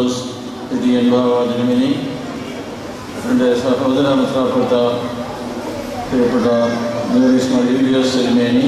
പൗലോസ് ദിദിയൻ ബാബ തിരുമേനി എൻ്റെ സഹോദര മിത്രപ്പെട്ട പ്രിയപ്പെട്ട ജോലീസ് മലീലിയോസ് തിരുമേനി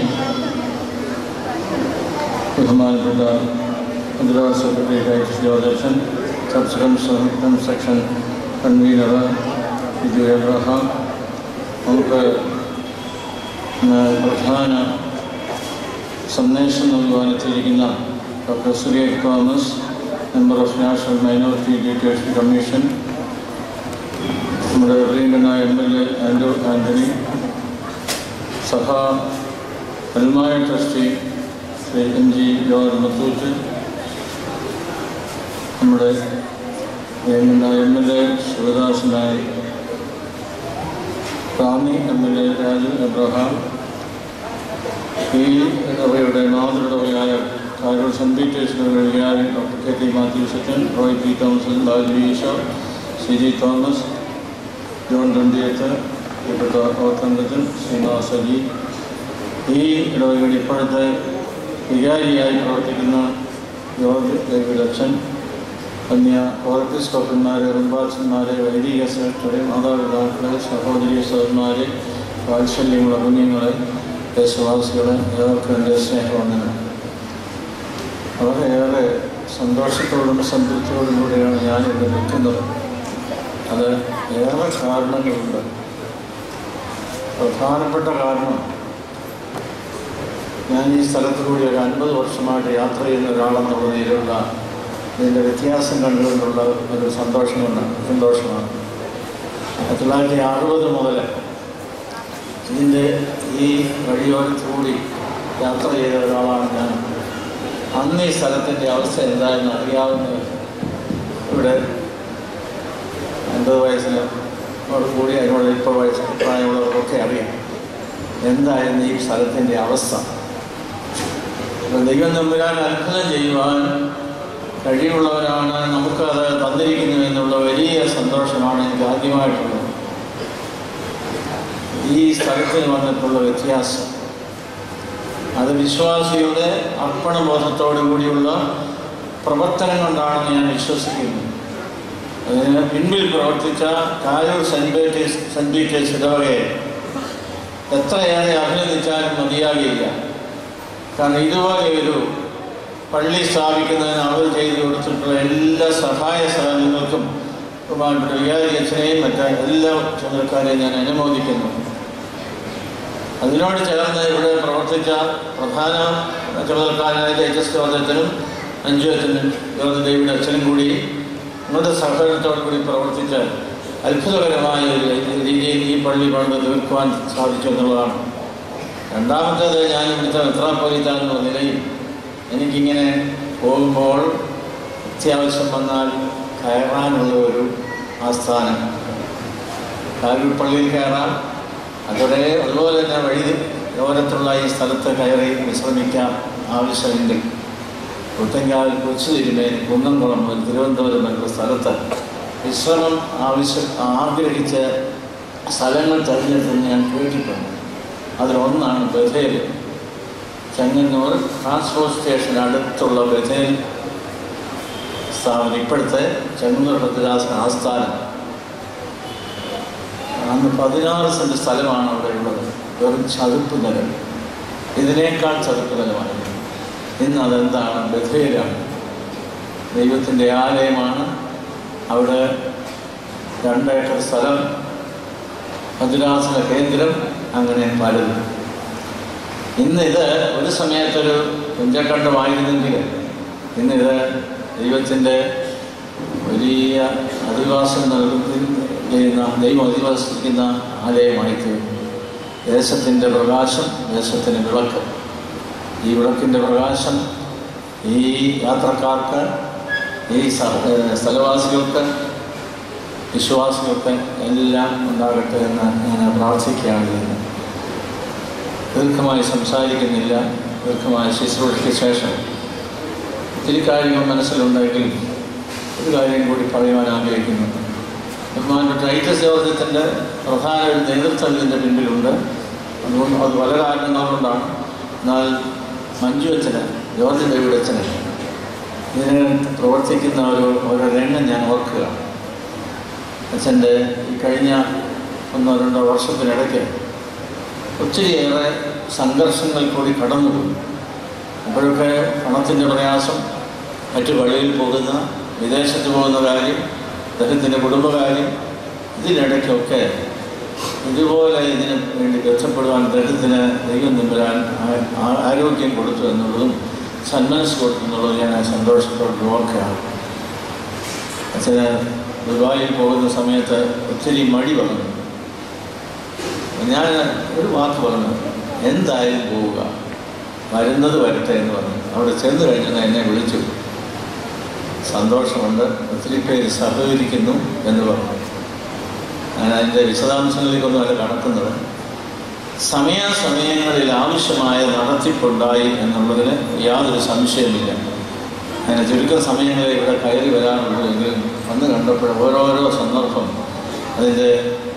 ബഹുമാനപ്പെട്ട മദ്രാസ് സെക്രട്ടറി ഡയറക്ടർ ജോർജൻ sub construction convener Biju Abraham നമുക്ക് ഇന്ന് പ്രധാന സന്ദേശം നൽകുവാനെത്തിയിരിക്കുന്ന doctor Suresh Thomas member of national minority education commission നമ്മുടെ പ്രിയങ്കനായ M L A Andrew Antony സഭ അൽമായ trustee Shri M G George Muthoot നമ്മുടെ പ്രിയങ്കനായ M L A Sivadas Nayak Ranni M L A Raju Abraham ഈ ഇടവയുടെ മാതൃടവയായ കാരൂർ സെൻറ്റ് പീറ്റേഴ്സിൻ്റെ വികാരി doctor K T Mathew Sathyan Roy P Thomason Baju Easo C G Thomas John Randiyath പ്രിയപ്പെട്ട ഓത്തങ്കത്തിൽ ശ്രീനിവാസ് അജി ഈ ഇടവകയുടെ ഇപ്പോഴത്തെ വികാരിയായി പ്രവർത്തിക്കുന്ന ജോർജ് ഡേവിഡ് അച്ഛൻ അന്യ ഓർക്കിസ്കോപ്പന്മാരെ റിംബാച്ചന്മാരെ വൈദിക സെക്രട്ടറി മാതാപിതാക്കളെ സഹോദരി സഹോദരന്മാരെ വാത്സല്യമുള്ള കുഞ്ഞുങ്ങളെ ദേശവാസികളെ ഏവർക്കും എൻ്റെ സ്നേഹവന്ദനം വളരെയേറെ സന്തോഷത്തോടും സംതൃപ്തിയോടും കൂടിയാണ് ഞാനിവിടെ നിൽക്കുന്നത് അത് ഏറെ കാരണങ്ങളുണ്ട് പ്രധാനപ്പെട്ട കാരണം ഞാൻ ഈ സ്ഥലത്ത് കൂടി ഒരു അൻപത് വർഷമായിട്ട് യാത്ര ചെയ്യുന്ന ഒരാളെന്നുള്ള നിലയിലുള്ള ഇതിൻ്റെ വ്യത്യാസം കണ്ടുകൊണ്ടുള്ള ഒരു സന്തോഷം കൊണ്ടാണ് സന്തോഷമാണ് ആയിരത്തി തൊള്ളായിരത്തി അറുപത് മുതൽ ഇതിൻ്റെ ഈ വഴിയോരത്തുകൂടി യാത്ര ചെയ്ത ഒരാളാണ് ഞാൻ അന്ന് ഈ സ്ഥലത്തിൻ്റെ അവസ്ഥ എന്താണെന്ന് അറിയാവുന്നത് ഇവിടെ അൻപത് വയസ്സിന് അവിടെ കൂടി അതിനോട് ഇപ്പോൾ വയസ്സ് പ്രായമുള്ളവർക്കൊക്കെ അറിയാം എന്തായിരുന്നു ഈ സ്ഥലത്തിൻ്റെ അവസ്ഥ അപ്പോൾ ദൈവം തമ്പുരാൻ അത്ഭുതം ചെയ്യുവാൻ കഴിവുള്ളവരാണ് നമുക്കത് തന്നിരിക്കുന്നു എന്നുള്ള വലിയ സന്തോഷമാണ് എനിക്ക് ആദ്യമായിട്ടുള്ളത് ഈ സ്ഥലത്തിന് വന്നിട്ടുള്ള വ്യത്യാസം അത് വിശ്വാസിയുടെ അർപ്പണബോധത്തോടു കൂടിയുള്ള പ്രവർത്തനം കൊണ്ടാണെന്ന് ഞാൻ വിശ്വസിക്കുന്നു അതിന് പിൻപിൽ പ്രവർത്തിച്ച Karoor saint Peter's saint Peter's ഇടവകയെ എത്രയേറെ അഭിനന്ദിച്ചാലും മതിയാകില്ല കാരണം ഇതുപോലെ ഒരു പള്ളി സ്ഥാപിക്കുന്നതിന് അവർ ചെയ്തു കൊടുത്തിട്ടുള്ള എല്ലാ സഹായ സഹകരണങ്ങൾക്കും ബഹുമാനപ്പെട്ട വികാരി അച്ഛനെയും മറ്റ എല്ലാ ചുമതലക്കാരെയും ഞാൻ അനുമോദിക്കുന്നു അതിനോട് ചേർന്ന് ഇവിടെ പ്രവർത്തിച്ച പ്രധാന ചുമതലക്കാരനായ തേജസ് ജോർജത്തിനും അഞ്ചു അച്ഛനും ജോർജ് ഡേവിഡ് അച്ഛനും കൂടി നിങ്ങളുടെ സഹകരണത്തോടു കൂടി പ്രവർത്തിച്ച അത്ഭുതകരമായ ഒരു രീതിയിൽ ഈ പള്ളി പണിത് തീർക്കുവാൻ സാധിച്ചു എന്നുള്ളതാണ് രണ്ടാമത്തേത് ഞാൻ ഇവിടുത്തെ മെത്രാപ്പൊലിത്ത എന്നുള്ള നിലയിൽ എനിക്കിങ്ങനെ പോകുമ്പോൾ അത്യാവശ്യം വന്നാൽ കയറാനുള്ള ഒരു ആസ്ഥാനം കാരൂർ പള്ളിയിൽ കയറാം അതോടെ അതുപോലെ തന്നെ വഴി ഓരത്തുള്ള ഈ സ്ഥലത്ത് കയറി വിശ്രമിക്കാം ആവശ്യമെങ്കിൽ പുത്തങ്കാവിൽ കൊച്ചു തിരുമേനി കുന്നംകുളം മുതൽ തിരുവനന്തപുരം വരെയുള്ള സ്ഥലത്ത് വിശ്രമം ആവശ്യം ആഗ്രഹിച്ച സ്ഥലങ്ങൾ തിരഞ്ഞെടുത്തെന്ന് ഞാൻ കേട്ടിട്ടുണ്ട് അതിലൊന്നാണ് ബഥേൽ ചെങ്ങന്നൂർ ട്രാൻസ്പോർട്ട് സ്റ്റേഷൻ അടുത്തുള്ള ബഥേൽ സ്ഥാപനം ഇപ്പോഴത്തെ ചെങ്ങന്നൂർ ഭദ്രാസന ആസ്ഥാനം അന്ന് പതിനാറ് സെൻറ്റ് സ്ഥലമാണ് അവിടെ ഉള്ളത് വെറും ചതുപ്പ് നിലം ഇതിനേക്കാൾ ചതുപ്പ് നിലമായിരുന്നു ഇന്ന് അതെന്താണ് ബഥേലാണ് ദൈവത്തിൻ്റെ ആലയമാണ് അവിടെ രണ്ടേക്കർ സ്ഥലം ഭദ്രാസന കേന്ദ്രം അങ്ങനെ പലതും ഇന്ന് ഇത് ഒരു സമയത്തൊരു കുഞ്ചക്കണ്ടമായിരുന്നെങ്കിൽ ഇന്നിത് ദൈവത്തിൻ്റെ വലിയ അധിവാസം നൽകുന്ന ദൈവം അധിവസിക്കുന്ന ആലയമായി തീർന്നു ദേശത്തിൻ്റെ പ്രകാശം ദേശത്തിന് വിളക്ക് ഈ വിളക്കിൻ്റെ പ്രകാശം ഈ യാത്രക്കാർക്ക് ഈ സ്ഥലവാസികൾക്ക് വിശ്വാസികൾക്ക് എല്ലാം ഉണ്ടാകട്ടെ എന്ന് ഞാൻ പ്രാർത്ഥിക്കുകയാണ് ചെയ്യുന്നത് ദീർഘമായി സംസാരിക്കുന്നില്ല ദീർഘമായ ശുശ്രൂഷയ്ക്ക് ശേഷം ഒത്തിരി കാര്യങ്ങൾ മനസ്സിലുണ്ടെങ്കിലും ഒരു കാര്യം കൂടി പറയുവാൻ ആഗ്രഹിക്കുന്നു ബഹുമാനപ്പെട്ട ടൈറ്റസ് ജോർജത്തിൻ്റെ പ്രധാന ഒരു നേതൃത്വം ഇതിൻ്റെ പിന്നിലുണ്ട് അതുകൊണ്ട് അത് പല കാരണങ്ങൾ കൊണ്ടാണ് എന്നാൽ മഞ്ജു അച്ഛന് ജോർജ് ഡേവിഡ് അച്ഛന് ഇതിന് പ്രവർത്തിക്കുന്ന ഒരു ഓരോ രംഗം ഞാൻ ഓർക്കുക അച്ഛൻ്റെ ഈ കഴിഞ്ഞ ഒന്നോ രണ്ടോ വർഷത്തിനിടയ്ക്ക് ഒത്തിരിയേറെ സംഘർഷങ്ങൾ കൂടി കടന്നുപോയി അപ്പോഴൊക്കെ പണത്തിൻ്റെ പ്രയാസം മറ്റു വഴിയിൽ പോകുന്ന വിദേശത്ത് പോകുന്ന കാര്യം അദ്ദേഹത്തിൻ്റെ കുടുംബകാര്യം ഇതിനിടയ്ക്കൊക്കെ ഇതുപോലെ ഇതിന് വേണ്ടി ബന്ധപ്പെടുവാൻ അദ്ദേഹത്തിന് ദൈവം നിമ്പരാൻ ആരോഗ്യം കൊടുത്തു എന്നുള്ളതും സന്മനസ് കൊടുത്തു എന്നുള്ളതും ഞാൻ സന്തോഷത്തോട് ഓർക്കുകയാണ് അച്ഛന് ദുബായിൽ പോകുന്ന സമയത്ത് ഒത്തിരി മടി പറഞ്ഞു ഞാൻ ഒരു വാക്ക് പറഞ്ഞു എന്തായാലും പോവുക വരുന്നത് വരട്ടെ എന്ന് പറഞ്ഞു അവിടെ ചെന്ന് കഴിഞ്ഞാൽ എന്നെ വിളിച്ചു സന്തോഷമുണ്ട് ഒത്തിരി പേര് സഹകരിക്കുന്നു എന്ന് പറഞ്ഞു ഞാൻ അതിൻ്റെ വിശദാംശങ്ങളിലേക്കൊന്നും അല്ല കടക്കുന്നത് സമയാസമയങ്ങളിൽ ആവശ്യമായ നടത്തിപ്പുണ്ടായി എന്നുള്ളതിന് യാതൊരു സംശയമില്ല അങ്ങനെ ചുരുക്കം സമയങ്ങളിൽ ഇവിടെ കയറി വരാറുള്ളൂ എങ്കിലും വന്ന് കണ്ടപ്പോൾ ഓരോരോ സന്ദർഭം അതിൻ്റെ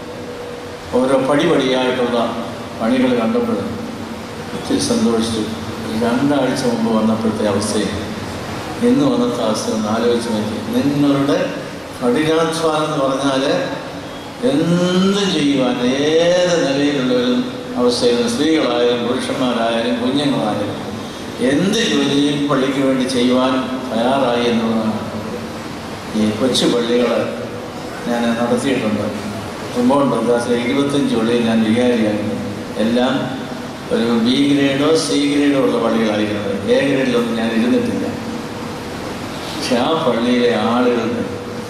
ഓരോ പടിപടിയായിട്ടുള്ള പണികൾ കണ്ടപ്പോൾ ഒത്തിരി സന്തോഷിച്ചു രണ്ടാഴ്ച മുമ്പ് വന്നപ്പോഴത്തെ അവസ്ഥയിൽ എന്ന് വന്നത്തെ അവസ്ഥ ഒന്ന് ആലോചിച്ച് നോക്കി നിങ്ങളുടെ കഠിനാധ്വാനം എന്ന് പറഞ്ഞാൽ എന്ത് ചെയ്യുവാൻ ഏത് നിലയിലുള്ളവരും അവസ്ഥയിലും സ്ത്രീകളായാലും പുരുഷന്മാരായാലും കുഞ്ഞുങ്ങളായാലും എന്ത് ജോലിയും പള്ളിക്ക് വേണ്ടി ചെയ്യുവാൻ തയ്യാറായി എന്നുള്ളതാണ് ഈ കൊച്ചു പള്ളികൾ ഞാൻ നടത്തിയിട്ടുണ്ട് കുമ്പോൺ ബദ്രാസിലെ ഇരുപത്തഞ്ച് പള്ളിയിൽ ഞാൻ വികാരിയായിരുന്നു എല്ലാം ഒരു ബി ഗ്രേഡോ സി ഗ്രേഡോ ഉള്ള പള്ളികളായിരുന്നത് എ ഗ്രേഡിലൊന്നും ഞാൻ ഇരുന്നിട്ടില്ല പക്ഷെ ആ പള്ളിയിലെ ആളുകളുടെ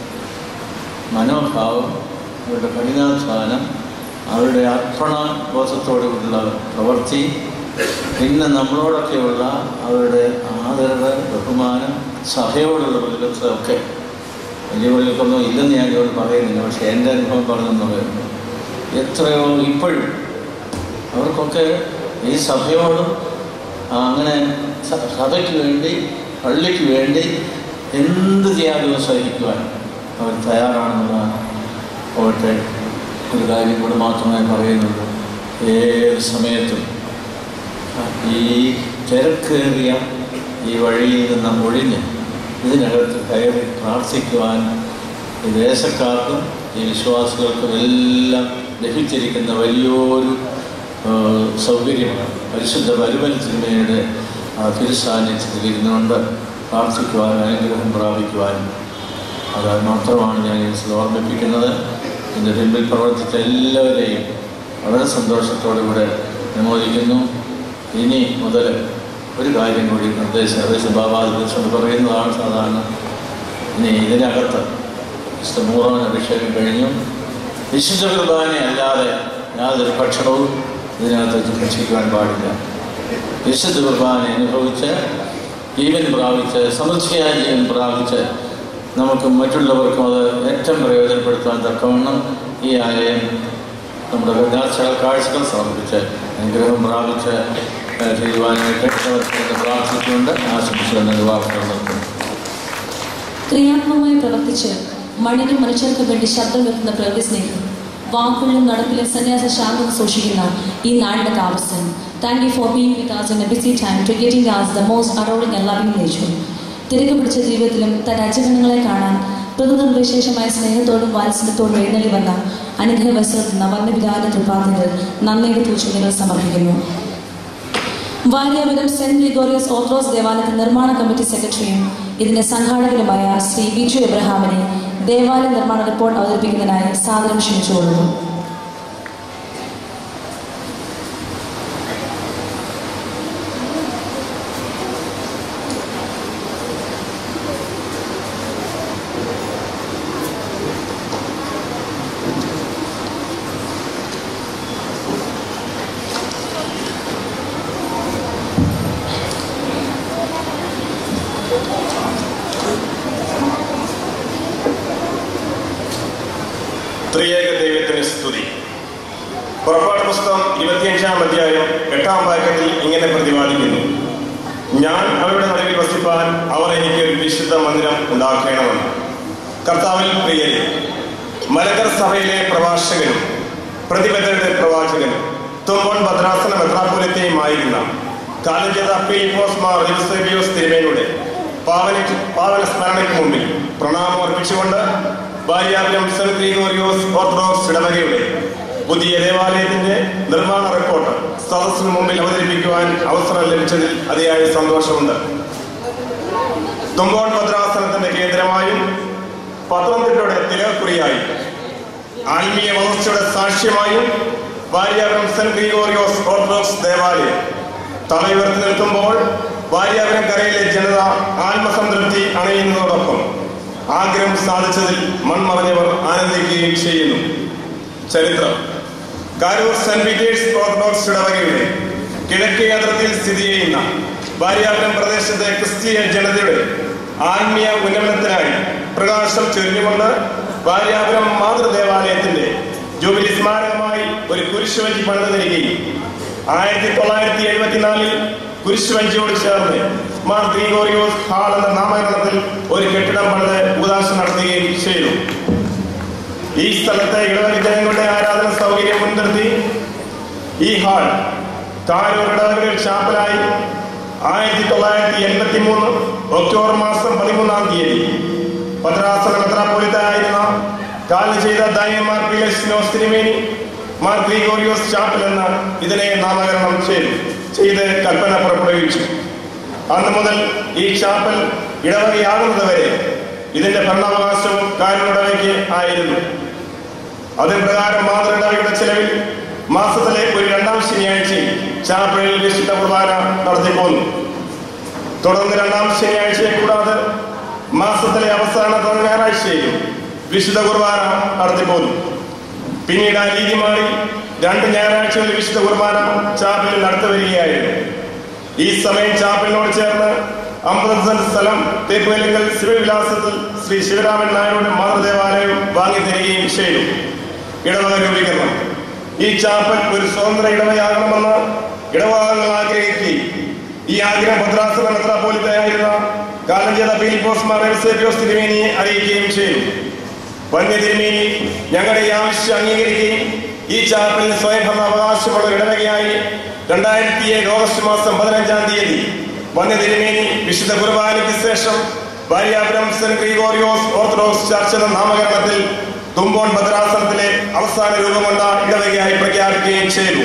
മനോഭാവം അവരുടെ കഠിനാധ്വാനം അവരുടെ അർപ്പണ ബോധത്തോടുള്ള പ്രവൃത്തി പിന്നെ നമ്മളോടൊക്കെയുള്ള അവരുടെ ആദരവ് ബഹുമാനം സഭയോടുള്ള പ്രതിബദ്ധതയൊക്കെ വലിയ പള്ളിക്കൊന്നും ഇല്ലെന്ന് ഞാൻ ഇവരോട് പറയുന്നില്ല പക്ഷേ എൻ്റെ അനുഭവം പറഞ്ഞെന്ന് പറയുന്നു എത്രയോ ഇപ്പോഴും അവർക്കൊക്കെ ഈ സഭയോടും അങ്ങനെ സഭയ്ക്ക് വേണ്ടി പള്ളിക്ക് വേണ്ടി എന്ത് ത്യാഗവും സഹിക്കുവാൻ അവർ തയ്യാറാണെന്നുള്ളതാണ് പോകട്ടെ ഒരു കാര്യം കൂടെ മാത്രമേ പറയുന്നുള്ളൂ ഏത് സമയത്തും ഈ തിരക്കേറിയ ഈ വഴിയിൽ നിന്ന് ഒഴിഞ്ഞ് ഇതിനകത്ത് കയറി പ്രാർത്ഥിക്കുവാൻ ഈ ദേശക്കാർക്കും ഈ വിശ്വാസികൾക്കും എല്ലാം ലഭിച്ചിരിക്കുന്ന വലിയൊരു സൗകര്യമാണ് പരിശുദ്ധ പരിമലത്തിന്മയുടെ തിരുസാന്നിധ്യത്തിൽ ഇരുന്നുകൊണ്ട് പ്രാർത്ഥിക്കുവാനും അനുഗ്രഹം പ്രാപിക്കുവാനും അത് മാത്രമാണ് ഞാൻ ഈ ഓർമ്മിപ്പിക്കുന്നത് എൻ്റെ പിൻപിൽ പ്രവർത്തിച്ച എല്ലാവരെയും വളരെ സന്തോഷത്തോടുകൂടെ അനുമോദിക്കുന്നു ഇനി മുതൽ ഒരു കാര്യം കൂടി നിർദ്ദേശം നിർദ്ദേശം ബാബാദിവസം പറയുന്നതാണ് സാധാരണ ഇനി ഇതിനകത്ത് വിശുദ്ധ മൂറാൻ അഭിഷേകം കഴിഞ്ഞു വിശുദ്ധ കുർബാന അല്ലാതെ യാതൊരു ഭക്ഷണവും ഇതിനകത്ത് ഭക്ഷിക്കുവാൻ പാടില്ല വിശുദ്ധ കുർബാന അനുഭവിച്ച് ജീവൻ പ്രാപിച്ച് സമൃദ്ധിയായ ജീവൻ പ്രാപിച്ച് നമുക്ക് മറ്റുള്ളവർക്കും അത് ഏറ്റവും പ്രയോജനപ്പെടുത്താൻ തക്കവണ്ണം ഈ ആലയം നമ്മുടെ കന്യാർച്ചകൾ കാഴ്ചകൾ സമർപ്പിച്ച് അനുഗ്രഹം പ്രാപിച്ച് ചെയ്യുവാനായിട്ട് പ്രാർത്ഥിച്ചുകൊണ്ട് ആശംസിക്കുന്ന വാർത്തകൾ നിർത്തുന്നു ക്രിയാത്മകമായി പ്രവർത്തിച്ച് മണ്ണിനും മനുഷ്യർക്കും വേണ്ടി ശബ്ദം വരുത്തുന്ന പ്രകൃതി സ്നേഹം വാക്കുകളിലും നടപ്പിലും സന്യാസ ശാന്തത സൂക്ഷിക്കുന്ന ഈ നാടിന്റെ താമസം thank you for being with us in a busy time to getting us the most adoring and loving nature തിരക്ക് പിടിച്ച ജീവിതത്തിലും തന്റെ അജഗണങ്ങളെ കാണാൻ പ്രകൃതവിശേഷമായ സ്നേഹത്തോടും വാത്സല്യത്തോടും എഴുന്നള്ളി വന്ന അനുഗ്രഹ വസ്ത്രത്തിൽ വർണ്ണപിതാവിന്റെ തൃപ്പാദങ്ങൾ നന്ദിയുടെ പൂച്ചെടികൾ സമർപ്പിക്കുന്നു വാര്യാപുരം സെന്റ് ഗ്രിഗോറിയസ് ഓർത്തഡോക്സ് ദേവാലയത്തിന്റെ നിർമ്മാണ കമ്മിറ്റി സെക്രട്ടറിയും ഇതിന്റെ സംഘാടകരുമായ ശ്രീ ബിജു എബ്രഹാമിനെ ദേവാലയ നിർമ്മാണ റിപ്പോർട്ട് അവതരിപ്പിക്കുന്നതിനായി സാദരം ക്ഷണിച്ചുകൊള്ളുന്നു ത്രിയേക ദൈവത്തിന് സ്തുതി പുറപ്പാട് പുസ്തകം ഇരുപത്തിയഞ്ചാം അധ്യായം എട്ടാം വാക്യത്തിൽ ഇങ്ങനെ പ്രതിപാദിക്കുന്നു ഞാൻ അവരുടെ നടുവിൽ വസിപ്പാൻ അവർ എനിക്ക് ഒരു വിശുദ്ധ മന്ദിരം ഉണ്ടാക്കണമെന്ന് കർത്താവിൽ പ്രിയരെ മലകർ സഭയിലെ പ്രഭാഷകനും പ്രതിബദ്ധരുടെ പ്രവാചകനും തുമ്പോൺ ഭദ്രാസന മെത്രാപുരത്തെയുമായിരുന്ന കാലജത പീപ്പോസ് മാർ റിവസേബിയോസ് തിരുമേനിയുടെ പാവന പാവന സ്മരണയ്ക്ക് മുമ്പിൽ പ്രണാമം അർപ്പിച്ചുകൊണ്ട് ഭാര്യാപുരം സെന്റ് ഗ്രിഗോറിയോസ് ഓർത്തഡോക്സ് ഇടവകയുടെ പുതിയ ദേവാലയത്തിന്റെ നിർമ്മാണ റിപ്പോർട്ട് സദസ്സിന് മുമ്പിൽ അവതരിപ്പിക്കുവാൻ അവസരം ലഭിച്ചതിൽ അതിയായ സന്തോഷമുണ്ട് തുമ്പോൺ ഭദ്രാസനത്തിന്റെ കേന്ദ്രമായും പത്തനംതിട്ടയുടെ തിലക്കുറിയായും ആത്മീയ വളർച്ചയുടെ സാക്ഷ്യമായും ഭാര്യാപുരം സെന്റ് ഗ്രിഗോറിയോസ് ഓർത്തഡോക്സ് ദേവാലയം തലയുയർത്തി നിൽക്കുമ്പോൾ ഭാര്യാപുരം കരയിലെ ജനത ആത്മസംതൃപ്തി അണയുന്നതോടൊപ്പം ആഗ്രഹം സാധിച്ചതിൽ മൺമറഞ്ഞവർ ആനന്ദിക്കുകയും ചെയ്യുന്നു ചരിത്രം കാരൂർ സെന്റ് പീറ്റേഴ്സ് ഓർത്തഡോക്സ് ഇടവകയുടെ കിഴക്കേ അതിർത്തിയിൽ സ്ഥിതി ചെയ്യുന്ന ഭാര്യാപുരം പ്രദേശത്തെ ക്രിസ്തീയ ജനതയുടെ ആത്മീയ ഉന്നമനത്തിനായി പ്രകാശം ചൊരിഞ്ഞുകൊണ്ട് ഭാര്യാപുരം മാതൃദേവാലയത്തിന്റെ ജൂബിലി സ്മാരകമായി ഒരു കുരിശുവഞ്ചി പണിത് തരികയും ആയിരത്തി തൊള്ളായിരത്തി എഴുപത്തിനാലിൽ കുരിശുവഞ്ചിയോട് ചേർന്ന് മാർ ഗ്രീഗോറിയോസ് ഹാൾ എന്ന നാമകരണത്തിൽ ഒരു കെട്ടിടം പണിത് ഉദാശ നടത്തുകയും ചെയ്തു ഈ സ്ഥലത്തെ ഇടവക ജനങ്ങളുടെ ആരാധന സൗകര്യം മുൻനിർത്തി ഈ ഹാൾ കാരൂർ ഇടവകയിൽ ചാപ്പലായി ആയിരത്തി തൊള്ളായിരത്തി എൺപത്തി മൂന്ന് ഒക്ടോബർ മാസം പതിമൂന്നാം തീയതി ഭദ്രാസന മെത്രാപ്പൊലിത്തായിരുന്ന കാലം ചെയ്ത ദായമാർ പിലസ്നോസ് തിരുമേനി മാർ ഗ്രിഗോറിയോസ് ചാപ്പൽ എന്ന് ഇതിനെ നാമകരണം ചെയ്തു ചെയ്ത് കൽപ്പന പുറപ്പെടുവിച്ചു അന്ന് മുതൽ ഈ ചാപ്പൽ ഇടവകയാകുന്നത് വരെ ഇതിന്റെ ഭരണാവകാശവും കാരണടവയ്ക്ക് ആയിരുന്നു അതിൻ പ്രകാരം മാതൃടവയുടെ ചെലവിൽ മാസത്തിലെ ഒരു രണ്ടാം ശനിയാഴ്ചയിൽ ചാപ്പലിൽ വിശുദ്ധ കുർബാന നടത്തിപ്പോന്നു തുടർന്ന് രണ്ടാം ശനിയാഴ്ചയെ കൂടാതെ മാസത്തിലെ അവസാന ഞായറാഴ്ചയിലും വിശുദ്ധ കുർബാന നടത്തിപ്പോന്നു പിന്നീട് ആ രീതി മാറി രണ്ട് ഞായറാഴ്ചകളിൽ വിശുദ്ധ കുർബാന ചാപ്പലിൽ നടത്തി വരികയായിരുന്നു ഈ സമയം ചാപ്പലിനോട് ചേർന്ന് അമ്പത് സെന്റ് സ്ഥലം തേപ്പുകലിങ്കൽ ശിവവിലാസത്തിൽ ശ്രീ ശിവരാമൻ നായരുടെ മാതൃദേവാലയം വാങ്ങി തരികയും ചെയ്തു ഇടവക രൂപീകരണം ഈ ചാപ്പൽ ഒരു സ്വതന്ത്ര ഇടവയാകണമെന്ന് ഇടവകങ്ങൾ ആഗ്രഹിക്കുകയും ഈ ആഗ്രഹം ഭദ്രാസന മെത്രാപോലിത്തയായിരുന്ന കാലം ചെയ്ത ഫിലിപ്പോസ് മാർ എൽസേബിയോസ് തിരുമേനിയെ അറിയിക്കുകയും ചെയ്തു വന്യ തിരുമേനി ഞങ്ങളുടെ ഈ ആവശ്യം അംഗീകരിക്കുകയും ഈ ചാപ്പലിന് സ്വയംഭരണ അവകാശമുള്ള ഇടവകയായി രണ്ടായിരത്തി ഏഴ് ഓഗസ്റ്റ് മാസം പതിനഞ്ചാം തീയതി വന്യ തിരുമേനി വിശുദ്ധ കുർബാനയ്ക്ക് ശേഷം Bharyapuram saint Gregorios orthodox church എന്ന നാമകരണത്തിൽ തുമ്പോൺ ഭദ്രാസനത്തിലെ അവസാന രൂപം കൊണ്ട ഇടവകയായി പ്രഖ്യാപിക്കുകയും ചെയ്തു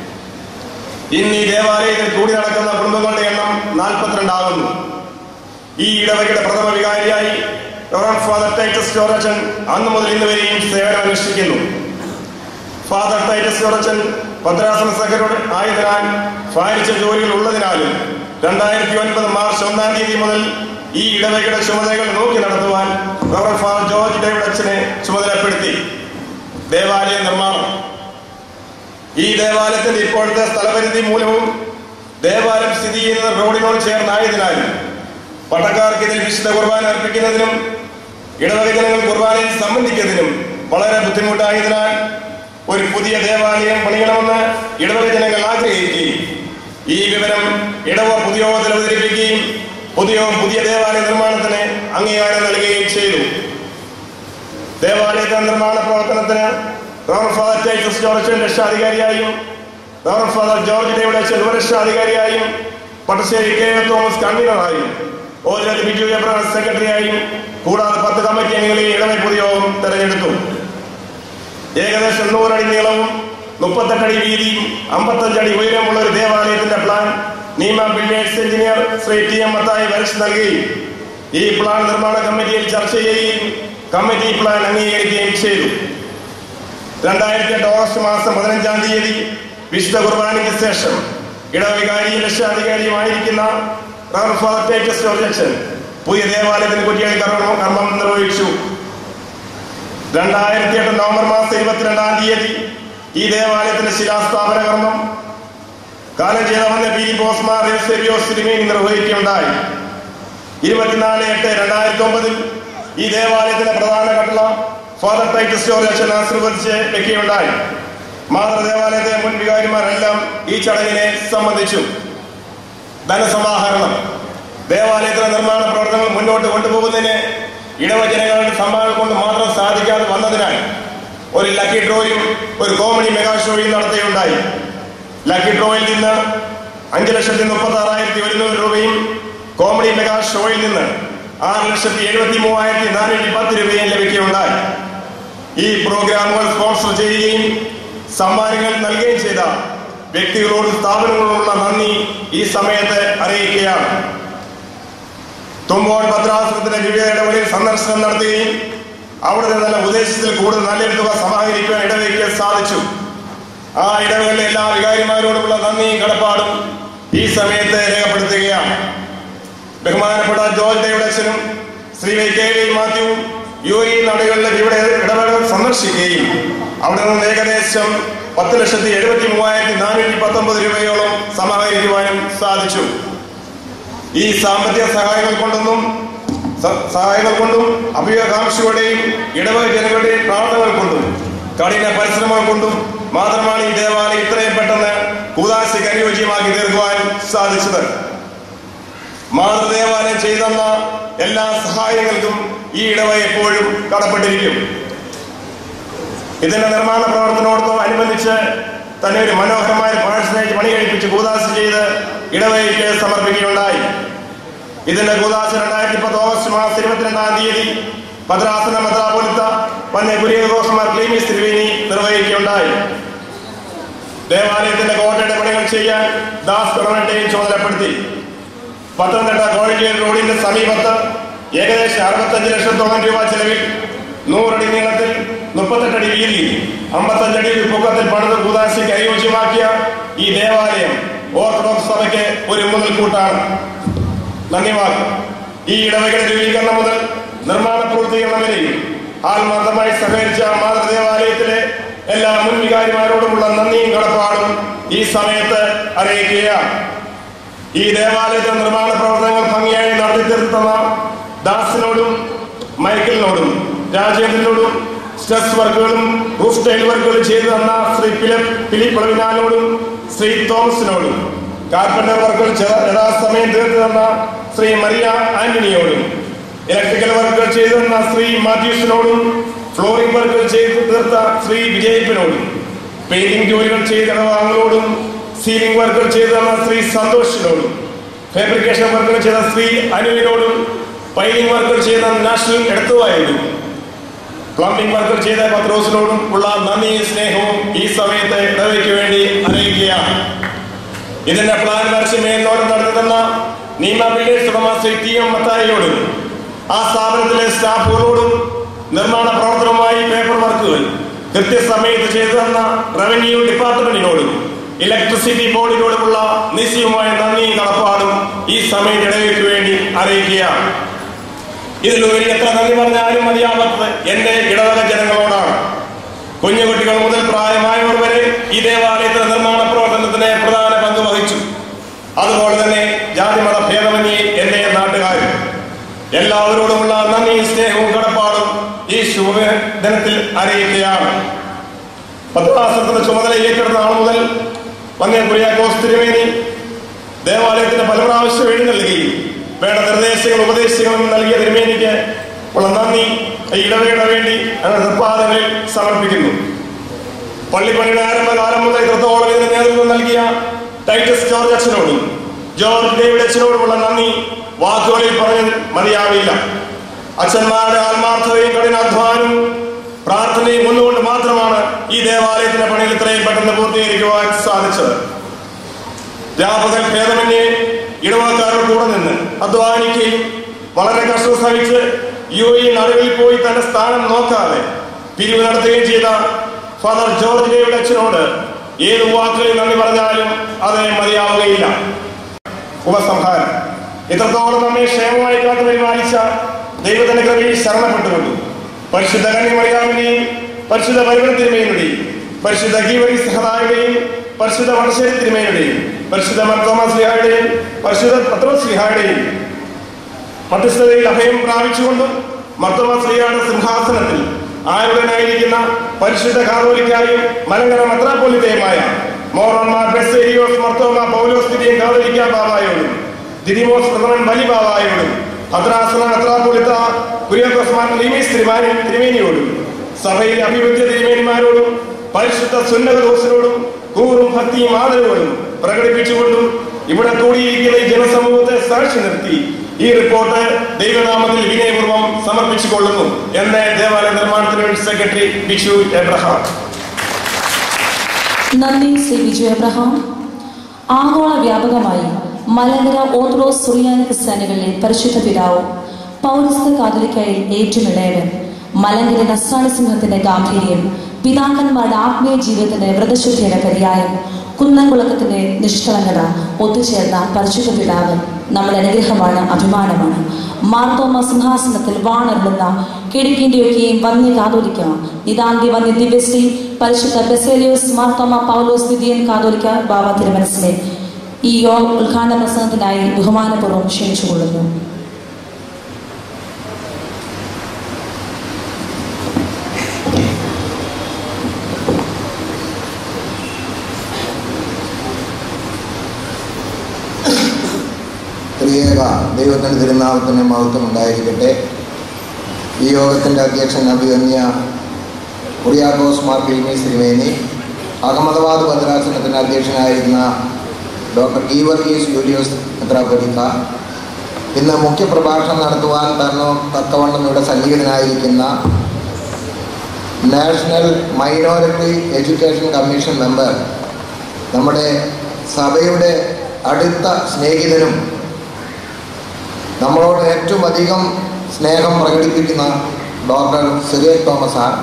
ഇന്ന് ഈ ദേവാലയത്തിൽ കൂടി നടക്കുന്ന കുടുംബങ്ങളുടെ എണ്ണം നാൽപ്പത്തിരണ്ടാകുന്നു ഈ ഇടവകയുടെ പ്രഥമ വികാരിയായി റവറൻഡ് ഫാദർ ടൈറ്റസ് ജോറച്ചൻ അന്ന് മുതൽ ഇന്ന് വരെയും സേവനം അനുഷ്ഠിക്കുന്നു ഫാദർ ടൈറ്റസ് ജോറച്ചൻ ഭദ്രാസന സഹരോട് ആയതിനാൽ ഭാരിച്ച ജോലികൾ ഉള്ളതിനാലും രണ്ടായിരത്തി ഒൻപത് മാർച്ച് ഒന്നാം തീയതി മുതൽ ഈ ഇടവകയുടെ ചുമതലകൾ നോക്കി നടത്തുവാൻ റവറൻഡ് ഫാദർ ജോർജ് ഡേവിഡ് അച്ഛനെ ചുമതലപ്പെടുത്തി ദേവാലയ നിർമ്മാണം ഈ ദേവാലയത്തിന്റെ ഇപ്പോഴത്തെ സ്ഥലപരിധി മൂലവും ദേവാലയം സ്ഥിതി ചെയ്യുന്നത് റോഡിനോട് ചേർന്നായതിനാലും പട്ടക്കാർക്ക് ഇതിൽ വിശുദ്ധ കുർബാന അർപ്പിക്കുന്നതിനും ഇടവക ജനങ്ങൾ കുർബാനയിൽ സംബന്ധിക്കുന്നതിനും വളരെ ബുദ്ധിമുട്ടായതിനാൽ ഒരു പുതിയ ദേവാലയം പണിയണമെന്ന് ഇടവക ജനങ്ങൾ ആഗ്രഹിക്കുകയും ഈ വിവരം ഇടവ പുതിയോഗത്തിൽ അവതരിപ്പിക്കുകയും പുതിയ പുതിയ ദേവാലയ നിർമ്മാണത്തിന് അംഗീകാരം നൽകുകയും ചെയ്തു ദേവാലയത്തിന്റെ നിർമ്മാണ പ്രവർത്തനത്തിന് റവർ ഫാദർ ടൈറ്റസ് ജോർജ് രക്ഷാധികാരിയായും റവർ ഫാദർ ജോർജ് ഡേയുടെ ചെറുവരക്ഷാധികാരിയായും പട്ടശ്ശേരി കെ എ തോമസ് കൺവീനറായും ഓജത് ബിജു എബ്രഹാം സെക്രട്ടറിയായും കൂടാതെ പത്ത് കമ്മിറ്റി അംഗങ്ങളെയും ഇടവ പൊതുയോഗം തെരഞ്ഞെടുത്തു ഏകദേശം നൂറടി നീളവും മുപ്പത്തെട്ടടി വീതിയും അമ്പത്തഞ്ചടി ഉയരമുള്ള ഒരു ദേവാലയത്തിന്റെ plan Neema builders engineer Shri T M Mathai വരച്ച് നൽകുകയും ഈ പ്ലാൻ നിർമ്മാണ കമ്മിറ്റിയിൽ ചർച്ച ചെയ്യുകയും കമ്മിറ്റി പ്ലാൻ അംഗീകരിക്കുകയും ചെയ്തു രണ്ടായിരത്തി എട്ട് ഓഗസ്റ്റ് മാസം പതിനഞ്ചാം തീയതി വിശുദ്ധ കുർബാനയ്ക്ക് ശേഷം ഇടവികാരിയും രക്ഷാധികാരിയുമായിരിക്കുന്ന റവർ ഫാദർ ടേറ്റസ് ജോർജൻ പുതിയ ദേവാലയത്തിന് കുറ്റിയായി കർമ്മം കർമ്മം നിർവഹിച്ചു രണ്ടായിരത്തി എട്ട് നവംബർ മാസം ഇരുപത്തിരണ്ടാം തീയതി ഈ ദേവാലയത്തിന്റെ ശിലാസ്ഥാപന കർമ്മം കാലം ചെയ്ത വന്ന പി ബോസ്മാർ എൽസെബിയോസ് തിരുമേനി നിർവഹിക്കുകയുണ്ടായി ഇരുപത്തിനാല് എട്ട് രണ്ടായിരത്തി ഒമ്പതിൽ ഈ ദേവാലയത്തിന്റെ പ്രധാന കട്ടള ഫാദർ ടൈറ്റസ് ജോർജ് അച്ഛൻ ആശീർവദിച്ച് വെക്കുകയുണ്ടായി മാതൃദേവാലയത്തെ മുൻ വികാരിമാരെല്ലാം ഈ ചടങ്ങിനെ സംബന്ധിച്ചു ധനസമാഹരണം ദേവാലയത്തിലെ നിർമ്മാണ പ്രവർത്തനങ്ങൾ മുന്നോട്ട് കൊണ്ടുപോകുന്നതിന് ഇടവജനങ്ങളുടെ സംഭാവന കൊണ്ട് മാത്രം സാധിക്കാതെ വന്നതിനാൽ ഒരു ലക്കി ഡ്രോയും ഒരു കോമഡി മെഗാ ഷോയും നടത്തുകയുണ്ടായി ലക്കി ഡ്രോയിൽ നിന്ന് അഞ്ച് ലക്ഷത്തി മുപ്പത്തി ആറായിരത്തി ഒരുന്നൂറ് രൂപയും കോമഡി മെഗാ ഷോയിൽ നിന്ന് ആറ് ലക്ഷത്തി എഴുപത്തി മൂവായിരത്തി നാനൂറ്റി പത്ത് രൂപയും ലഭിക്കുകയുണ്ടായി ഈ പ്രോഗ്രാമുകൾ സ്പോൺസർ ചെയ്യുകയും സമ്മാനങ്ങൾ നൽകുകയും ചെയ്ത വ്യക്തികളോടും സ്ഥാപനങ്ങളോടുള്ള നന്ദി ഈ സമയത്ത് അറിയിക്കുകയാണ് തുമ്പോൺ ഭദ്രാസനത്തിന്റെ വിവിധ ഇടങ്ങളിൽ സന്ദർശനം നടത്തുകയും അവിടെ നിന്നുള്ള ഉദ്ദേശത്തിൽ കൂടുതൽ നല്ലൊരു തുക സമാഹരിക്കുവാൻ ഇടവയ്ക്കാൻ സാധിച്ചു ആ ഇടവുകളിലെ എല്ലാ വികാരിമാരോടുമുള്ള നന്ദിയും കടപ്പാടും ഈ സമയത്ത് രേഖപ്പെടുത്തുകയാണ് ബഹുമാനപ്പെട്ട ജോർജ് ദേവടച്ചനും ശ്രീ വൈ കെ വി മാത്യുവും യു എ നാടുകളിലെ വിവിധ ഇടവേളകൾ സന്ദർശിക്കുകയും അവിടെ നിന്ന് ഏകദേശം പത്ത് ലക്ഷത്തി എഴുപത്തി മൂവായിരത്തി നാനൂറ്റി പത്തൊമ്പത് രൂപയോളം സമാഹരിക്കുവാനും സാധിച്ചു ഈ സാമ്പത്തിക സഹായങ്ങൾ കൊണ്ടൊന്നും സ- സഹായങ്ങൾ കൊണ്ടും അഭ്യൂഹകാംക്ഷികളുടെയും ഇടവക ജനങ്ങളുടെയും പ്രാർത്ഥനകൾ കൊണ്ടും കഠിന പരിശ്രമങ്ങൾ കൊണ്ടും മാത്രമാണ് ഈ ദേവാലയം ഇത്രയും പെട്ടെന്ന് കൂതാശയ്ക്ക് അനുയോജ്യമാക്കി തീർക്കുവാൻ സാധിച്ചത് മാതൃദേവാലയം ചെയ്തെന്ന എല്ലാ സഹായങ്ങൾക്കും ഈ ഇടവ എപ്പോഴും കടപ്പെട്ടിരിക്കും ഇതിന്റെ നിർമ്മാണ പ്രവർത്തനത്തോടൊപ്പം അനുബന്ധിച്ച് തന്നെ ഒരു മനോഹരമായ പാഴ്സനേജ് പണി കഴിപ്പിച്ച് കൂതാശ ചെയ്ത് ഇടവയ്ക്ക് സമർപ്പിക്കുകയുണ്ടായി ഇതിന്റെ കൂതാശ രണ്ടായിരത്തി പത്ത് ഓഗസ്റ്റ് മാസം ഇരുപത്തിരണ്ടാം തീയതി ഭദ്രാസന മെത്രാപൊലിത്ത വന്യ കുര്യഘോഷമാർ ക്ലീമിസ് തിരുവേനി നിർവഹിക്കുകയുണ്ടായി ദേവാലയത്തിന്റെ കോട്ടയുടെ പണികൾ ചെയ്യാൻ ദാസ് ഗവൺമെന്റിനെയും ചുമതലപ്പെടുത്തി പത്തനംതിട്ട കോഴഞ്ചേരി റോഡിന്റെ സമീപത്ത് ഏകദേശം അറുപത്തഞ്ച് ലക്ഷത്തോളം രൂപ ചെലവിൽ നൂറടി നീളത്തിൽ മുപ്പത്തെട്ടടി വീതിയിൽ അമ്പത്തഞ്ചടി പൊക്കത്തിൽ പണിത് കൂതാശിക്ക് അനുയോജ്യമാക്കിയ ഈ ദേവാലയം ഓർത്തഡോക്സ് സഭയ്ക്ക് ഒരു മുതൽക്കൂട്ടാണ് നന്ദി വാക്ക് ഈ ഇടവകയുടെ രൂപീകരണം മുതൽ നിർമ്മാണ പൂർത്തീകരണം വരെയും ആത്മാർത്ഥമായി സഹകരിച്ച മാതൃദേവാലയത്തിലെ എല്ലാ മുൻ വികാരിമാരോടുമുള്ള നന്ദിയും കടപ്പാടും ഈ സമയത്ത് അറിയിക്കുകയാണ് ഈ ദേവാലയത്തിന്റെ നിർമ്മാണ പ്രവർത്തനങ്ങൾ ഭംഗിയായി നടത്തി തീർത്തുന്ന ദാസിനോടും മൈക്കിളിനോടും രാജേന്ദ്രനോടും സ്ട്രെസ് വർക്കുകളും റൂഫ് ടൈൽ വർക്കുകളും ചെയ്തു തന്ന ശ്രീ ഫിലിപ്പ് ഫിലിപ്പ് ഇളവിനാനോടും ശ്രീ തോമസിനോടും കാർപ്പന്റർ വർക്കുകൾ ചെ- യഥാസമയം തീർത്തു തന്ന ശ്രീ മറിയ ആന്റണിയോടും ഇലക്ട്രിക്കൽ വർക്കുകൾ ചെയ്തു തന്ന ശ്രീ മാത്യൂസിനോടും ഫ്ലോറിംഗ് വർക്കുകൾ ചെയ്തു തീർത്ത ശ്രീ വിജയിപ്പിനോടും പെയിന്റിംഗ് ജോലികൾ ചെയ്ത ഇടവാങ്ങളോടും സീലിംഗ് വർക്കുകൾ ചെയ്ത ശ്രീ സന്തോഷിനോടും ഫാബ്രിക്കേഷൻ വർക്കുകൾ ചെയ്ത ശ്രീ അനുവിനോടും പൈലിംഗ് വർക്കുകൾ ചെയ്ത നാഷണൽ എടുത്തുവായോടും പ്ലംബിംഗ് വർക്കുകൾ ചെയ്ത പത്രോസിനോടും ഉള്ള നന്ദിയും സ്നേഹവും ഈ സമയത്ത് ഇടവയ്ക്ക് വേണ്ടി അറിയിക്കുകയാണ് ഇതിന്റെ പ്ലാൻ വരച്ച് മേൽനോട്ടം നടത്തുന്ന നീമ ബിൽഡേഴ്സ് ഉടമ ശ്രീ ടി എം മത്തായിയോടും ആ സ്ഥാപനത്തിലെ സ്റ്റാഫുകളോടും നിർമ്മാണ പ്രവർത്തനവുമായി പേപ്പർ വർക്കുകൾ കൃത്യസമയത്ത് ചെയ്തു തന്ന റവന്യൂ ഡിപ്പാർട്ട്മെന്റിനോടും ഇലക്ട്രിസിറ്റി ബോർഡിനോടുമുള്ള നിശ്ചയമായ നന്ദിയും കടപ്പാടും ഈ സമയത്ത് ഇടവയ്ക്ക് വേണ്ടി അറിയിക്കുകയാണ് ഇതിലുപരി എത്ര നന്ദി പറഞ്ഞാലും മതിയാവാത്തത് എന്റെ ഇടവക ജനങ്ങളോടാണ് കുഞ്ഞുകുട്ടികൾ മുതൽ പ്രായമായവർ വരെ ഈ ദേവാലയത്തിന്റെ നിർമ്മാണ പ്രവർത്തനത്തിന് പ്രധാന പങ്ക് വഹിച്ചു അതുപോലെ തന്നെ ജാതിമത ഭേദമന്യേ എന്റെ നാട്ടുകാരും എല്ലാവരോടുമുള്ള നന്ദിയും സ്നേഹവും കടപ്പാടും ഈ ശുഭദിനത്തിൽ അറിയിക്കുകയാണ് പത്രാസനത്തിന്റെ ചുമതല ഏറ്റെടുത്ത നാൾ മുതൽ വന്യ കുര്യാക്കോസ് തിരുമേനി ദേവാലയത്തിന് പല പ്രാവശ്യം എഴുന്നള്ളുകയും വേണ്ട നിർദ്ദേശങ്ങളും ഉപദേശങ്ങളും നൽകിയ തിരുമേനിക്ക് ഉള്ള നന്ദി ഈ ഇടവേള വേണ്ടി ഞങ്ങളുടെ നിർപ്പാദങ്ങളിൽ സമർപ്പിക്കുന്നു പള്ളിപ്പണിയുടെ ആരംഭകാലം മുതൽ ഇത്രത്തോളം ഇതിന് നേതൃത്വം നൽകിയ ടൈറ്റസ് ജോർജ് അച്ഛനോടും ജോർജ് ഡേവിഡ് അച്ഛനോടുമുള്ള നന്ദി വാക്കുകളിൽ പറഞ്ഞ് മതിയാവില്ല അച്ഛന്മാരുടെ ആത്മാർത്ഥതയും കഠിനാധ്വാനവും പ്രാർത്ഥനയും ഒന്നുകൊണ്ട് മാത്രമാണ് ഈ ദേവാലയത്തിന്റെ പണിയിൽ ഇത്രയും പെട്ടെന്ന് പൂർത്തീകരിക്കുവാൻ സാധിച്ചത് രാപകൽ ഭേദമന്യേ ഇടവക്കാരുടെ കൂടെ നിന്ന് അധ്വാനിക്കുകയും വളരെ കഷ്ടം സഹിച്ച് യു എ നടുവിൽ പോയി തന്റെ സ്ഥാനം നോക്കാതെ പിരിവ് നടത്തുകയും ചെയ്ത ഫാദർ ജോർജ് ഡേവിഡ് അച്ഛനോട് ഏത് വാക്കുകളിൽ നന്ദി പറഞ്ഞാലും അത് മതിയാവുകയില്ല ഉപസംഹാരം ഇത്രത്തോളം നമ്മെ ക്ഷേമമായി കാത്തു പരിപാലിച്ച ദൈവത്തിന്റെ കൃപയിൽ ശരണപ്പെട്ടുകൊണ്ടു പരിശുദ്ധ കന്യമറിയാമിനെയും പരിശുദ്ധ പരിമള തിരുമേനുടെയും പരിശുദ്ധ ഗീവരി സഹതായുടെയും പരിശുദ്ധ വടശ്ശേരി തിരുമേനുടെയും പരിശുദ്ധ മർത്തോമ ശ്രീഹായുടെയും പരിശുദ്ധ പത്രോ ശ്രീഹായുടെയും മധ്യസ്ഥതയിൽ അഭയം പ്രാപിച്ചുകൊണ്ടും മർത്തോമ ശ്രീയുടെ സിംഹാസനത്തിൽ ആരുടനായിരിക്കുന്ന പരിശുദ്ധ കാതോലിക്കായും മലങ്കര മെത്രാപ്പൊലിത്തയുമായ മോറന്മാർ ബെസേരിയോസ് മർത്തോമ പൗലോസ് തിരിയും കാതോലിക്ക ബാബായോടും ദിദിമോസ് പ്രഥമൻ ബലി ബാബായോടും ഭദ്രാസന മെത്രാപ്പൊലിത്ത കുര്യാക്കോസ്മാൻ ലീമീസ് തിരുമാനി തിരുമേനിയോടും സഭയിലെ അഭിവൃദ്ധി തിരുമേനിമാരോടും പരിശുദ്ധ സുന്നത ദോസിനോടും കൂറും ഭക്തിയും ആദരവുകളും പ്രകടിപ്പിച്ചുകൊണ്ടും ഇവിടെ കൂടിയിരിക്കുന്ന ഈ ജനസമൂഹത്തെ സാക്ഷി നിർത്തി ഈ റിപ്പോർട്ട് ദൈവനാമത്തിൽ വിനയപൂർവ്വം സമർപ്പിച്ചുകൊള്ളുന്നു എന്ന് ദേവാലയ നിർമ്മാണത്തിന് വേണ്ടി സെക്രട്ടറി ബിഷു എബ്രഹാം നന്ദി ശ്രീ വിജു എബ്രഹാം ആഗോള വ്യാപകമായി മലങ്കര ഓർത്തഡോക്സ് സുറിയാനി ക്രിസ്ത്യാനികളിലെ പരിശുദ്ധ പിതാവും പൗരസ്ത്യ കാതലിക്കയിൽ ഏറ്റുമിളയവൻ മലങ്കര നസ്രാണി സിംഹത്തിന്റെ ഗാംഭീര്യം പിതാക്കന്മാരുടെ ആത്മീയ ജീവിതത്തിന്റെ വ്രതശുദ്ധിയുടെ പര്യായം കുന്നംകുളക്കത്തിന്റെ നിഷ്കളങ്കത ഒത്തുചേർന്ന പരിശുദ്ധ പിതാവ് നമ്മുടെ അനുഗ്രഹമാണ് അഭിമാനമാണ് മാർത്തോമ സിംഹാസനത്തിൽ വാണരുളുന്ന കിഴക്കിന്റെയൊക്കെയും വന്യ കാതോലിക്ക നിതാന്തി വന്യ ദിവ്യശ്രീ പരിശുദ്ധ ബെസേലിയോസ് മാർത്തോമ പൗലോസ് ദിദിയൻ കാതോലിക്ക ബാബ തിരുമനസിനെ ഈ യോഗ ഉദ്ഘാടന പ്രസംഗത്തിനായി ബഹുമാനപൂർവ്വം ക്ഷണിച്ചുകൊള്ളുന്നു ത്രിയേക ദൈവത്തിൻ്റെ തിരുനാമത്തിന് മഹത്വം ഉണ്ടായിരിക്കട്ടെ ഈ യോഗത്തിൻ്റെ അധ്യക്ഷൻ അഭിഗമ്യ കുറിയാക്കോസ് മാർ ക്ലീമീസ് തിരുമേനി അഹമ്മദാബാദ് ഭദ്രാസനത്തിൻ്റെ അധ്യക്ഷനായിരുന്ന ഡോക്ടർ ടി വർഗീസ് ജൂലിയോസ് മെത്രാപ്പൊലിക്ക ഇന്ന് മുഖ്യപ്രഭാഷണം നടത്തുവാൻ തന്നോ തക്കവണ്ണം ഇവിടെ സന്നിഹിതനായിരിക്കുന്ന national minority education commission member നമ്മുടെ സഭയുടെ അടുത്ത സ്നേഹിതനും നമ്മളോട് ഏറ്റവും അധികം സ്നേഹം പ്രകടിപ്പിക്കുന്ന ഡോക്ടർ സിറിയൽ തോമസ് ആർ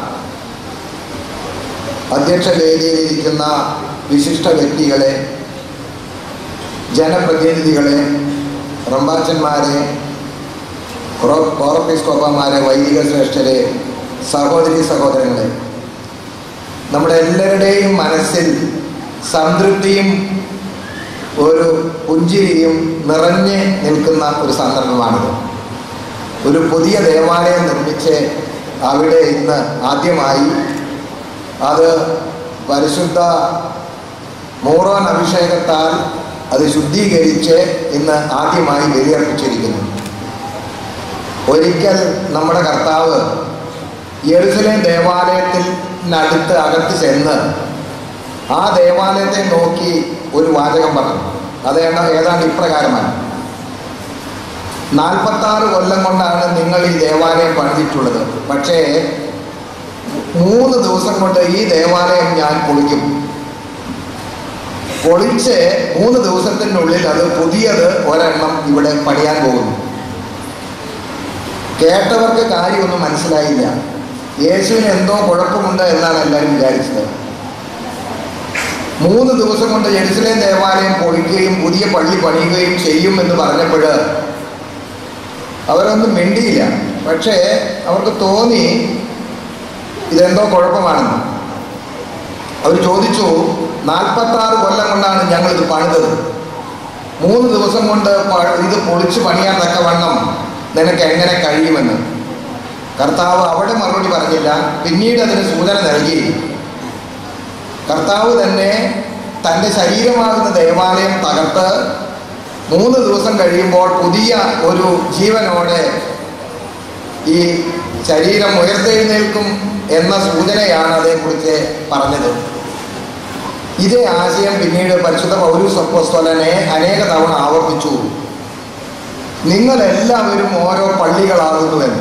അധ്യക്ഷ വേദിയിലിരിക്കുന്ന വിശിഷ്ട വ്യക്തികളെ ജനപ്രതിനിധികളെ റമ്പാച്ചന്മാരെ കോറപ്പിസ്കോപ്പന്മാരെ വൈദിക ശ്രേഷ്ഠരെ സഹോദരി സഹോദരങ്ങളെ നമ്മുടെ എല്ലാവരുടെയും മനസ്സിൽ സംതൃപ്തിയും ഒരു പുഞ്ചിരിയും നിറഞ്ഞ് നിൽക്കുന്ന ഒരു സന്ദർഭമാണിത് ഒരു പുതിയ ദേവാലയം നിർമ്മിച്ച് അവിടെ ഇന്ന് ആദ്യമായി അത് പരിശുദ്ധ മൂറോൻ അഭിഷേകത്താൽ അത് ശുദ്ധീകരിച്ച് ഇന്ന് ആദ്യമായി ബലിയർപ്പിച്ചിരിക്കുന്നു ഒരിക്കൽ നമ്മുടെ കർത്താവ് യെറുസലേം ദേവാലയത്തിനടുത്ത് അകത്ത് ചെന്ന് ആ ദേവാലയത്തെ നോക്കി ഒരു വാചകം പറഞ്ഞു അത് ഏതാ- ഏതാണ്ട് ഇപ്രകാരമാണ് നാൽപ്പത്താറ് കൊല്ലം കൊണ്ടാണ് നിങ്ങൾ ഈ ദേവാലയം പണിതിട്ടുള്ളത് പക്ഷേ മൂന്ന് ദിവസം കൊണ്ട് ഈ ദേവാലയം ഞാൻ പൊളിക്കും പൊളിച്ച് മൂന്ന് ദിവസത്തിനുള്ളിൽ അത് പുതിയത് ഒരെണ്ണം ഇവിടെ പണിയാൻ പോകുന്നു കേട്ടവർക്ക് കാര്യമൊന്നും മനസ്സിലായില്ല യേശുവിന് എന്തോ കുഴപ്പമുണ്ട് എന്നാണ് എല്ലാവരും വിചാരിച്ചത് മൂന്ന് ദിവസം കൊണ്ട് ജെറുസലേം ദേവാലയം പൊളിക്കുകയും പുതിയ പള്ളി പണിയുകയും ചെയ്യും എന്ന് പറഞ്ഞപ്പോൾ അവരൊന്നും മിണ്ടിയില്ല പക്ഷേ അവർക്ക് തോന്നി ഇതെന്തോ കുഴപ്പമാണെന്ന് അവർ ചോദിച്ചു നാൽപ്പത്താറ് കൊല്ലം കൊണ്ടാണ് ഞങ്ങൾ ഇത് പണിതത് മൂന്ന് ദിവസം കൊണ്ട് പ- ഇത് പൊളിച്ച് പണിയാൻ തക്കവണ്ണം നിനക്ക് എങ്ങനെ കഴിയുമെന്ന് കർത്താവ് അവിടെ മറുപടി പറഞ്ഞില്ല പിന്നീട് അതിന് സൂചന നൽകി കർത്താവ് തന്നെ തൻ്റെ ശരീരമാകുന്ന ദേവാലയം തകർത്ത് മൂന്ന് ദിവസം കഴിയുമ്പോൾ പുതിയ ഒരു ജീവനോടെ ഈ ശരീരം ഉയർത്തെഴുന്നേൽക്കും എന്ന സൂചനയാണ് അതേക്കുറിച്ച് പറഞ്ഞത് ഇതേ ആശയം പിന്നീട് പരിശുദ്ധ പൗരൂസ് അപ്പോസ്തലനെ അനേക തവണ ആവർത്തിച്ചു നിങ്ങൾ എല്ലാവരും ഓരോ പള്ളികളാകുന്നുവെന്ന്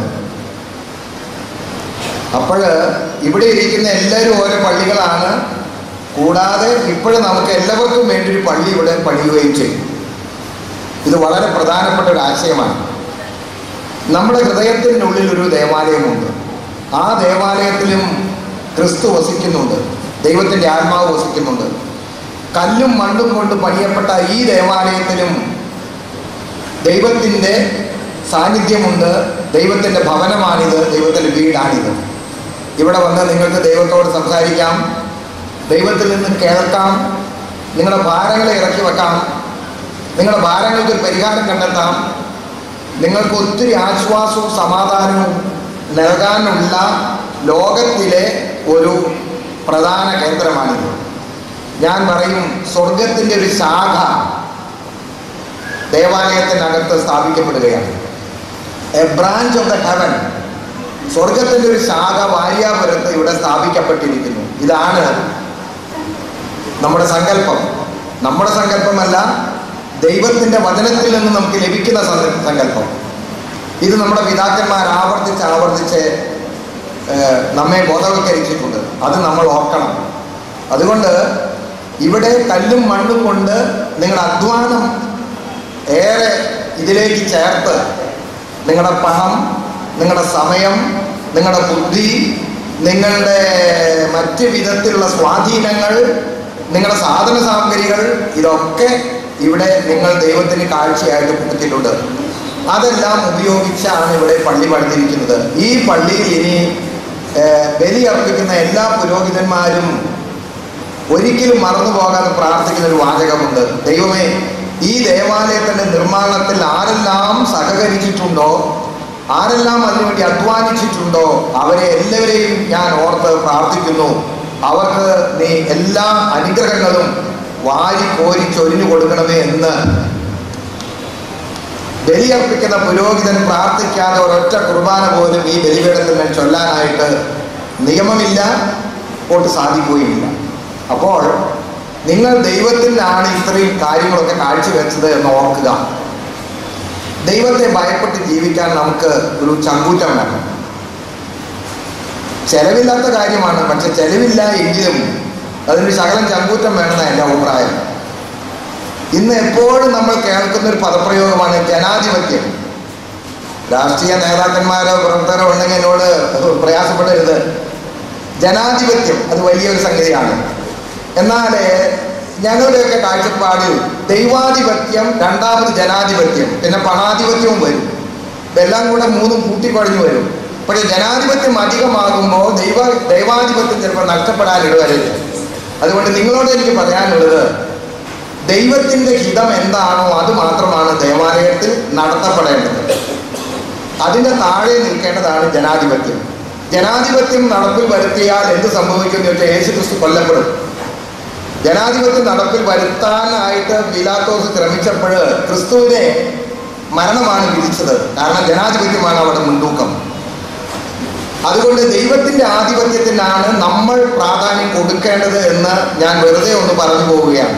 അപ്പോൾ ഇവിടെ ഇരിക്കുന്ന എല്ലാവരും ഓരോ പള്ളികളാണ് കൂടാതെ ഇപ്പോഴും നമുക്ക് എല്ലാവർക്കും വേണ്ടി ഒരു പള്ളി ഇവിടെ പണിയുകയും ചെയ്യും ഇത് വളരെ പ്രധാനപ്പെട്ട ഒരു ആശയമാണ് നമ്മുടെ ഹൃദയത്തിനുള്ളിൽ ഒരു ദേവാലയമുണ്ട് ആ ദേവാലയത്തിലും ക്രിസ്തു വസിക്കുന്നുണ്ട് ദൈവത്തിൻ്റെ ആത്മാവ് വസിക്കുന്നുണ്ട് കല്ലും മണ്ണും കൊണ്ട് പണിയപ്പെട്ട ഈ ദേവാലയത്തിലും ദൈവത്തിൻ്റെ സാന്നിധ്യമുണ്ട് ദൈവത്തിൻ്റെ ഭവനമാണിത് ദൈവത്തിൻ്റെ വീടാണിത് ഇവിടെ വന്ന് നിങ്ങൾക്ക് ദൈവത്തോട് സംസാരിക്കാം ദൈവത്തിൽ നിന്ന് കേൾക്കാം നിങ്ങളുടെ ഭാരങ്ങളെ ഇറക്കി വെക്കാം നിങ്ങളുടെ ഭാരങ്ങൾക്ക് ഒരു പരിഹാരം കണ്ടെത്താം നിങ്ങൾക്ക് ഒത്തിരി ആശ്വാസവും സമാധാനവും നൽകാനുള്ള ലോകത്തിലെ ഒരു പ്രധാന കേന്ദ്രമാണിത് ഞാൻ പറയും സ്വർഗത്തിൻ്റെ ഒരു ശാഖ ദേവാലയത്തിനകത്ത് സ്ഥാപിക്കപ്പെടുകയാണ് a branch of the heaven സ്വർഗത്തിൻ്റെ ഒരു ശാഖ വാര്യാപുരത്ത് ഇവിടെ സ്ഥാപിക്കപ്പെട്ടിരിക്കുന്നു ഇതാണ് നമ്മുടെ സങ്കല്പം നമ്മുടെ സങ്കല്പമല്ല ദൈവത്തിന്റെ വചനത്തിൽ നിന്ന് നമുക്ക് ലഭിക്കുന്ന സന്ദ- സങ്കല്പം ഇത് നമ്മുടെ പിതാക്കന്മാർ ആവർത്തിച്ച് ആവർത്തിച്ച് ഏഹ്, നമ്മെ ബോധവൽക്കരിച്ചിട്ടുണ്ട് അത് നമ്മൾ ഓർക്കണം അതുകൊണ്ട് ഇവിടെ കല്ലും മണ്ണും കൊണ്ട് നിങ്ങളുടെ അധ്വാനം ഏറെ ഇതിലേക്ക് ചേർത്ത് നിങ്ങളുടെ പണം നിങ്ങളുടെ സമയം നിങ്ങളുടെ ബുദ്ധി നിങ്ങളുടെ മറ്റ് വിധത്തിലുള്ള സ്വാധീനങ്ങൾ നിങ്ങളുടെ സാധന സാമഗ്രികൾ ഇതൊക്കെ ഇവിടെ നിങ്ങൾ ദൈവത്തിന് കാഴ്ചയായിട്ട് കൊടുത്തിട്ടുണ്ട് അതെല്ലാം ഉപയോഗിച്ചാണ് ഇവിടെ പള്ളി പണിതിരിക്കുന്നത് ഈ പള്ളിയിൽ ഇനി ഏഹ്, ബലി അർപ്പിക്കുന്ന എല്ലാ പുരോഹിതന്മാരും ഒരിക്കലും മറന്നു പോകാതെ പ്രാർത്ഥിക്കുന്ന ഒരു വാചകമുണ്ട് ദൈവമേ ഈ ദേവാലയത്തിന്റെ നിർമ്മാണത്തിൽ ആരെല്ലാം സഹകരിച്ചിട്ടുണ്ടോ ആരെല്ലാം അതിനുവേണ്ടി അധ്വാനിച്ചിട്ടുണ്ടോ അവരെ എല്ലാവരെയും ഞാൻ ഓർത്ത് പ്രാർത്ഥിക്കുന്നു അവർക്ക് നീ എല്ലാ അനുഗ്രഹങ്ങളും വാരി കോരി ചൊരിഞ്ഞു കൊടുക്കണമേ എന്ന് ബലിയർപ്പിക്കുന്ന പുരോഹിതൻ പ്രാർത്ഥിക്കാതെ ഒരൊറ്റ കുർബാന പോലും ഈ ബലിപീഠത്തിൽ മേൽ ചൊല്ലാനായിട്ട് നിയമമില്ല ഒട്ട് സാധിക്കുകയില്ല അപ്പോൾ നിങ്ങൾ ദൈവത്തിലാണ് ഇത്രയും കാര്യങ്ങളൊക്കെ കാഴ്ചവെച്ചത് എന്ന് ഓർക്കുക ദൈവത്തെ ഭയപ്പെട്ട് ജീവിക്കാൻ നമുക്ക് ഒരു ചങ്കൂറ്റം വേണം ചെലവില്ലാത്ത കാര്യമാണ് പക്ഷെ ചെലവില്ല എങ്കിലും അതിന് ശകലം ചങ്കൂറ്റം വേണമെന്ന എൻ്റെ അഭിപ്രായം ഇന്ന് എപ്പോഴും നമ്മൾ കേൾക്കുന്ന ഒരു പദപ്രയോഗമാണ് ജനാധിപത്യം രാഷ്ട്രീയ നേതാക്കന്മാരോ പ്രവർത്തകരോ ഉണ്ടെങ്കിൽ എന്നോട് പ്രയാസപ്പെടരുത് ജനാധിപത്യം അത് വലിയൊരു സംഗതിയാണ് എന്നാൽ ഞങ്ങളുടെയൊക്കെ കാഴ്ചപ്പാടിൽ ദൈവാധിപത്യം രണ്ടാമത് ജനാധിപത്യം പിന്നെ പണാധിപത്യവും വരും ഇതെല്ലാം കൂടെ മൂന്നും കൂട്ടിക്കുഴഞ്ഞു വരും പക്ഷെ ജനാധിപത്യം അധികമാകുമ്പോൾ ദൈവ ദൈവാധിപത്യം ചിലപ്പോൾ നഷ്ടപ്പെടാൻ ഇടവരില്ല അതുകൊണ്ട് നിങ്ങളോട് എനിക്ക് പറയാനുള്ളത് ദൈവത്തിന്റെ ഹിതം എന്താണോ അത് മാത്രമാണ് ദേവാലയത്തിൽ നടത്തപ്പെടേണ്ടത് അതിന്റെ താഴെ നിൽക്കേണ്ടതാണ് ജനാധിപത്യം ജനാധിപത്യം നടപ്പിൽ വരുത്തിയാൽ എന്ത് സംഭവിക്കും എന്ന് വെച്ചാൽ യേശു ക്രിസ്തു കൊല്ലപ്പെടും ജനാധിപത്യം നടപ്പിൽ വരുത്താനായിട്ട് പിലാത്തോസ് ശ്രമിച്ചപ്പോൾ ക്രിസ്തുവിനെ മരണമാണ് വിധിച്ചത് കാരണം ജനാധിപത്യമാണ് അവിടെ മുൻതൂക്കം അതുകൊണ്ട് ദൈവത്തിന്റെ ആധിപത്യത്തിനാണ് നമ്മൾ പ്രാധാന്യം കൊടുക്കേണ്ടത് എന്ന് ഞാൻ വെറുതെ ഒന്ന് പറഞ്ഞു പോവുകയാണ്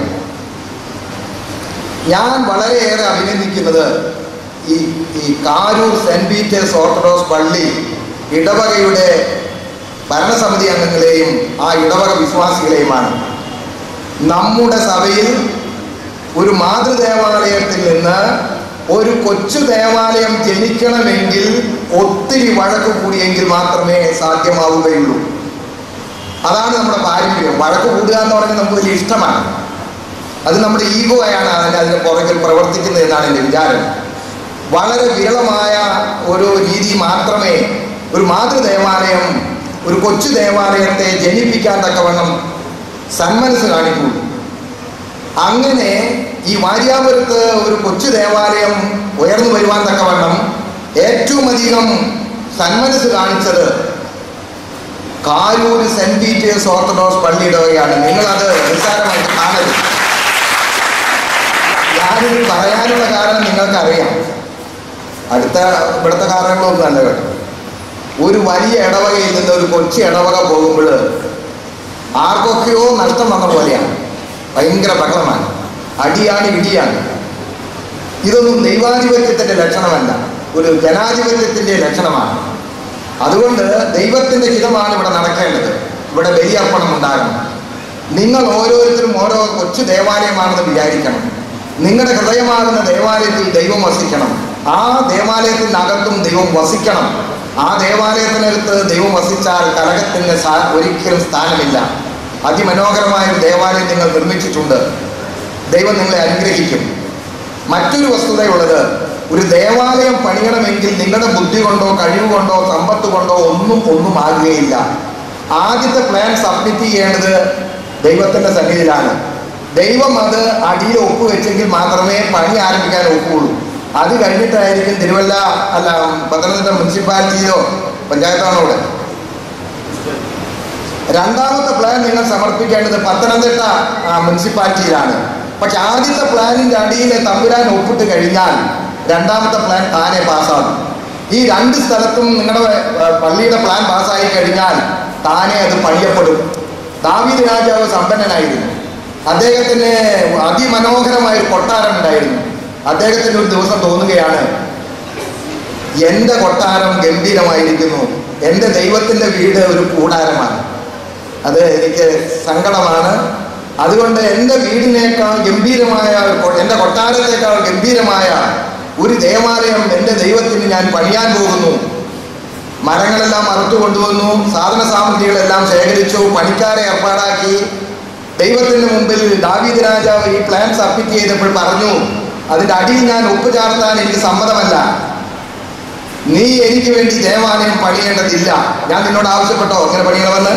ഞാൻ വളരെയേറെ അഭിനന്ദിക്കുന്നത് ഈ ഈ കാരൂർ സെന്റ് പീറ്റേഴ്സ് ഓർത്തഡോക്സ് പള്ളി ഇടവകയുടെ ഭരണസമിതി അംഗങ്ങളെയും ആ ഇടവക വിശ്വാസികളെയുമാണ് നമ്മുടെ സഭയിൽ ഒരു മാതൃദേവാലയത്തിൽ നിന്ന് ഒരു കൊച്ചു ദേവാലയം ജനിക്കണമെങ്കിൽ ഒത്തിരി വഴക്ക് കൂടിയെങ്കിൽ മാത്രമേ സാധ്യമാവുകയുള്ളൂ അതാണ് നമ്മുടെ പാരമ്പര്യം വഴക്ക് കൂടുക എന്ന് പറഞ്ഞാൽ നമുക്ക് വലിയ ഇഷ്ടമാണ് അത് നമ്മുടെ ഈഗോയാണ് അതിന് അതിന് പുറകിൽ പ്രവർത്തിക്കുന്നത് എന്നാണ് എൻ്റെ വിചാരം വളരെ വിരളമായ ഒരു രീതി മാത്രമേ ഒരു മാതൃദേവാലയം ഒരു കൊച്ചു ദേവാലയത്തെ ജനിപ്പിക്കാൻ തക്കവണ്ണം സന്മനസ് കാണിക്കുള്ളൂ അങ്ങനെ ഈ വാര്യാപുരത്ത് ഒരു കൊച്ചു ദേവാലയം ഉയർന്നു വരുവാൻ തക്കവണ്ണം ഏറ്റവും അധികം സന്മനസ് കാണിച്ചത് കാരൂർ സെന്റ് പീറ്റേഴ്സ് ഓർത്തഡോക്സ് പള്ളിയുടെ വകയാണ് നിങ്ങളത് നിസ്സാരമായിട്ട് കാണരുത് ഞാനിത് പറയാനുള്ള കാരണം നിങ്ങൾക്കറിയാം അടുത്ത ഇവിടുത്തെ കാരണങ്ങളൊന്നും അല്ല കേട്ടോ ഒരു വലിയ ഇടവകയിൽ നിന്ന് ഒരു കൊച്ചു ഇടവക പോകുമ്പോൾ ആർക്കൊക്കെയോ നഷ്ടം വന്ന പോലെയാണ് ഭയങ്കര ബഹളമാണ് അടിയാണ് ഇടിയാണ് ഇതൊന്നും ദൈവാധിപത്യത്തിന്റെ ലക്ഷണമല്ല ഒരു ജനാധിപത്യത്തിന്റെ ലക്ഷണമാണ് അതുകൊണ്ട് ദൈവത്തിന്റെ ഹിതമാണ് ഇവിടെ നടക്കേണ്ടത് ഇവിടെ ബലിയർപ്പണം ഉണ്ടാകണം നിങ്ങൾ ഓരോരുത്തരും ഓരോ കൊച്ചു ദേവാലയമാണെന്ന് വിചാരിക്കണം നിങ്ങളുടെ ഹൃദയമാകുന്ന ദേവാലയത്തിൽ ദൈവം വസിക്കണം ആ ദേവാലയത്തിനകത്തും ദൈവം വസിക്കണം ആ ദേവാലയത്തിനകത്ത് ദൈവം വസിച്ചാൽ കലകത്തിന് സാ- ഒരിക്കലും സ്ഥാനമില്ല അതിമനോഹരമായ ഒരു ദേവാലയം നിങ്ങൾ നിർമ്മിച്ചിട്ടുണ്ട് ദൈവം നിങ്ങളെ അനുഗ്രഹിക്കും മറ്റൊരു വസ്തുതയുള്ളത് ഒരു ദേവാലയം പണിയണമെങ്കിൽ നിങ്ങളുടെ ബുദ്ധി കൊണ്ടോ കഴിവ് കൊണ്ടോ സമ്പത്ത് കൊണ്ടോ ഒന്നും ഒന്നും ആകുകയില്ല ആദ്യത്തെ പ്ലാൻ സബ്മിറ്റ് ചെയ്യേണ്ടത് ദൈവത്തിന്റെ സന്നിധിയിലാണ് ദൈവം അത് അടിയിൽ ഒപ്പുവെച്ചെങ്കിൽ മാത്രമേ പണി ആരംഭിക്കാൻ ഒക്കുള്ളൂ അത് കഴിഞ്ഞിട്ടായിരിക്കും തിരുവല്ല അല്ല പത്തനംതിട്ട മുനിസിപ്പാലിറ്റിയോ പഞ്ചായത്താണോ ഇവിടെ രണ്ടാമത്തെ പ്ലാൻ നിങ്ങൾ സമർപ്പിക്കേണ്ടത് പത്തനംതിട്ട ആ, മുനിസിപ്പാലിറ്റിയിലാണ് പക്ഷെ ആദ്യത്തെ പ്ലാനിന്റെ അടിയിൽ തമ്പുരാൻ ഒപ്പിട്ട് കഴിഞ്ഞാൽ രണ്ടാമത്തെ പ്ലാൻ താനെ പാസ്സാകും ഈ രണ്ട് സ്ഥലത്തും നിങ്ങളുടെ ആ, പള്ളിയുടെ പ്ലാൻ പാസ്സായി കഴിഞ്ഞാൽ താനെ അത് പണിയപ്പെടും ദാവീദ് രാജാവ് സമ്പന്നനായിരുന്നു അദ്ദേഹത്തിന് അതിമനോഹരമായ ഒരു കൊട്ടാരം ഉണ്ടായിരുന്നു അദ്ദേഹത്തിന് ഒരു ദിവസം തോന്നുകയാണ് എൻ്റെ കൊട്ടാരം ഗംഭീരമായിരിക്കുന്നു എൻ്റെ ദൈവത്തിൻ്റെ വീട് ഒരു കൂടാരമാണ് അത് എനിക്ക് സങ്കടമാണ് അതുകൊണ്ട് എൻ്റെ വീടിനേക്കാൾ ഗംഭീരമായ ഒരു കൊ- എൻ്റെ കൊട്ടാരത്തേക്കാൾ ഗംഭീരമായ ഒരു ദേവാലയം എൻ്റെ ദൈവത്തിന് ഞാൻ പണിയാൻ പോകുന്നു മരങ്ങളെല്ലാം അറുത്തു കൊണ്ടുവന്നു സാധന സാമഗ്രികളെല്ലാം ശേഖരിച്ചു പണിക്കാരെ ഏർപ്പാടാക്കി ദൈവത്തിന് മുമ്പിൽ ദാവീദ് രാജാവ് ഈ പ്ലാൻ സബ്മിറ്റ് ചെയ്തപ്പോൾ പറഞ്ഞു അതിൻ്റെ അടിയിൽ ഞാൻ ഒപ്പ് ചാർത്താൻ എനിക്ക് സമ്മതമല്ല നീ എനിക്ക് വേണ്ടി ദേവാലയം പണിയേണ്ടതില്ല ഞാൻ നിന്നോട് ആവശ്യപ്പെട്ടോ അങ്ങനെ പണിയണമെന്ന്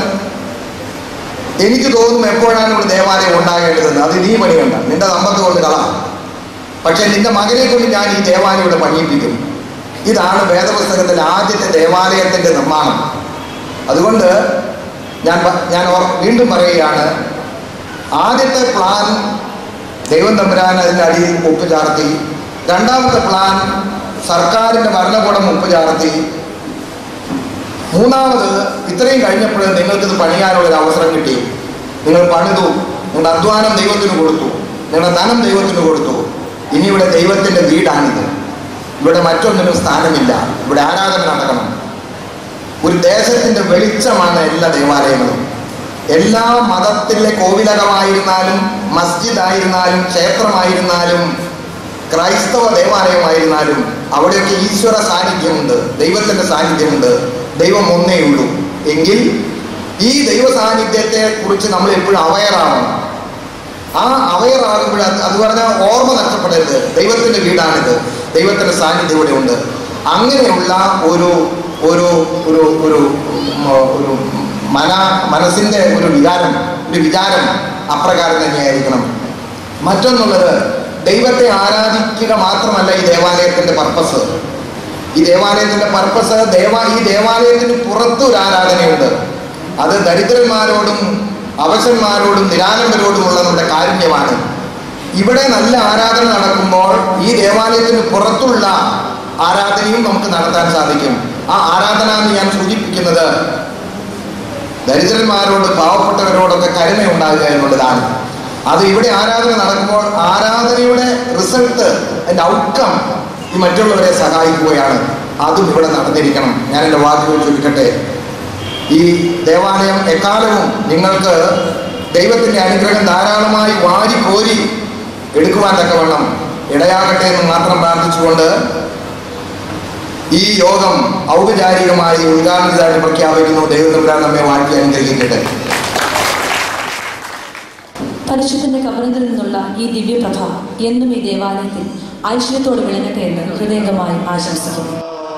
എനിക്ക് തോന്നും എപ്പോഴാണ് ഇവിടെ ദേവാലയം ഉണ്ടാകേണ്ടതെന്ന് അത് നീ പണിയണ്ട നിന്റെ സമ്പത്ത് കൊണ്ട് കളാം പക്ഷെ നിന്റെ മകനെ കൊണ്ട് ഞാൻ ഈ ദേവാലയം ഇവിടെ പണിയിപ്പിക്കും ഇതാണ് വേദപുസ്തകത്തിലെ ആദ്യത്തെ ദേവാലയത്തിന്റെ നിർമ്മാണം അതുകൊണ്ട് ഞാൻ പ- ഞാൻ ഓർ- വീണ്ടും പറയുകയാണ് ആദ്യത്തെ പ്ലാൻ ദൈവം തമ്പുരാൻ അതിൻ്റെ അടിയിൽ ഒപ്പ് ചാർത്തി രണ്ടാമത്തെ പ്ലാൻ സർക്കാരിൻ്റെ ഭരണകൂടം ഒപ്പ് ചാർത്തി മൂന്നാമത് ഇത്രയും കഴിഞ്ഞപ്പോൾ നിങ്ങൾക്കിത് പണിയാനുള്ള ഒരു അവസരം കിട്ടി നിങ്ങൾ പണിതു നിങ്ങളുടെ അധ്വാനം ദൈവത്തിന് കൊടുത്തു നിങ്ങളുടെ ധനം ദൈവത്തിന് കൊടുത്തു ഇനി ഇവിടെ ദൈവത്തിൻ്റെ വീടാണിത് ഇവിടെ മറ്റൊന്നിനും സ്ഥാനമില്ല ഇവിടെ ആരാധന നടക്കണം ഒരു ദേശത്തിൻ്റെ വെളിച്ചമാണ് എല്ലാ ദേവാലയങ്ങളും എല്ലാ മതത്തിലെ കോവിലകമായിരുന്നാലും മസ്ജിദ് ആയിരുന്നാലും ക്ഷേത്രമായിരുന്നാലും ക്രൈസ്തവ ദേവാലയമായിരുന്നാലും അവിടെയൊക്കെ ഈശ്വര സാന്നിധ്യമുണ്ട് ദൈവത്തിൻ്റെ സാന്നിധ്യമുണ്ട് ദൈവം ഒന്നേ ഉള്ളൂ എങ്കിൽ ഈ ദൈവ സാന്നിധ്യത്തെ കുറിച്ച് നമ്മൾ എപ്പോഴും അവയറാവണം ആ അവയറാകുമ്പോൾ അത് അത് പറഞ്ഞാൽ ഓർമ്മ നഷ്ടപ്പെടരുത് ദൈവത്തിൻ്റെ വീടാണിത് ദൈവത്തിൻ്റെ സാന്നിധ്യം ഇവിടെ ഉണ്ട് അങ്ങനെയുള്ള ഒരു ഒരു ഒരു ഒരു ഉം, ഒരു മന മനസ്സിൻ്റെ ഒരു വികാരം ഒരു വിചാരം അപ്രകാരം തന്നെയായിരിക്കണം മറ്റൊന്നുള്ളത് ദൈവത്തെ ആരാധിക്കുക മാത്രമല്ല ഈ ദേവാലയത്തിൻ്റെ പർപ്പസ് ഈ ദേവാലയത്തിൻ്റെ പർപ്പസ് ദേവ ഈ ദേവാലയത്തിന് പുറത്തു ഒരു ആരാധനയുണ്ട് അത് ദരിദ്രന്മാരോടും അവശന്മാരോടും നിരാലംബരോടുമുള്ള നമ്മുടെ കാരുണ്യമാണ് ഇവിടെ നല്ല ആരാധന നടക്കുമ്പോൾ ഈ ദേവാലയത്തിന് പുറത്തുള്ള ആരാധനയും നമുക്ക് നടത്താൻ സാധിക്കും ആ ആരാധന എന്ന് ഞാൻ സൂചിപ്പിക്കുന്നത് ദരിദ്രന്മാരോട് പാവപ്പെട്ടവരോടൊക്കെ കരുണയുണ്ടാകുക എന്നുള്ളതാണ് അത് ഇവിടെ ആരാധന നടക്കുമ്പോൾ ആരാധനയുടെ റിസൾട്ട് അതിൻ്റെ ഔട്ട്കം ഈ മറ്റുള്ളവരെ സഹായിക്കുകയാണ് അതും ഇവിടെ നടന്നിരിക്കണം ഞാൻ എൻ്റെ വാക്കുകൾ ചുരുക്കട്ടെ ഈ ദേവാലയം എക്കാലവും നിങ്ങൾക്ക് ദൈവത്തിൻ്റെ അനുഗ്രഹം ധാരാളമായി വാരി കോരി എടുക്കുവാൻ തക്കവണ്ണം ഇടയാകട്ടെ എന്ന് മാത്രം പ്രാർത്ഥിച്ചുകൊണ്ട് ഈ യോഗം ഔപചാരികമായി ഉദ്ഘാടനത്തിനായിട്ട് പ്രഖ്യാപിക്കുന്നു ദൈവത്തമ്പുരാൻ നമ്മെ വാഴ്ത്തി അനുഗ്രഹിക്കട്ടെ പരിശുദ്ധന്റെ കബറിൽ നിന്നുള്ള ഈ ദിവ്യപ്രഭ എന്നും ഈ ദേവാലയത്തിൽ ഐശ്വര്യത്തോട് വിളങ്ങട്ടെ എന്ന് ഹൃദയംഗമായി ആശംസിക്കുന്നു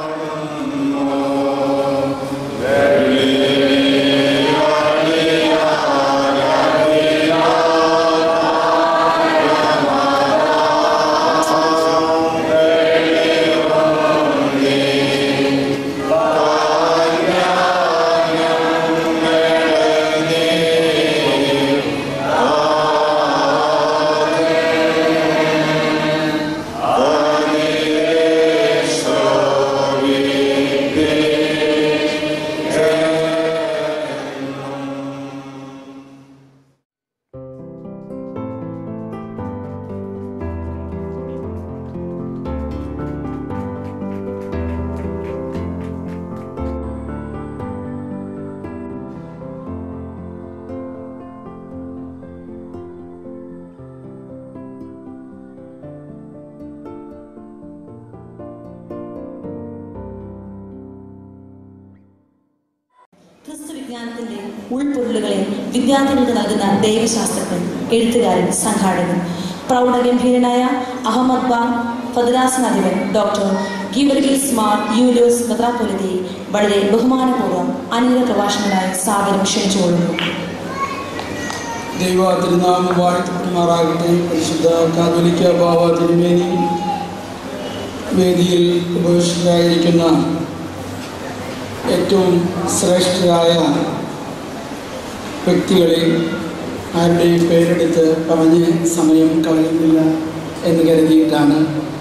ക്രിസ്തു വിജ്ഞാനത്തിന്റെ ഉൾപ്പൊരുളുകളെ വിദ്യാർത്ഥികൾക്ക് നൽകുന്ന ദൈവശാസ്ത്രജ്ഞൻ എഴുത്തുകാരൻ സംഘാടകൻ പ്രൗഢഗംഭീരനായ അഹമ്മദ് ബാൻ ഫദ്രാസനാധിപൻ ഡോക്ടർ ഗീവർഗീസ് മാർ യൂലിയോസ് മെത്രാപ്പൊലിത്തെ വളരെ ബഹുമാനപൂർവ്വം അനീത പ്രഭാഷണനായി സാദരം ക്ഷണിച്ചുകൊള്ളുന്നു ദൈവ തിരുനാമം വാഴ്ത്തപ്പെടുമാറാകട്ടെ പരിശുദ്ധ കാതോലിക്ക ബാവ തിരുമേനി വേദിയിൽ ഉപവിഷ്ടരായിരിക്കുന്ന ഏറ്റവും ശ്രേഷ്ഠരായ വ്യക്തികളെ ആരുടെയും പേരെടുത്ത് പറഞ്ഞ് സമയം കളയുന്നില്ല എന്ന് കരുതിയിട്ടാണ്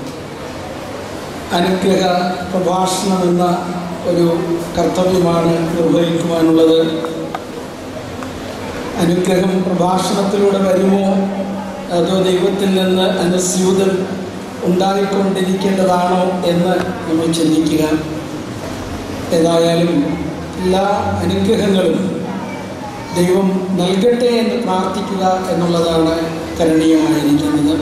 അനുഗ്രഹ പ്രഭാഷണം എന്ന ഒരു കർത്തവ്യമാണ് നിർവഹിക്കുവാനുള്ളത് അനുഗ്രഹം പ്രഭാഷണത്തിലൂടെ വരുമോ അതോ ദൈവത്തിൽ നിന്ന് അനുസ്യൂതം ഉണ്ടായിക്കൊണ്ടിരിക്കേണ്ടതാണോ എന്ന് നമ്മൾ ചിന്തിക്കുക ഏതായാലും എല്ലാ അനുഗ്രഹങ്ങളും ദൈവം നൽകട്ടെ എന്ന് പ്രാർത്ഥിക്കുക എന്നുള്ളതാണ് കരണീയമായിരിക്കുന്നത്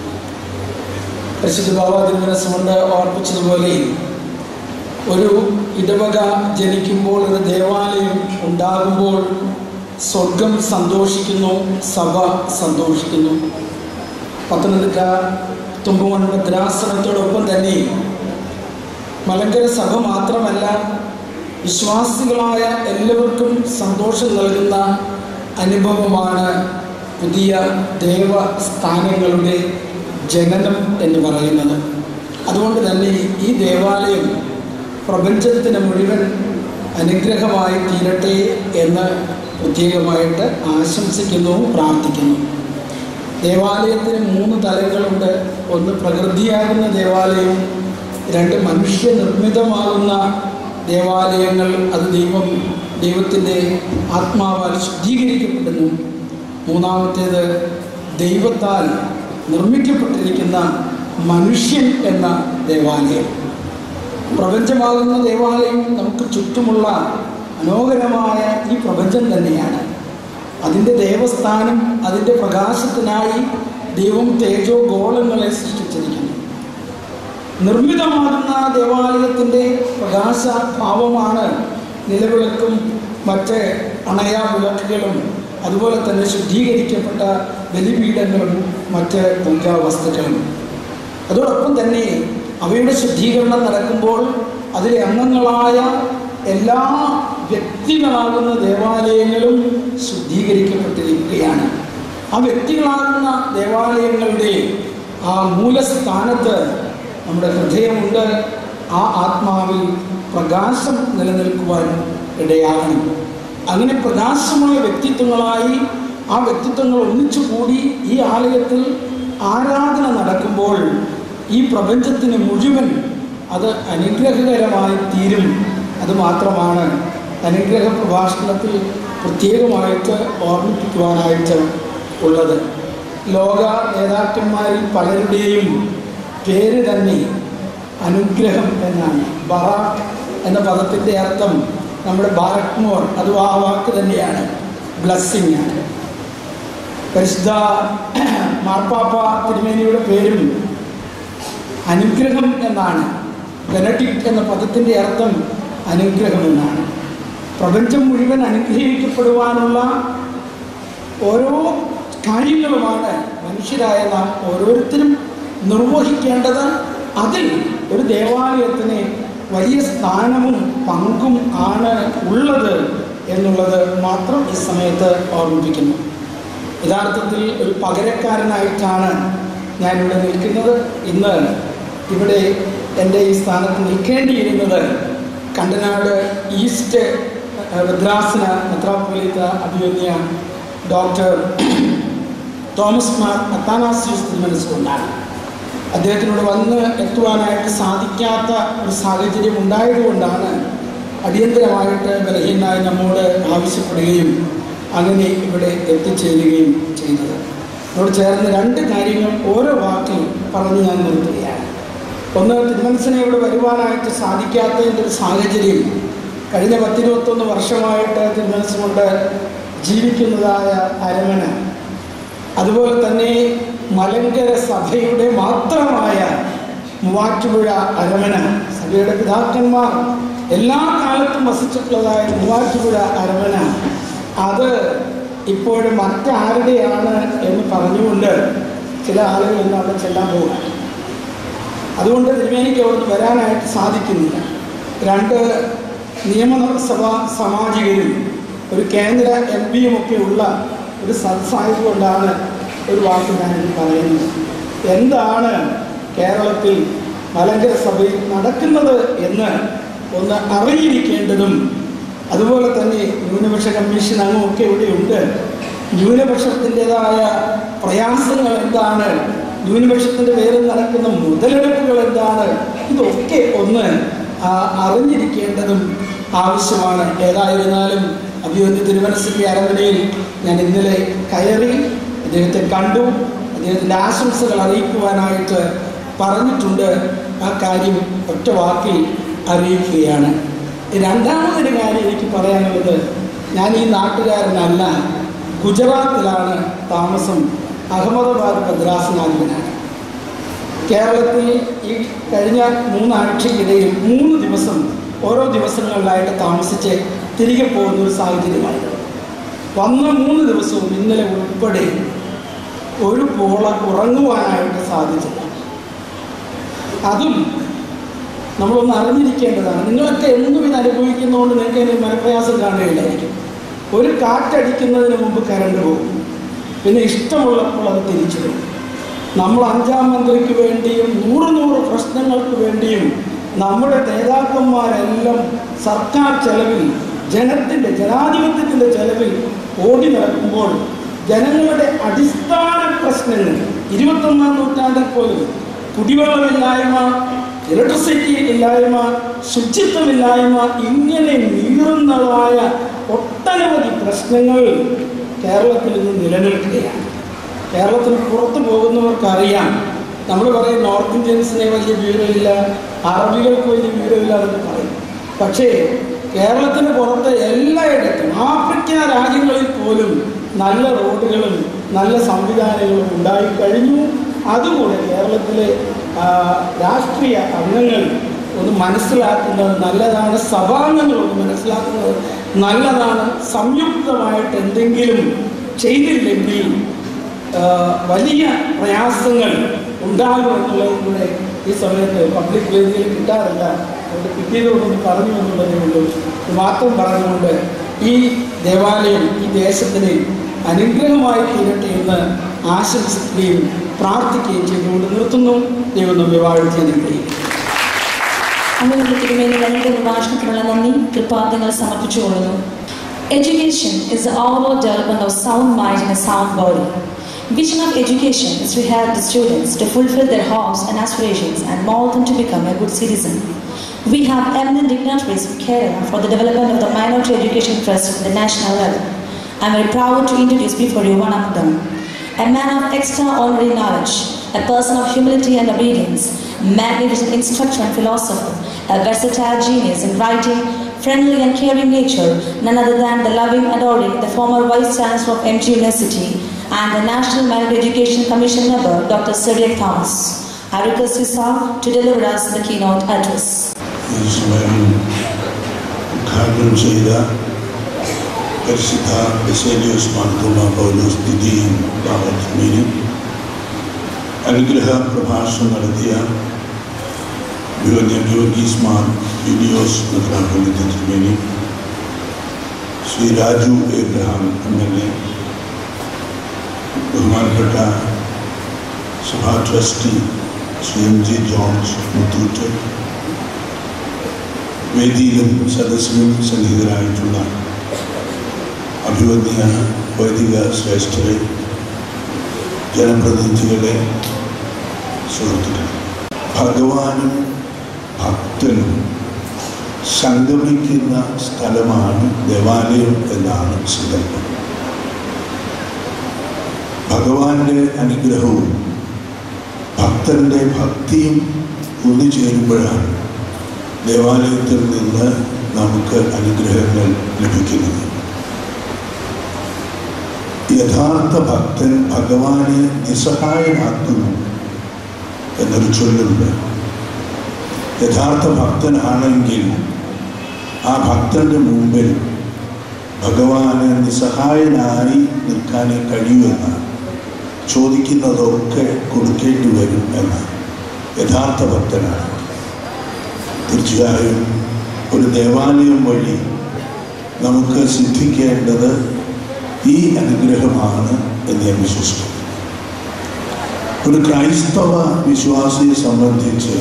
പരിശുദ്ധ ബാബ തിരുമനസ് കൊണ്ട് ഓർപ്പിച്ചതുപോലെ ഒരു ഇടവക ജനിക്കുമ്പോൾ ഒരു ദേവാലയം ഉണ്ടാകുമ്പോൾ സ്വർഗം സന്തോഷിക്കുന്നു സഭ സന്തോഷിക്കുന്നു പത്തനംതിട്ട തുമ്പുമൺ ഭദ്രാസനത്തോടൊപ്പം തന്നെ മലങ്കര സഭ മാത്രമല്ല വിശ്വാസികളായ എല്ലാവർക്കും സന്തോഷം നൽകുന്ന അനുഭവമാണ് പുതിയ ദേവസ്ഥാനങ്ങളുടെ ജനനം എന്ന് പറയുന്നത് അതുകൊണ്ട് തന്നെ ഈ ദേവാലയം പ്രപഞ്ചത്തിന് മുഴുവൻ അനുഗ്രഹമായി തീരട്ടെ എന്ന് പ്രത്യേകമായിട്ട് ആശംസിക്കുന്നു പ്രാർത്ഥിക്കുന്നു ദേവാലയത്തിന് മൂന്ന് തലങ്ങളുണ്ട് ഒന്ന് പ്രകൃതിയാകുന്ന ദേവാലയം രണ്ട് മനുഷ്യനിർമ്മിതമാകുന്ന ദേവാലയങ്ങൾ അത് ദൈവം ദൈവത്തിൻ്റെ ആത്മാവാൽ ശുദ്ധീകരിക്കപ്പെടുന്നു മൂന്നാമത്തേത് ദൈവത്താൽ നിർമ്മിക്കപ്പെട്ടിരിക്കുന്ന മനുഷ്യൻ എന്ന ദേവാലയം പ്രപഞ്ചമാകുന്ന ദേവാലയം നമുക്ക് ചുറ്റുമുള്ള മനോഹരമായ ഈ പ്രപഞ്ചം തന്നെയാണ് അതിൻ്റെ ദേവസ്ഥാനം അതിൻ്റെ പ്രകാശത്തിനായി ദൈവം തേജോ ഗോളങ്ങളെ സൃഷ്ടിച്ചിരിക്കുന്നു നിർമ്മിതമാകുന്ന ദേവാലയത്തിൻ്റെ പ്രകാശ ഭാവമാണ് നിലവിളക്കും മറ്റ് അണയാ വിളക്കുകളും അതുപോലെ തന്നെ ശുദ്ധീകരിക്കപ്പെട്ട ബലിപീഠങ്ങളും മറ്റ് പൂജാ വസ്തുക്കളും അതോടൊപ്പം തന്നെ അവയുടെ ശുദ്ധീകരണം നടക്കുമ്പോൾ അതിലെ അംഗങ്ങളായ എല്ലാ വ്യക്തികളാകുന്ന ദേവാലയങ്ങളും ശുദ്ധീകരിക്കപ്പെട്ടിരിക്കുകയാണ് ആ വ്യക്തികളാകുന്ന ദേവാലയങ്ങളുടെ ആ മൂലസ്ഥാനത്ത് നമ്മുടെ ഹൃദയമുണ്ട് ആ ആത്മാവിൽ പ്രകാശം നിലനിൽക്കുവാൻ ഇടയാകണം അങ്ങനെ പ്രകാശമായ വ്യക്തിത്വങ്ങളായി ആ വ്യക്തിത്വങ്ങൾ ഒന്നിച്ചു കൂടി ഈ ആലയത്തിൽ ആരാധന നടക്കുമ്പോൾ ഈ പ്രപഞ്ചത്തിന് മുഴുവൻ അത് അനുഗ്രഹകരമായി തീരും അത് മാത്രമാണ് അനുഗ്രഹ പ്രഭാഷണത്തിൽ പ്രത്യേകമായിട്ട് ഓർമ്മിപ്പിക്കുവാനായിട്ട് ഉള്ളത് ലോക നേതാക്കന്മാരിൽ പലരുടെയും പേര് തന്നെ അനുഗ്രഹം എന്നാണ് ബറാക്ക് എന്ന പദത്തിൻ്റെ അർത്ഥം നമ്മുടെ ബാരക്മോർ അത് ആ വാക്ക് തന്നെയാണ് ബ്ലസ്സിങ് ആണ് പരിശുദ്ധ മാർപ്പാപ്പ തിരുമേനിയുടെ പേരും അനുഗ്രഹം എന്നാണ് ബെനഡിക്ട് എന്ന പദത്തിൻ്റെ അർത്ഥം അനുഗ്രഹം എന്നാണ് പ്രപഞ്ചം മുഴുവൻ അനുഗ്രഹിക്കപ്പെടുവാനുള്ള ഓരോ കാര്യങ്ങളുമാണ് മനുഷ്യരായ നാം ഓരോരുത്തരും നിർവഹിക്കേണ്ടത് അതിൽ ഒരു ദേവാലയത്തിന് വലിയ സ്ഥാനവും പങ്കും ആണ് ഉള്ളത് എന്നുള്ളത് മാത്രം ഈ സമയത്ത് ഓർമ്മിപ്പിക്കുന്നു യഥാർത്ഥത്തിൽ ഒരു പകരക്കാരനായിട്ടാണ് ഞാനിവിടെ നിൽക്കുന്നത് ഇന്ന് ഇവിടെ എൻ്റെ ഈ സ്ഥാനത്ത് നിൽക്കേണ്ടിയിരുന്നത് കണ്ടനാട് ഈസ്റ്റ് ഭദ്രാസന മെത്രാപ്പൊലീത്ത അഭിമന്യ ഡോക്ടർ തോമസ് മാർ അത്താനാസ്യൂസ് തിരുമനസ്സുകൊണ്ടാണ് അദ്ദേഹത്തിനോട് വന്ന് എത്തുവാനായിട്ട് സാധിക്കാത്ത ഒരു സാഹചര്യം ഉണ്ടായതുകൊണ്ടാണ് അടിയന്തരമായിട്ട് ബലഹീനായി നമ്മോട് ആവശ്യപ്പെടുകയും അങ്ങനെ ഇവിടെ എത്തിച്ചേരുകയും ചെയ്തത് എന്നോട് ചേർന്ന് രണ്ട് കാര്യങ്ങൾ ഓരോ വാക്കിൽ പറഞ്ഞ് ഞാൻ നിർത്തുകയാണ് ഒന്ന് തിരുമനസിനെ ഇവിടെ വരുവാനായിട്ട് സാധിക്കാത്തതിൻ്റെ ഒരു സാഹചര്യം കഴിഞ്ഞ പത്തിരുപത്തൊന്ന് വർഷമായിട്ട് തിരുമനസ് കൊണ്ട് ജീവിക്കുന്നതായ അരമന അതുപോലെ തന്നെ മലങ്കര സഭയുടെ മാത്രമായ മൂവാറ്റുപുഴ അരമന സഭയുടെ പിതാക്കന്മാർ എല്ലാ കാലത്തും വസിച്ചിട്ടുള്ളതായ മൂവാറ്റുപുഴ അരമന അത് ഇപ്പോഴും മറ്റാരുടെയാണ് എന്ന് പറഞ്ഞുകൊണ്ട് ചില ആളുകൾ ഇന്ന് അവിടെ ചെല്ലാൻ പോകുക അതുകൊണ്ട് തിരുമേനിക്ക് അവിടുന്ന് വരാനായിട്ട് സാധിക്കുന്നില്ല രണ്ട് നിയമസഭാ സാമാജികരും ഒരു കേന്ദ്ര എം പിയും ഒക്കെ ഉള്ള ഒരു സത്സായത് കൊണ്ടാണ് ഒരു വാക്ക് ഞാനിത് പറയുന്നത് എന്താണ് കേരളത്തിൽ മലങ്കര സഭയിൽ നടക്കുന്നത് എന്ന് ഒന്ന് അറിഞ്ഞിരിക്കേണ്ടതും അതുപോലെ തന്നെ ന്യൂനപക്ഷ കമ്മീഷൻ അങ്ങുമൊക്കെ ഇവിടെയുണ്ട് ന്യൂനപക്ഷത്തിൻ്റെതായ പ്രയാസങ്ങൾ എന്താണ് ന്യൂനപക്ഷത്തിൻ്റെ പേരിൽ നടക്കുന്ന മുതലെടുപ്പുകൾ എന്താണ് ഇതൊക്കെ ഒന്ന് ആ, അറിഞ്ഞിരിക്കേണ്ടതും ആവശ്യമാണ് ഏതായിരുന്നാലും അഭിവന്യ തിരുവനന്തപുരം അരമനയിൽ ഞാൻ ഇന്നലെ കയറി അദ്ദേഹത്തെ കണ്ടു അദ്ദേഹത്തിൻ്റെ ആശംസകൾ അറിയിക്കുവാനായിട്ട് പറഞ്ഞിട്ടുണ്ട് ആ കാര്യം ഒറ്റ വാക്കിൽ അറിയിക്കുകയാണ് രണ്ടാമതൊരു കാര്യം എനിക്ക് പറയാനുള്ളത് ഞാൻ ഈ നാട്ടുകാരനല്ല ഗുജറാത്തിലാണ് താമസം അഹമ്മദാബാദ് മദ്രാസിനാഥനാണ് കേരളത്തിൽ ഈ കഴിഞ്ഞ മൂന്നാഴ്ചയ്ക്കിടയിൽ മൂന്ന് ദിവസം ഓരോ ദിവസങ്ങളിലായിട്ട് താമസിച്ച് തിരികെ പോകുന്ന ഒരു സാഹചര്യമാണ് വന്ന മൂന്ന് ദിവസവും ഇന്നലെ ഉൾപ്പെടെ ഒരു പോള ഉറങ്ങുവാനായിട്ട് സാധിച്ചില്ല അതും നമ്മളൊന്ന് അറിഞ്ഞിരിക്കേണ്ടതാണ് നിങ്ങളൊക്കെ എന്നും ഇത് അനുഭവിക്കുന്നതുകൊണ്ട് നിങ്ങൾക്ക് അതിന് മനപ്രയാസം കാണുകയില്ലായിരിക്കും ഒരു കാറ്റടിക്കുന്നതിന് മുമ്പ് കരണ്ട് പോകും പിന്നെ ഇഷ്ടമുള്ളപ്പോൾ അത് തിരിച്ചു വരും നമ്മൾ അഞ്ചാം മന്ത്രിക്ക് വേണ്ടിയും നൂറ് നൂറ് പ്രശ്നങ്ങൾക്ക് വേണ്ടിയും നമ്മുടെ നേതാക്കന്മാരെല്ലാം സർക്കാർ ചെലവിൽ ജനത്തിൻ്റെ ജനാധിപത്യത്തിൻ്റെ ചെലവിൽ ഓടി നടക്കുമ്പോൾ ജനങ്ങളുടെ അടിസ്ഥാന പ്രശ്നങ്ങൾ ഇരുപത്തൊന്നാം നൂറ്റാണ്ടിൽ പോലും കുടിവെള്ളമില്ലായ്മ ഇലക്ട്രിസിറ്റി ഇല്ലായ്മ ശുചിത്വമില്ലായ്മ ഇങ്ങനെ നീറുന്നതായ ഒട്ടനവധി പ്രശ്നങ്ങൾ കേരളത്തിൽ ഇന്ന് നിലനിൽക്കുകയാണ് കേരളത്തിന് പുറത്ത് പോകുന്നവർക്കറിയാം നമ്മൾ പറയും നോർത്ത് ഇന്ത്യൻസിനെ വലിയ വിവരമില്ല അറബികൾക്ക് വലിയ വിവരമില്ല എന്ന് പറയും പക്ഷേ കേരളത്തിന് പുറത്ത് എല്ലായിടത്തും ആഫ്രിക്ക രാജ്യങ്ങളിൽ പോലും നല്ല റോഡുകളും നല്ല സംവിധാനങ്ങളും ഉണ്ടായിക്കഴിഞ്ഞു അതുകൂടെ കേരളത്തിലെ ആ, രാഷ്ട്രീയ അംഗങ്ങൾ ഒന്ന് മനസ്സിലാക്കുന്നത് നല്ലതാണ് സഭാംഗങ്ങൾ ഒന്ന് മനസ്സിലാക്കുന്നത് നല്ലതാണ് സംയുക്തമായിട്ട് എന്തെങ്കിലും ചെയ്തില്ലെങ്കിൽ ആ, വലിയ പ്രയാസങ്ങൾ ഉണ്ടാകുമെന്നുള്ളത് കൂടെ ഈ സമയത്ത് പബ്ലിക് വേദിയിൽ കിട്ടാറില്ല അതുകൊണ്ട് കിട്ടിയതുകൊണ്ടൊന്ന് പറഞ്ഞു എന്നുള്ളതേ ഉള്ളൂ ഇത് മാത്രം പറഞ്ഞുകൊണ്ട് ഈ ദേവാലയം ഈ ദേശത്തിന് അനുഗ്രഹമായി തീരട്ടെ എന്ന് ആശംസിക്കുകയും പ്രാർത്ഥിക്കുകയും ചെയ്തുകൊണ്ട് നിർത്തുന്നു ദൈവം നമ്മെ വാഴ്ത്തി അനുഗ്രഹിക്കും അങ്ങനെ തിരുമേനി രണ്ട് പ്രഭാഷണത്തിനുള്ള നന്ദി കൃപാദ്യങ്ങൾ സമർപ്പിച്ചുകൊള്ളുന്നു education is the overall development of sound mind and a sound body. Vision of education is to help the students to fulfill their hopes and aspirations and mold them to become a good citizen. We have eminent dignitaries from Kerala for the development of the Minority Education Trust at the national level. I am very proud to introduce before you one of them. A man of extraordinary knowledge, a person of humility and obedience, magnificent instructor and philosopher, a versatile genius in writing, friendly and caring nature, none other than the loving and adoring, the former Vice Chancellor of MG University and the National Merit Education Commission member, Dr. Cyril Thomas. I request you, sir, to deliver us the keynote address. ഈ സമയം ഉദ്ഘാടനം ചെയ്ത പരിശുദ്ധ ബെസേലിയോസ് മാർത്തോമ പൗലോസ് ദിദിയും ബാബത്തിനും അനുഗ്രഹ പ്രഭാഷണം നടത്തിയ യുവന്യം യോഗീസ് മാർ യുനിയോസ് മെത്രാപൊലിത്ത തിരുമേനി Shri Raju Abraham M L A ബഹുമാനപ്പെട്ട സഭാ trustee Shri M G George Muthoot വേദിയിലും സദസ്സിലും സന്നിഹിതരായിട്ടുള്ള അഭിവന്യ വൈദിക ശ്രേഷ്ഠരെ ജനപ്രതിനിധികളെ സുഹൃത്തുക്കളെ ഭഗവാനും ഭക്തനും സംഗമിക്കുന്ന സ്ഥലമാണ് ദേവാലയം എന്നാണ് സങ്കല്പം ഭഗവാന്റെ അനുഗ്രഹവും ഭക്തന്റെ ഭക്തിയും ഒന്നുചേരുമ്പോഴാണ് ദേവാലയത്തിൽ നിന്ന് നമുക്ക് അനുഗ്രഹങ്ങൾ ലഭിക്കുന്നത് യഥാർത്ഥ ഭക്തൻ ഭഗവാനെ നിസ്സഹായനാക്കുന്നു എന്നൊരു ചൊല്ലുണ്ട് യഥാർത്ഥ ഭക്തനാണെങ്കിൽ ആ ഭക്തന്റെ മുമ്പിൽ ഭഗവാന് നിസ്സഹായനായി നിൽക്കാനേ കഴിയുമെന്ന് ചോദിക്കുന്നതൊക്കെ കൊടുക്കേണ്ടി വരും എന്ന് യഥാർത്ഥ ഭക്തനാണ് തീർച്ചയായും ഒരു ദേവാലയം വഴി നമുക്ക് സിദ്ധിക്കേണ്ടത് ഈ അനുഗ്രഹമാണ് എന്ന് ഞാൻ വിശ്വസിക്കുന്നു ഒരു ക്രൈസ്തവ വിശ്വാസിയെ സംബന്ധിച്ച്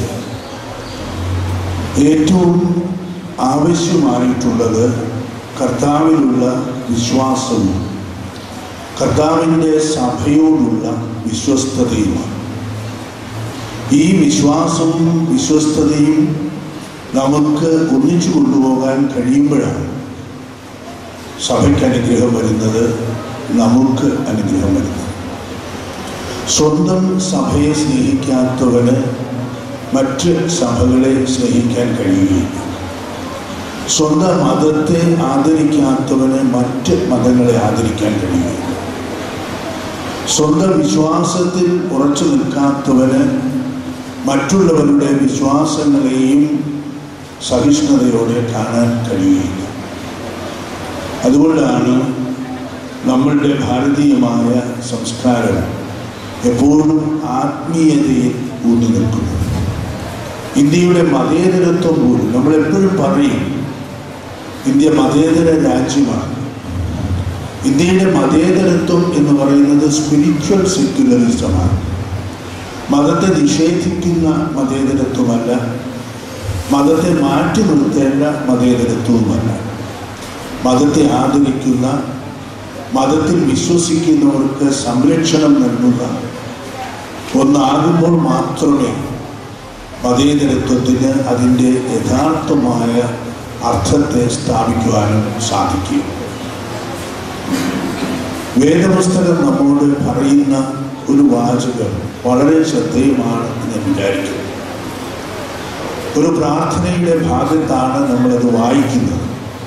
ഏറ്റവും ആവശ്യമായിട്ടുള്ളത് കർത്താവിലുള്ള വിശ്വാസവും കർത്താവിൻ്റെ സഭയോടുള്ള വിശ്വസ്തതയുമാണ് ഈ വിശ്വാസവും വിശ്വസ്തതയും നമുക്ക് ഒന്നിച്ചു കൊണ്ടുപോകാൻ കഴിയുമ്പോഴാണ് സഭയ്ക്ക് അനുഗ്രഹം വരുന്നത് നമുക്ക് അനുഗ്രഹം വരുന്നത് സ്വന്തം സഭയെ സ്നേഹിക്കാത്തവന് മറ്റ് സഭകളെ സ്നേഹിക്കാൻ കഴിയുകയില്ല സ്വന്തം മതത്തെ ആദരിക്കാത്തവന് മറ്റ് മതങ്ങളെ ആദരിക്കാൻ കഴിയുകയില്ല സ്വന്തം വിശ്വാസത്തിൽ ഉറച്ചു നിൽക്കാത്തവന് മറ്റുള്ളവരുടെ വിശ്വാസങ്ങളെയും സഹിഷ്ണുതയോടെ കാണാൻ കഴിയുകയില്ല അതുകൊണ്ടാണ് നമ്മളുടെ ഭാരതീയമായ സംസ്കാരം എപ്പോഴും ആത്മീയതയിൽ ഊന്നി നിൽക്കുന്നത് ഇന്ത്യയുടെ മതേതരത്വം പോലും നമ്മളെപ്പോഴും പറയും ഇന്ത്യ മതേതര രാജ്യമാണ് ഇന്ത്യയുടെ മതേതരത്വം എന്ന് പറയുന്നത് സ്പിരിച്വൽ സെക്യുലറിസമാണ് മതത്തെ നിഷേധിക്കുന്ന മതേതരത്വമല്ല മതത്തെ മാറ്റി നിർത്തേണ്ട മതേതരത്വവുമല്ല മതത്തെ ആദരിക്കുന്ന മതത്തിൽ വിശ്വസിക്കുന്നവർക്ക് സംരക്ഷണം നൽകുന്ന ഒന്നാകുമ്പോൾ മാത്രമേ മതേതരത്വത്തിന് അതിൻ്റെ യഥാർത്ഥമായ അർത്ഥത്തെ സ്ഥാപിക്കുവാനും സാധിക്കും വേദപുസ്തകം നമ്മോട് പറയുന്ന ഒരു വാചകം വളരെ ശ്രദ്ധേയമാണ് എന്ന് ഞാൻ വിചാരിക്കുന്നു ഒരു പ്രാർത്ഥനയുടെ ഭാഗത്താണ് നമ്മളത് വായിക്കുന്നത്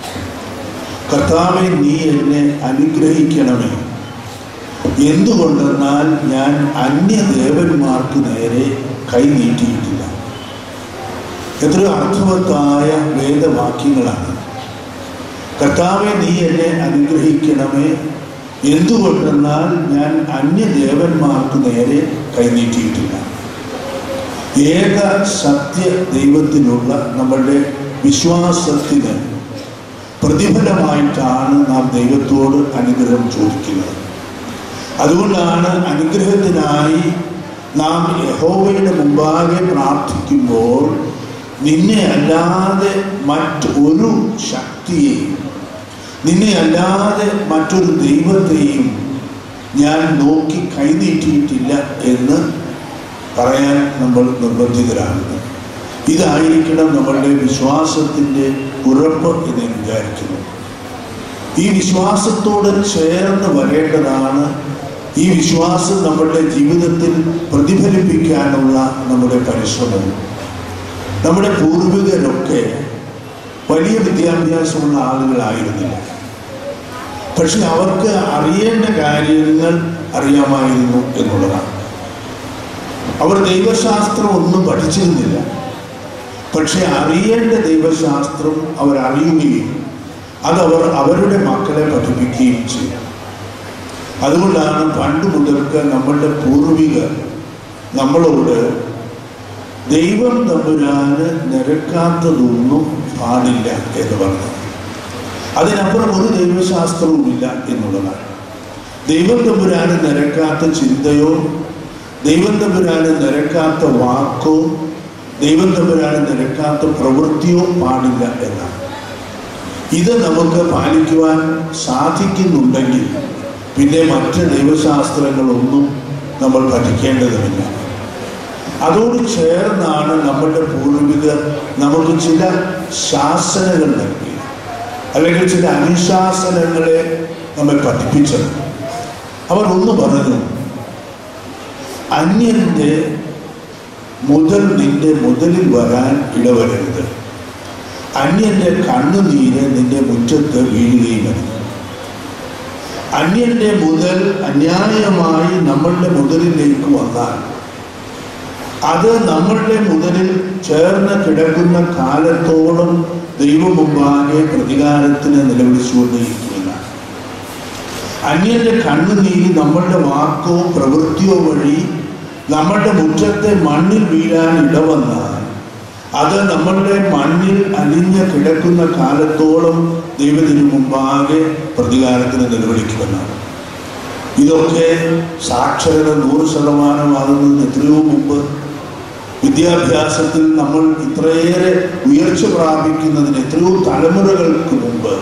കർത്താവെ നീ എന്നെ അനുഗ്രഹിക്കണമേ എന്തുകൊണ്ടെന്നാൽ ഞാൻ അന്യദേവന്മാർക്ക് നേരെ കൈ നീട്ടിയിട്ടില്ല എത്രയോ അർത്ഥവത്തായ വേദവാക്യങ്ങളാണ് കർത്താവെ നീ എന്നെ അനുഗ്രഹിക്കണമേ എന്തുകൊണ്ടെന്നാൽ ഞാൻ അന്യദേവന്മാർക്ക് നേരെ കൈനീട്ടിയിട്ടില്ല ഏക സത്യ ദൈവത്തിലുള്ള നമ്മളുടെ വിശ്വാസത്തിന് പ്രതിഫലമായിട്ടാണ് നാം ദൈവത്തോട് അനുഗ്രഹം ചോദിക്കുന്നത് അതുകൊണ്ടാണ് അനുഗ്രഹത്തിനായി നാം യഹോവയുടെ മുമ്പാകെ പ്രാർത്ഥിക്കുമ്പോൾ നിന്നെ അല്ലാതെ മറ്റൊരു ശക്തിയെയും നിന്നെ അല്ലാതെ മറ്റൊരു ദൈവത്തെയും ഞാൻ നോക്കി കൈനീട്ടിയിട്ടില്ല എന്ന് പറയാൻ നമ്മൾ നിർബന്ധിതരാണ് ഇതായിരിക്കണം നമ്മളുടെ വിശ്വാസത്തിൻ്റെ ഉറപ്പ് എന്ന് ഞാൻ വിചാരിക്കുന്നു ഈ വിശ്വാസത്തോട് ചേർന്ന് വരേണ്ടതാണ് ഈ വിശ്വാസം നമ്മളുടെ ജീവിതത്തിൽ പ്രതിഫലിപ്പിക്കാനുള്ള നമ്മുടെ പരിശ്രമം നമ്മുടെ പൂർവികരൊക്കെ വലിയ വിദ്യാഭ്യാസമുള്ള ആളുകളായിരുന്നില്ല പക്ഷെ അവർക്ക് അറിയേണ്ട കാര്യങ്ങൾ അറിയാമായിരുന്നു എന്നുള്ളതാണ് അവർ ദൈവശാസ്ത്രം ഒന്നും പഠിച്ചിരുന്നില്ല പക്ഷെ അറിയേണ്ട ദൈവശാസ്ത്രം അവർ അറിയുകയും അതവർ അവരുടെ മക്കളെ പഠിപ്പിക്കുകയും ചെയ്യും അതുകൊണ്ടാണ് പണ്ട് മുതൽക്ക് നമ്മളുടെ പൂർവികർ നമ്മളോട് ദൈവം തമ്പുരാന് നിരക്കാത്തതൊന്നും പാടില്ല എന്ന് പറഞ്ഞു അതിനപ്പുറം ഒരു ദൈവശാസ്ത്രവുമില്ല എന്നുള്ളതാണ് ദൈവം തമ്പുരാന് നിരക്കാത്ത ചിന്തയോ ദൈവം തമ്പുരാന് നിരക്കാത്ത വാക്കോ ദൈവം തമ്പുരാന് നിരക്കാത്ത പ്രവൃത്തിയോ പാടില്ല എന്നാണ് ഇത് നമുക്ക് പാലിക്കുവാൻ സാധിക്കുന്നുണ്ടെങ്കിൽ പിന്നെ മറ്റ് ദൈവശാസ്ത്രങ്ങളൊന്നും നമ്മൾ പഠിക്കേണ്ടതുമില്ല അതോട് ചേർന്നാണ് നമ്മളുടെ പൂർവികർ നമുക്ക് ചില ശാസനകൾ നൽകി അല്ലെങ്കിൽ ചില അനുശാസനങ്ങളെ നമ്മെ പഠിപ്പിച്ചത് അവർ ഒന്ന് പറഞ്ഞു അന്യന്റെ മുതൽ നിന്റെ മുതലിൽ വരാൻ ഇടവരരുത് അന്യന്റെ കണ്ണുനീര് നിന്റെ മുറ്റത്ത് വീഴുകയും അരുത് അന്യന്റെ മുതൽ അന്യായമായി നമ്മളുടെ മുതലിലേക്ക് വന്നാൽ അത് നമ്മളുടെ മുതലിൽ ചേർന്ന് കിടക്കുന്ന കാലത്തോളം ദൈവം മുമ്പാകെ പ്രതികാരത്തിന് നിലവിളിച്ചുകൊണ്ടേയിരിക്കുകയാണ് അന്യന്റെ കണ്ണുനീര് നമ്മളുടെ വാക്കോ പ്രവൃത്തിയോ വഴി നമ്മളുടെ മുറ്റത്തെ മണ്ണിൽ വീഴാൻ ഇടവന്നാൽ അത് നമ്മളുടെ മണ്ണിൽ അലിഞ്ഞ് കിടക്കുന്ന കാലത്തോളം ദൈവത്തിന് മുമ്പാകെ പ്രതികാരത്തിന് നിലവിളിക്കുമെന്നാണ് ഇതൊക്കെ സാക്ഷരത നൂറ് ശതമാനമാകുന്നതിന് എത്രയോ മുമ്പ് വിദ്യാഭ്യാസത്തിൽ നമ്മൾ ഇത്രയേറെ ഉയർച്ച പ്രാപിക്കുന്നതിന് എത്രയോ തലമുറകൾക്ക് മുമ്പ്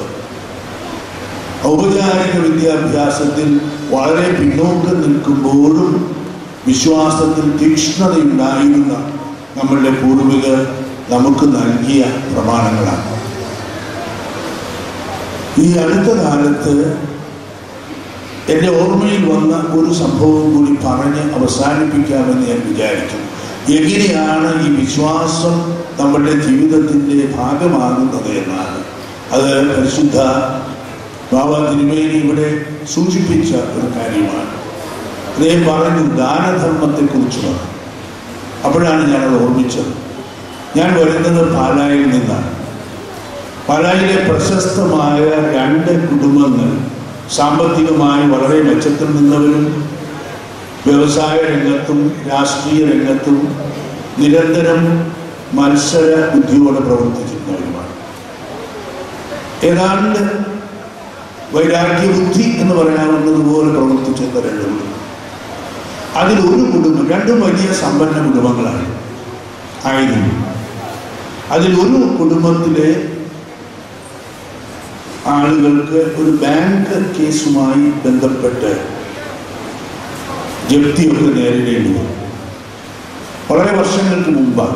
ഔപചാരിക വിദ്യാഭ്യാസത്തിൽ വളരെ പിന്നോക്കം നിൽക്കുമ്പോഴും വിശ്വാസത്തിൽ തീക്ഷ്ണതയുണ്ടായിരുന്ന നമ്മളുടെ പൂർവികർ നമുക്ക് നൽകിയ പ്രമാണങ്ങളാണ് ഈ അടുത്ത കാലത്ത് എൻ്റെ ഓർമ്മയിൽ വന്ന ഒരു സംഭവം കൂടി പറഞ്ഞ് അവസാനിപ്പിക്കാമെന്ന് ഞാൻ വിചാരിക്കുന്നു എങ്ങനെയാണ് ഈ വിശ്വാസം നമ്മുടെ ജീവിതത്തിൻ്റെ ഭാഗമാകുന്നത് എന്നാണ് അത് പരിശുദ്ധ ബാബ തിരുമേനി ഇവിടെ സൂചിപ്പിച്ച ഒരു കാര്യമാണ് അദ്ദേഹം പറഞ്ഞു ദാനധർമ്മത്തെക്കുറിച്ച് പറഞ്ഞു അപ്പോഴാണ് ഞാനത് ഓർമ്മിച്ചത് ഞാൻ വരുന്നത് പാലായിൽ നിന്നാണ് പാലായിലെ പ്രശസ്തമായ രണ്ട് കുടുംബങ്ങൾ സാമ്പത്തികമായി വളരെ മെച്ചത്തിൽ നിന്നവരും വ്യവസായ രംഗത്തും രാഷ്ട്രീയ രംഗത്തും നിരന്തരം മത്സര ബുദ്ധിയോടെ പ്രവർത്തിച്ചിരുന്നവരുമാണ് ഏതാണ്ട് വൈരാഗ്യബുദ്ധി എന്ന് പറയാവുന്നതുപോലെ പ്രവർത്തിച്ചിരുന്ന രണ്ട് കുടുംബം അതിലൊരു കുടുംബം രണ്ടും വലിയ സമ്പന്ന കുടുംബങ്ങളാണ് ആയിരുന്നു അതിലൊരു കുടുംബത്തിലെ ആളുകൾക്ക് ഒരു ബാങ്ക് കേസുമായി ബന്ധപ്പെട്ട് ജപ്തിയൊക്കെ നേരിടേണ്ടി വന്നു വളരെ വർഷങ്ങൾക്ക് മുമ്പാണ്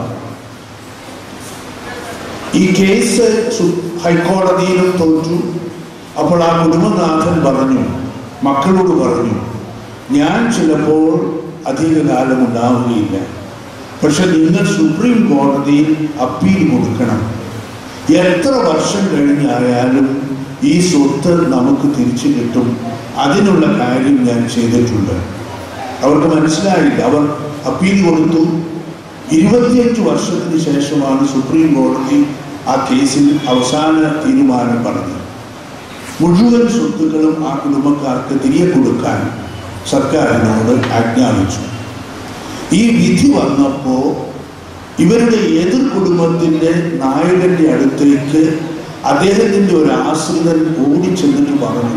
ഈ കേസ് സു- ഹൈക്കോടതിയിലും തോറ്റു അപ്പോൾ ആ കുടുംബനാഥൻ പറഞ്ഞു മക്കളോട് പറഞ്ഞു ഞാൻ ചിലപ്പോൾ അധികകാലം ഉണ്ടാവുകയില്ല പക്ഷെ നിങ്ങൾ സുപ്രീം കോടതിയിൽ അപ്പീൽ കൊടുക്കണം എത്ര വർഷം കഴിഞ്ഞായാലും ഈ സ്വത്ത് നമുക്ക് തിരിച്ചു കിട്ടും അതിനുള്ള കാര്യം ഞാൻ ചെയ്തിട്ടുണ്ട് അവർക്ക് മനസ്സിലായില്ല അവർ അപ്പീൽ കൊടുത്തു ഇരുപത്തിയഞ്ച് വർഷത്തിന് ശേഷമാണ് സുപ്രീം കോടതി ആ കേസിൽ അവസാന തീരുമാനം പറഞ്ഞത് മുഴുവൻ സ്വത്തുക്കളും ആ കുടുംബക്കാർക്ക് തിരികെ കൊടുക്കാൻ സർക്കാരിനോട് ആജ്ഞാപിച്ചു ഈ വിധി വന്നപ്പോൾ ഇവരുടെ എതിർ കുടുംബത്തിന്റെ നായകന്റെ അടുത്തേക്ക് അദ്ദേഹത്തിന്റെ ഒരു ആശ്രിതൻ ഓടി ചെന്നിട്ട് പറഞ്ഞു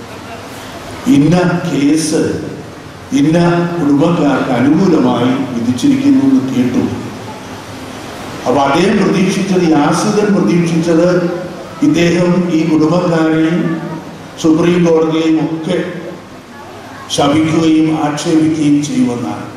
ഇന്ന കേസ് ഇന്ന കുടുംബക്കാർക്ക് അനുകൂലമായി വിധിച്ചിരിക്കുന്നു എന്ന് കേട്ടു അപ്പൊ അദ്ദേഹം പ്രതീക്ഷിച്ചത് ഈ ആശ്രിതൻ പ്രതീക്ഷിച്ചത് ഇദ്ദേഹം ഈ കുടുംബക്കാരെയും സുപ്രീം കോടതിയെയും ഒക്കെ ശപിക്കുകയും ആക്ഷേപിക്കുകയും ചെയ്യുമെന്നാണ്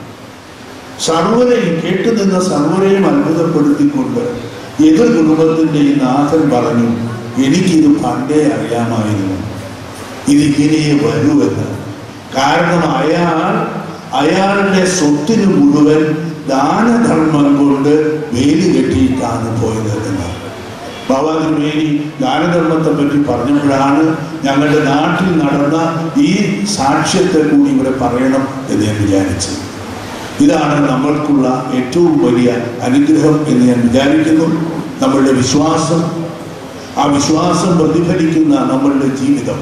സർവരെയും കേട്ടുനിന്ന സർവരെയും അത്ഭുതപ്പെടുത്തിക്കൊണ്ട് എതിർ കുടുംബത്തിന്റെ ഈ നാഥൻ പറഞ്ഞു എനിക്കിത് പണ്ടേ അറിയാമായിരുന്നു ഇതിങ്ങനെ വരുമെന്ന് കാരണം അയാൾ അയാളുടെ സ്വത്തിന് മുഴുവൻ ദാനധർമ്മം കൊണ്ട് വേലി കെട്ടിയിട്ടാണ് പോയത് എന്നാണ് ബാബാജി മേരി ദാനധർമ്മത്തെ പറ്റി പറഞ്ഞപ്പോഴാണ് ഞങ്ങളുടെ നാട്ടിൽ നടന്ന ഈ സാക്ഷ്യത്തെ കൂടി ഇവിടെ പറയണം എന്ന് ഞാൻ വിചാരിച്ചത് ഇതാണ് നമ്മൾക്കുള്ള ഏറ്റവും വലിയ അനുഗ്രഹം എന്ന് ഞാൻ വിചാരിക്കുന്നു നമ്മളുടെ വിശ്വാസം ആ വിശ്വാസം പ്രതിഫലിക്കുന്ന നമ്മളുടെ ജീവിതം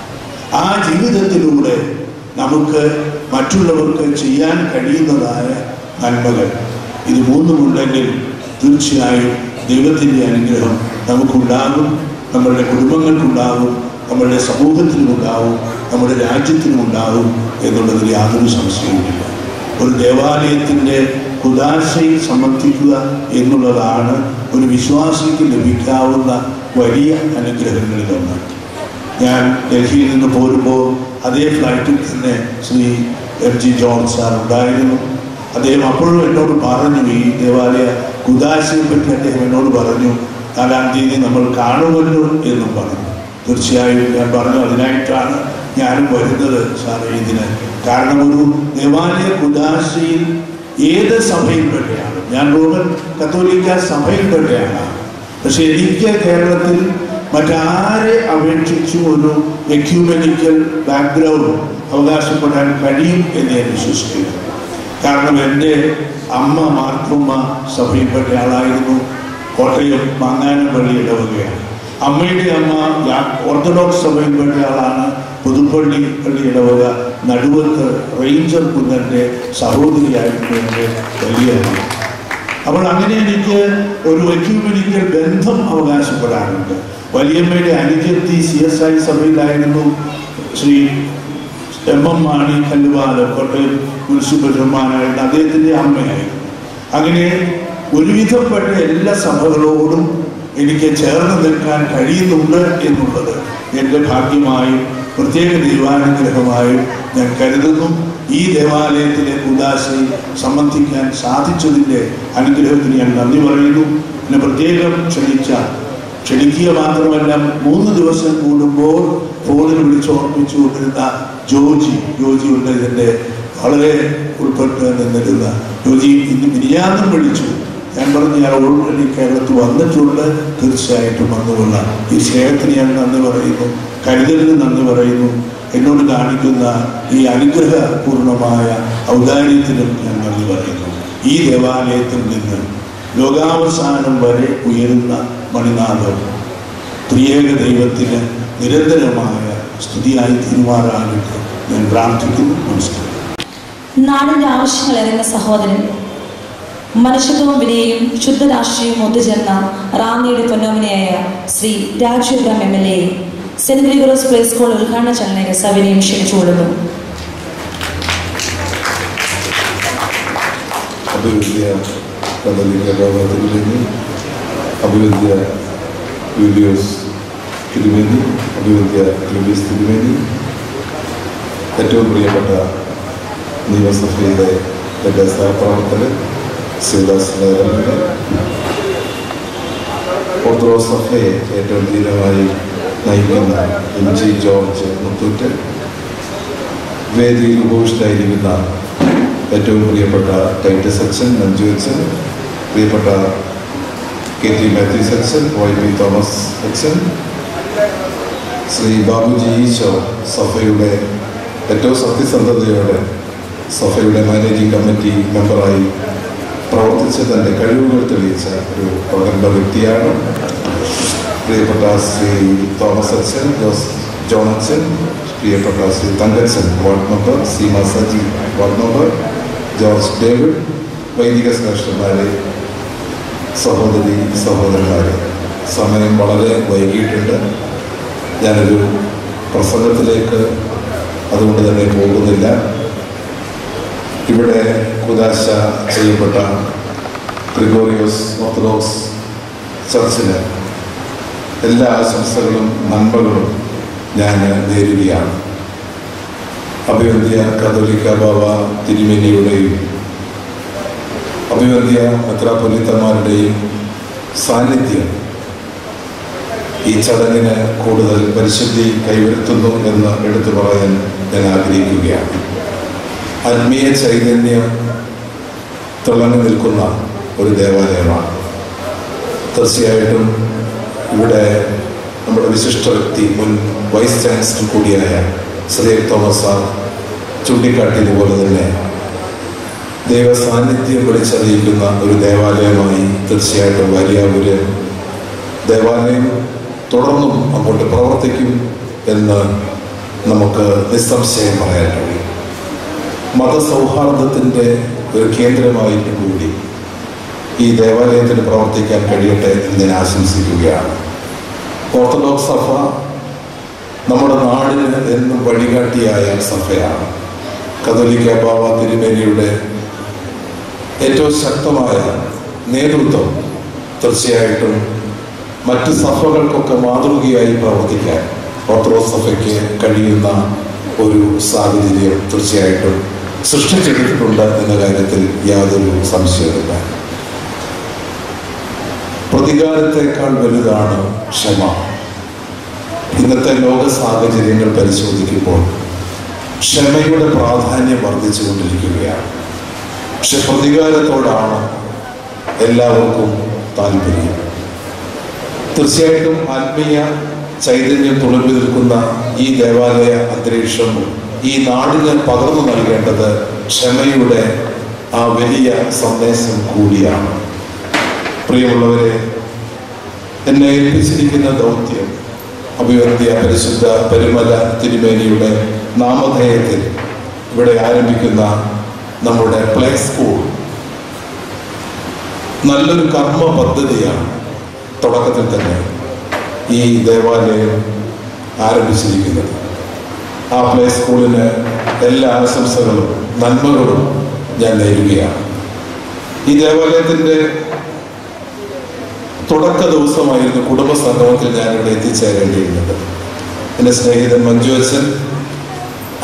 ആ ജീവിതത്തിലൂടെ നമുക്ക് മറ്റുള്ളവർക്ക് ചെയ്യാൻ കഴിയുന്നതായ നന്മകൾ ഇത് മൂന്നുമുണ്ടെങ്കിൽ തീർച്ചയായും ദൈവത്തിൻ്റെ അനുഗ്രഹം നമുക്കുണ്ടാകും നമ്മളുടെ കുടുംബങ്ങൾക്കുണ്ടാകും നമ്മളുടെ സമൂഹത്തിനുമുണ്ടാവും നമ്മുടെ രാജ്യത്തിനുമുണ്ടാവും എന്നുള്ളതിൽ യാതൊരു സംശയവുമില്ല ഒരു ദേവാലയത്തിൻ്റെ കുദാശയിൽ സമർപ്പിക്കുക എന്നുള്ളതാണ് ഒരു വിശ്വാസിക്ക് ലഭിക്കാവുന്ന വലിയ അനുഗ്രഹങ്ങളിലൊന്ന് ഞാൻ ഡൽഹിയിൽ നിന്ന് പോരുമ്പോൾ അതേ ഫ്ലൈറ്റിൽ തന്നെ Shri M G John sir ഉണ്ടായിരുന്നു അദ്ദേഹം അപ്പോഴും എന്നോട് പറഞ്ഞു ഈ ദേവാലയ കുദാശയെ പറ്റി അദ്ദേഹം എന്നോട് പറഞ്ഞു നാലാം തീയതി നമ്മൾ കാണുമല്ലോ എന്നും പറഞ്ഞു തീർച്ചയായും ഞാൻ പറഞ്ഞു അതിനായിട്ടാണ് ഞാനും വരുന്നത് സാറേ ഇതിന് കാരണം ഒരു ദേവാലയ കുദാശയിൽ ഏത് സഭയിൽപ്പെട്ടയാണ് ഞാൻ റോമൻ കത്തോലിക്ക സഭയിൽപ്പെട്ടയാണ് പക്ഷെ എനിക്ക് കേരളത്തിൽ മറ്റാരെ അപേക്ഷിച്ചും ഒരു എക്യൂമെനിക്കൽ ബാക്ക്ഗ്രൗണ്ട് അവകാശപ്പെടാൻ കഴിയും എന്ന് ഞാൻ വിശ്വസിക്കുന്നു കാരണം എൻ്റെ അമ്മ മാർത്തുമ്മ സഭയിൽപ്പെട്ട ആളായിരുന്നു കോട്ടയം മാങ്ങാനപ്പള്ളി ഇടവകയാണ് അമ്മയുടെ അമ്മ യാ- ഓർത്തഡോക്സ് സഭയിൽപ്പെട്ട ആളാണ് പുതുപ്പള്ളി പള്ളി ഇടവക നടുവത്ത് റേഞ്ചർ കുന്നൻ്റെ സഹോദരിയായിരുന്നു എൻ്റെ വലിയ അമ്മ അപ്പോൾ അങ്ങനെ എനിക്ക് ഒരു എക്യൂമെനിക്കൽ ബന്ധം അവകാശപ്പെടാറുണ്ട് വലിയമ്മയുടെ അനുജത്തി സി എസ് ഐ സഭയിലായിരുന്നു Shri M M Mani Kalluvalam Kottayam municipal ചെയർമാനായിരുന്നു അദ്ദേഹത്തിൻ്റെ അമ്മയായിരുന്നു അങ്ങനെ ഒരുവിധപ്പെട്ട എല്ലാ സഭകളോടും എനിക്ക് ചേർന്ന് നിൽക്കാൻ കഴിയുന്നുണ്ട് എന്നുള്ളത് എൻ്റെ ഭാഗ്യമായും പ്രത്യേക ദൈവാനുഗ്രഹമായും ഞാൻ കരുതുന്നു ഈ ദേവാലയത്തിലെ ഉദാശയിൽ സംബന്ധിക്കാൻ സാധിച്ചതിൻ്റെ അനുഗ്രഹത്തിന് ഞാൻ നന്ദി പറയുന്നു എന്നെ പ്രത്യേകം ക്ഷണിച്ച ക്ഷണിക്കുക മാത്രമല്ല മൂന്ന് ദിവസം കൂടുമ്പോൾ ഫോണിൽ വിളിച്ച് ഓർമ്മിച്ചു കൊണ്ടിരുന്ന ജോജി ജോജി ഉണ്ട് ഇതിൻ്റെ വളരെ ഉൾപ്പെട്ട് നിന്നിരുന്ന ജോജി ഇന്ന് മിനിയാന്നും വിളിച്ചു ഞാൻ പറഞ്ഞു ഞാൻ ഓൾറെഡി കേരളത്തിൽ വന്നിട്ടുണ്ട് തീർച്ചയായിട്ടും വന്നുകൊള്ള ഈ സ്നേഹത്തിന് ഞാൻ നന്ദി പറയുന്നു കരുതലിന് നന്ദി പറയുന്നു എന്നോട് കാണിക്കുന്ന ഈ അനുഗ്രഹപൂർണമായ ഔദാര്യത്തിനും ഞാൻ നന്ദി പറയുന്നു ഈ ദേവാലയത്തിൽ നിന്ന് ലോകാവസാനം വരെ ഉയരുന്ന മണിനാഥം ത്രിയേക ദൈവത്തിന് നിരന്തരമായ സ്തുതിയായി തീരുമാറാകട്ടെ ഞാൻ പ്രാർത്ഥിക്കുന്നു നമസ്കാരം നാടിന്റെ ആവശ്യങ്ങൾ അറിയുന്ന സഹോദരൻ മനുഷ്യത്വവും വിനയും ശുദ്ധരാഷ്ട്രീയവും ഒത്തുചേർന്ന റാന്നിയുടെ പൊന്നോമനയായ Shri Raju Abraham M L A saint Gregorios play school ഉദ്ഘാടന ചടങ്ങിന് സവിനയം ക്ഷണിച്ചുകൊള്ളുന്നു അഭിവൃദ്ധിയ കഥലിക്ക ലോകത്തിലേക്ക് അഭിവൃദ്ധിയ വീഡിയോസ് തിരുമേനി അഭിവൃദ്ധിയ ക്ലിബീസ് തിരുമേനി ഏറ്റവും പ്രിയപ്പെട്ട നിയമസഭയിലെ എൻ്റെ സഹപ്രവർത്തകൻ ശിവദാസ് നാരായണൻ ഓർത്തഡോക്സ് സഭയെ ഏറ്റവും ധീരമായി നയിക്കുന്ന എം ജി ജോർജ് മുത്തൂറ്റ് വേദിയിൽ ഉപവിഷ്ടരായിരിക്കുന്ന ഏറ്റവും പ്രിയപ്പെട്ട ടൈറ്റസ് അച്ഛൻ മഞ്ജു അച്ഛൻ പ്രിയപ്പെട്ട കെ ടി മാത്യൂസ് അച്ഛൻ വൈ പി തോമസ് അച്ഛൻ ശ്രീ ബാബുജി ഈശോ സഭയുടെ ഏറ്റവും സത്യസന്ധതയോടെ സഭയുടെ മാനേജിംഗ് കമ്മിറ്റി മെമ്പറായി പ്രവർത്തിച്ച് തൻ്റെ കഴിവുകൾ തെളിയിച്ച ഒരു പ്രഗത്ഭ വ്യക്തിയാണ് പ്രിയപ്പെട്ട ശ്രീ തോമസ് അച്ഛൻ ജോസ് ജോൺ അച്ഛൻ പ്രിയപ്പെട്ട Shri Thankachan ward member Seema Saji ward member George David വൈദിക ശ്രേഷ്ഠന്മാരെ സഹോദരി സഹോദരന്മാരെ സമയം വളരെ വൈകിയിട്ടുണ്ട് ഞാനൊരു പ്രസംഗത്തിലേക്ക് അതുകൊണ്ട് തന്നെ പോകുന്നില്ല ഇവിടെ കുദാശ ചെയ്യപ്പെട്ട ഗ്രിഗോറിയോസ് ഓർത്തഡോക്സ് ചർച്ചിന് എല്ലാ ആശംസകളും നന്മകളും ഞാൻ നേരുകയാണ് അഭിവന്ധ്യ കത്തോലിക്ക ബാബ തിരുമേനിയുടെയും അഭിവന്ധ്യ മെത്രാപൊലിത്തന്മാരുടെയും സാന്നിധ്യം ഈ ചടങ്ങിന് കൂടുതൽ പരിശുദ്ധി കൈവരുത്തുന്നു എന്ന് എടുത്തു പറയാൻ ഞാൻ ആഗ്രഹിക്കുകയാണ് ആത്മീയ ചൈതന്യം തിളങ്ങി നിൽക്കുന്ന ഒരു ദേവാലയമാണ് തീർച്ചയായിട്ടും ഇവിടെ നമ്മുടെ വിശിഷ്ട വ്യക്തി മുൻ വൈസ് ചാൻസലർ കൂടിയായ ശ്രീ തോമസ് സാർ ചൂണ്ടിക്കാട്ടിയതുപോലെ തന്നെ ദൈവ സാന്നിധ്യം വിളിച്ചറിയിക്കുന്ന ഒരു ദേവാലയമായി തീർച്ചയായിട്ടും വലിയാപുര് ദേവാലയം തുടർന്നും അങ്ങോട്ട് പ്രവർത്തിക്കും എന്ന് നമുക്ക് നിസ്സംശയം പറയാൻ കഴിയും മതസൗഹാർദ്ദത്തിൻ്റെ ഒരു കേന്ദ്രമായിട്ട് കൂടി ഈ ദേവാലയത്തിന് പ്രവർത്തിക്കാൻ കഴിയട്ടെ എന്ന് ഞാൻ ആശംസിക്കുകയാണ് ഓർത്തഡോക്സ് സഭ നമ്മുടെ നാടിന് എന്നും വഴികാട്ടിയായ സഭയാണ് കത്തോലിക്ക ബാബ തിരുമേനിയുടെ ഏറ്റവും ശക്തമായ നേതൃത്വം തീർച്ചയായിട്ടും മറ്റ് സഭകൾക്കൊക്കെ മാതൃകയായി പ്രവർത്തിക്കാൻ ഓർത്തഡോക്സ് സഭയ്ക്ക് കഴിയുന്ന ഒരു സാഹചര്യം തീർച്ചയായിട്ടും സൃഷ്ടിച്ചെടുത്തിട്ടുണ്ട് എന്ന കാര്യത്തിൽ യാതൊരു സംശയവുമില്ല പ്രതികാരത്തെക്കാൾ വലുതാണ് ക്ഷമ ഇന്നത്തെ ലോക സാഹചര്യങ്ങൾ പരിശോധിക്കുമ്പോൾ ക്ഷമയുടെ പ്രാധാന്യം വർദ്ധിച്ചുകൊണ്ടിരിക്കുകയാണ് പക്ഷെ പ്രതികാരത്തോടാണ് എല്ലാവർക്കും താല്പര്യം തീർച്ചയായിട്ടും ആത്മീയ ചൈതന്യം തുളുമ്പി നിൽക്കുന്ന ഈ ദേവാലയ അന്തരീക്ഷം ഈ നാടിന് പകർന്നു നൽകേണ്ടത് ക്ഷമയുടെ ആ വലിയ സന്ദേശം കൂടിയാണ് പ്രിയമുള്ളവരെ എന്നെ ഏൽപ്പിച്ചിരിക്കുന്ന ദൗത്യം അഭിവൃദ്ധിയ പരിശുദ്ധ പെരുമല തിരുമേനിയുടെ നാമധേയത്തിൽ ഇവിടെ ആരംഭിക്കുന്ന നമ്മുടെ പ്ലേ സ്കൂൾ നല്ലൊരു കർമ്മ പദ്ധതിയാണ് തുടക്കത്തിൽ തന്നെ ഈ ദേവാലയം ആരംഭിച്ചിരിക്കുന്നത് ആ പ്ലേ സ്കൂളിന് എല്ലാ ആശംസകളും നന്മകളും ഞാൻ നേരുകയാണ് ഈ ദേവാലയത്തിൻ്റെ തുടക്ക ദിവസമായിരുന്നു കുടുംബ സംഗമത്തിൽ ഞാനിവിടെ എത്തിച്ചേരേണ്ടിയിരുന്നത് എൻ്റെ സ്നേഹിതൻ മഞ്ജു അച്ഛൻ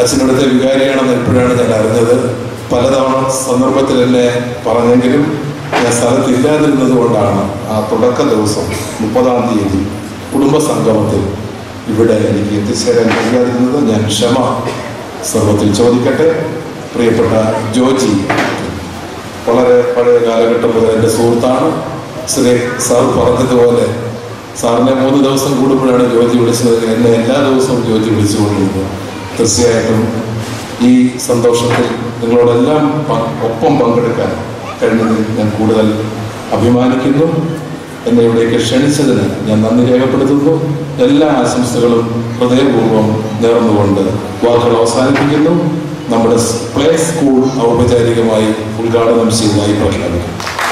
അച്ഛനടുത്ത വികാരിയാണെന്ന് എപ്പോഴാണ് ഞാൻ അറിഞ്ഞത് പലതവണ സന്ദർഭത്തിൽ എന്നെ പറഞ്ഞെങ്കിലും ഞാൻ സ്ഥലത്തില്ലാതിരുന്നത് കൊണ്ടാണ് ആ തുടക്ക ദിവസം മുപ്പതാം തീയതി കുടുംബ സംഗമത്തിൽ ഇവിടെ എനിക്ക് എത്തിച്ചേരാൻ കഴിയാതിരുന്നത് ഞാൻ ക്ഷമ സർവത്തിൽ ചോദിക്കട്ടെ പ്രിയപ്പെട്ട ജോജി വളരെ പഴയ കാലഘട്ടം മുതൽ എൻ്റെ സുഹൃത്താണ് ശ്രീ സാർ പറഞ്ഞതുപോലെ സാറിനെ മൂന്ന് ദിവസം കൂടുമ്പോഴാണ് ജോജി വിളിച്ചത് എന്നെ എല്ലാ ദിവസവും ജോജി വിളിച്ചുകൊണ്ടിരുന്നത് തീർച്ചയായിട്ടും ഈ സന്തോഷത്തിൽ നിങ്ങളോടെല്ലാം പ- ഒപ്പം പങ്കെടുക്കാൻ കഴിഞ്ഞതിൽ ഞാൻ കൂടുതൽ അഭിമാനിക്കുന്നു എന്നെ ഇവിടേക്ക് ക്ഷണിച്ചതിന് ഞാൻ നന്ദി രേഖപ്പെടുത്തുന്നു എല്ലാ ആശംസകളും ഹൃദയപൂർവ്വം നേർന്നുകൊണ്ട് വാക്കുകൾ അവസാനിപ്പിക്കുന്നു നമ്മുടെ പ്ലേ സ്കൂൾ ഔപചാരികമായി ഉദ്ഘാടനം ചെയ്തതായി പ്രഖ്യാപിക്കും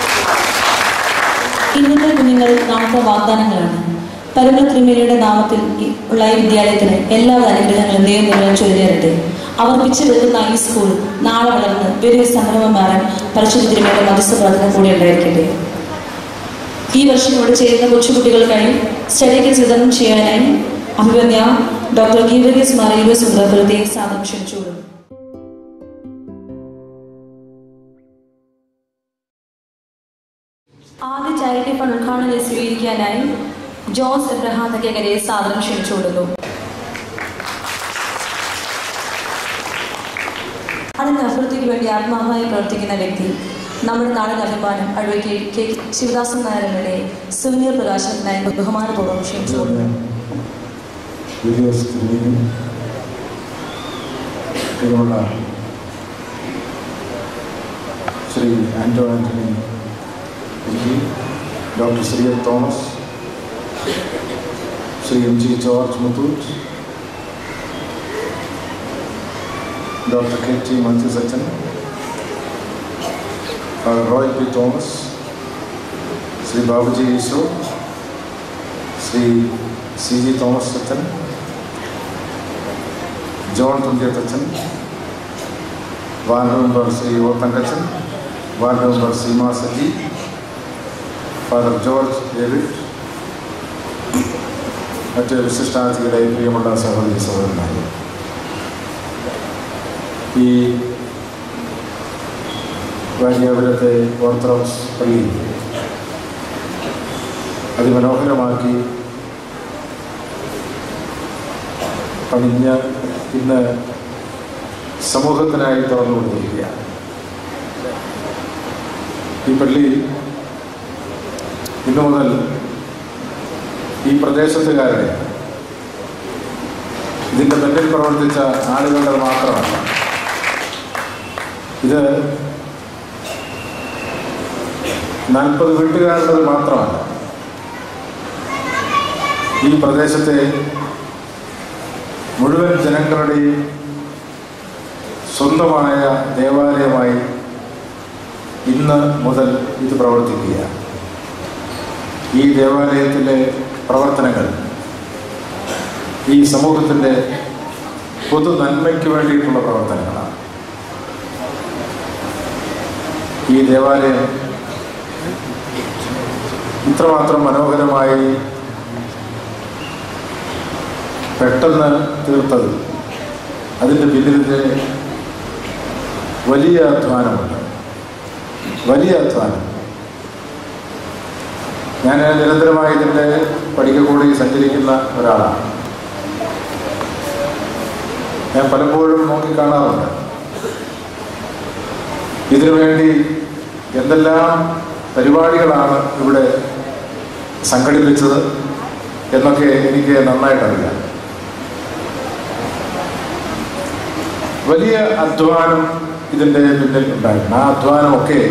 ഇന്നത്തെ കുഞ്ഞുങ്ങൾ നാളത്തെ വാഗ്ദാനങ്ങളാണ് പരമ തിരുമേനിയുടെ നാമത്തിൽ ഈ- ഉള്ള ഈ വിദ്യാലയത്തിന് എല്ലാവിധ അനുഗ്രഹങ്ങളും ദൈവം നിങ്ങളെ ചൊല്ലിയരട്ടെ അവർ പിച്ചു വെക്കുന്ന ഈ സ്കൂൾ നാളെ വളർന്ന് വലിയ സംരംഭം മാറാൻ പരിശുദ്ധ തിരുമേനിയുടെ മധ്യസ്ഥ പ്രാർത്ഥന കൂടി ഉണ്ടായിരിക്കട്ടെ ഈ വർഷം ഇവിടെ ചേരുന്ന കൊച്ചുകുട്ടികൾക്കായി സ്റ്റഡി കിറ്റ്സ് വിതരണം ചെയ്യാനായി അഭിമന്യ ഡോക്ടർ ഗീവർഗീസ് മാറിയുടെ സുന്ദരപുരത്തെ സാധനം ക്ഷണിച്ചുകൊള്ളുന്നു ആദ്യ ചാരിറ്റി ഫണ്ട് ഉദ്ഘാടനം സ്വീകരിക്കാനായി ജോസ് എബ്രഹാം തക്കേക്കരെ സാധനം ക്ഷണിച്ചുകൊള്ളുന്നു അതിന് അഭിവൃദ്ധിക്ക് വേണ്ടി ആത്മാർത്ഥമായി പ്രവർത്തിക്കുന്ന വ്യക്തി നമ്മുടെ നാടിന്റെ അഭിമാനം അഡ്വക്കേറ്റ് കെ ശിവദാസൻ നായരുടെ സുവനീർ പ്രകാശനത്തിനായി ബഹുമാനപൂർവ്വം ക്ഷണിച്ചുകൊള്ളുന്നു വീഡിയോസ് തിരികെയും പ്രിയമുള്ള Shri Anto Antony Idukki doctor Shri M Thomas Shri M G George Muthoot doctor K T മഞ്ജു സച്ചൻ father Roy P Thomas Shri Babuji Easo Shri C G Thomas സച്ചൻ ജോൺ തുണ്ടിയത്തച്ഛൻ ward member Shri O Thankachan ward member Seema Saji father George David മറ്റ് വിശിഷ്ടാതിഥികളെ പ്രിയമുള്ള സഹോദരി സഹോദരന്മാരെ ഈ വാര്യാപുരത്തെ ഓർത്തഡോക്സ് പള്ളി അതിമനോഹരമാക്കി പണിഞ്ഞ് ഇന്ന് സമൂഹത്തിനായി തുറന്നു കൊടുത്തിരിക്കുകയാണ് ഈ പള്ളി ഇന്നു മുതൽ ഈ പ്രദേശത്തുകാരുടെ ഇതിൻ്റെ പിന്നിൽ പ്രവർത്തിച്ച ആളുകളുടെ മാത്രമല്ല ഇത് നാൽപ്പത് വീട്ടുകാരുടേത് മാത്രമല്ല ഈ പ്രദേശത്തെ മുഴുവൻ ജനങ്ങളുടെയും സ്വന്തമായ ദേവാലയമായി ഇന്ന് മുതൽ ഇത് പ്രവർത്തിക്കുകയാണ് ഈ ദേവാലയത്തിലെ പ്രവർത്തനങ്ങൾ ഈ സമൂഹത്തിൻ്റെ പൊതു നന്മയ്ക്ക് വേണ്ടിയിട്ടുള്ള പ്രവർത്തനങ്ങളാണ് ഈ ദേവാലയം ഇത്രമാത്രം മനോഹരമായി പെട്ടെന്ന് തീർത്തത് അതിൻ്റെ പിന്നിലിൻ്റെ വലിയ അധ്വാനമുണ്ട് വലിയ അധ്വാനം ഞാൻ നിരന്തരമായി ഇതിൻ്റെ പഠിക്കക്കൂടി സഞ്ചരിക്കുന്ന ഒരാളാണ് ഞാൻ പലപ്പോഴും നോക്കിക്കാണാറുണ്ട് ഇതിനു വേണ്ടി എന്തെല്ലാം പരിപാടികളാണ് ഇവിടെ സംഘടിപ്പിച്ചത് എന്നൊക്കെ എനിക്ക് നന്നായിട്ടറിയാം വലിയ അധ്വാനം ഇതിൻ്റെ പിന്നിൽ ഉണ്ടായിരുന്നു ആ അധ്വാനമൊക്കെ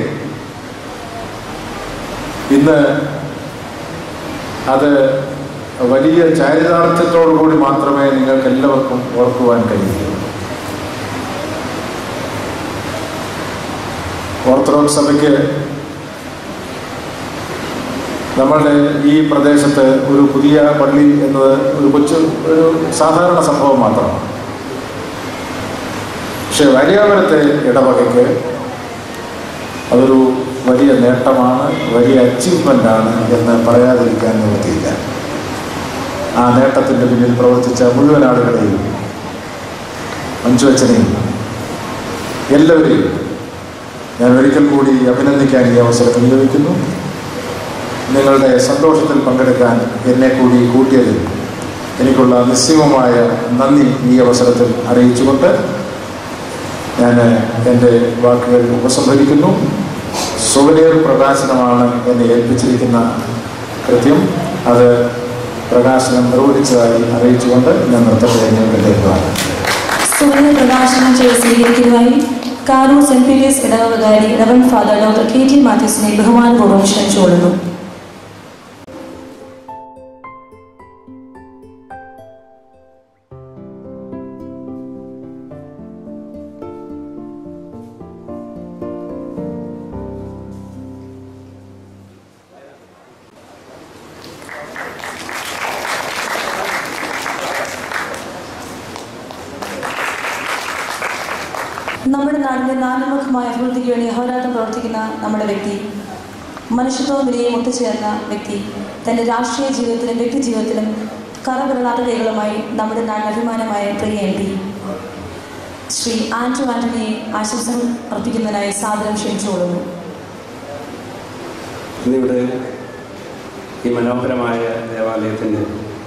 ഇന്ന് അത് വലിയ ചാരിതാർത്ഥ്യത്തോടു കൂടി മാത്രമേ നിങ്ങൾക്ക് എല്ലാവർക്കും ഓർക്കുവാൻ കഴിയൂ ഓർത്തഡോക്സ് സഭയ്ക്ക് നമ്മളുടെ ഈ പ്രദേശത്ത് ഒരു പുതിയ പള്ളി എന്നത് ഒരു കൊച്ചു ഒരു സാധാരണ സംഭവം മാത്രമാണ് പക്ഷെ വാര്യാപുരത്തെ ഇടവകയ്ക്ക് അതൊരു വലിയ നേട്ടമാണ് വലിയ അച്ചീവ്മെൻ്റാണ് എന്ന് പറയാതിരിക്കാൻ നിവൃത്തിയില്ല ആ നേട്ടത്തിൻ്റെ പിന്നിൽ പ്രവർത്തിച്ച മുഴുവൻ ആളുകളെയും മഞ്ജുവച്ചനെയും എല്ലാവരെയും ഞാൻ ഒരിക്കൽ കൂടി അഭിനന്ദിക്കാൻ ഈ അവസരം വിനിയോഗിക്കുന്നു നിങ്ങളുടെ സന്തോഷത്തിൽ പങ്കെടുക്കാൻ എന്നെ കൂടി കൂട്ടിയതിൽ എനിക്കുള്ള നിസ്സീമമായ നന്ദി ഈ അവസരത്തിൽ അറിയിച്ചുകൊണ്ട് ഞാൻ എൻ്റെ വാക്കുകൾ ഉപസംഹരിക്കുന്നു സുവനീർ പ്രകാശനമാണ് എന്നെ ഏൽപ്പിച്ചിരിക്കുന്ന കൃത്യം അത് പ്രകാശനം നിർവഹിച്ചതായി അറിയിച്ചുകൊണ്ട് ഞാൻ നിർത്തട്ടെ എന്ന് കേട്ടേക്കുവാണ് സുവർണ പ്രകാശനം ചെയ്ത് സ്വീകരിക്കുന്നതായി കാരൂർ സെന്റ് പീറ്റേഴ്സ് ഇടവകാരി reverend father doctor K T മാത്യൂസിനെ ബഹുമാനപൂർവ്വം ക്ഷണിച്ചുകൊള്ളുന്നു നമ്മുടെ നാടിന്റെ നാലുമുഖമായ അഭിവൃദ്ധിക്ക് വേണ്ടി അഹോരാത്രം പ്രവർത്തിക്കുന്ന നമ്മുടെ വ്യക്തി മനുഷ്യത്വവും വിലയും ഒത്തുചേർന്ന വ്യക്തി തന്റെ രാഷ്ട്രീയ ജീവിതത്തിലും വ്യക്തി ജീവിതത്തിലും കറപിറളാത്ത കൈകളുമായി നമ്മുടെ നാടിന് അഭിമാനമായ പ്രിയ എം പി ശ്രീ ആന്റോ ആന്റണിയെ ആശംസകൾ അർപ്പിക്കുന്നതിനായി സാദരം ക്ഷണിച്ചുകൊള്ളുന്നു ഇന്നിവിടെ ഈ മനോഹരമായ ദേവാലയത്തിൻ്റെ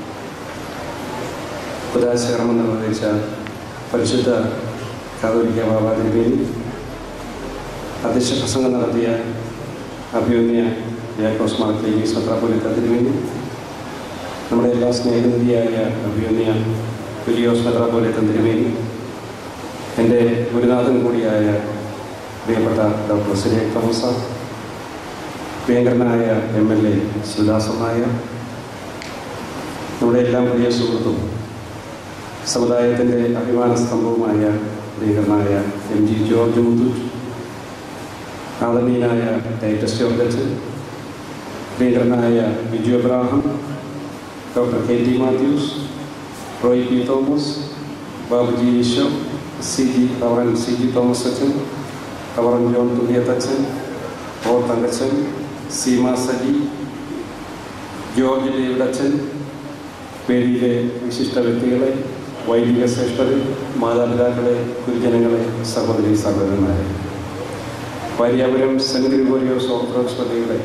ഉദാശകർമ്മം നിർവഹിച്ച പരിശുദ്ധ കാതോലിക്ക ബാബ തിരുമേനി അധ്യക്ഷ പ്രസംഗം നടത്തിയ അഭ്യുന്യ ജാക്കോസ് മാർക്കേലീസ് മെത്രാപ്പൊലിത്ത തിരുമേനി നമ്മുടെ എല്ലാ സ്നേഹനിധിയായ അഭ്യുന്യ വിലിയോസ് മെത്രാപ്പൊലിത്ത തിരുമേനി എൻ്റെ ഗുരുനാഥൻ കൂടിയായ പ്രിയപ്പെട്ട ഡോക്ടർ സുരേഖ് തോമസ പ്രിയങ്കരനായ M L A Sivadasan Nair നമ്മുടെ എല്ലാം പ്രിയ സുഹൃത്തും സമുദായത്തിൻ്റെ അഭിമാന സ്തംഭവുമായ പ്രിയങ്കരനായ എം ജി ജോർജ് മുത്തൂറ്റ് ആദരണീയനായ ടൈറ്റസ് ജോർജ് പ്രിയങ്കരനായ Biju Abraham doctor K T Mathews Roy P Thomas Babuji Easo C G reverend C G Thomas അച്ഛൻ റവറൻ ജോൺ തുല്യത്തച്ഛൻ ഓ തങ്കച്ചൻ സീമ സജി ജോർജ് ഡേവിഡച്ചൻ വേദിയിലെ വിശിഷ്ട വ്യക്തികളെ വൈദിക ശ്രേഷ്ഠരെ മാതാപിതാക്കളെ ഗുരുജനങ്ങളെ സഹോദരി സഹോദരന്മാരെ വാര്യാപുരം സെന്റ് ഗ്രിഗോറിയോസ് ഓർത്തഡോക്സ് പള്ളിയുടെ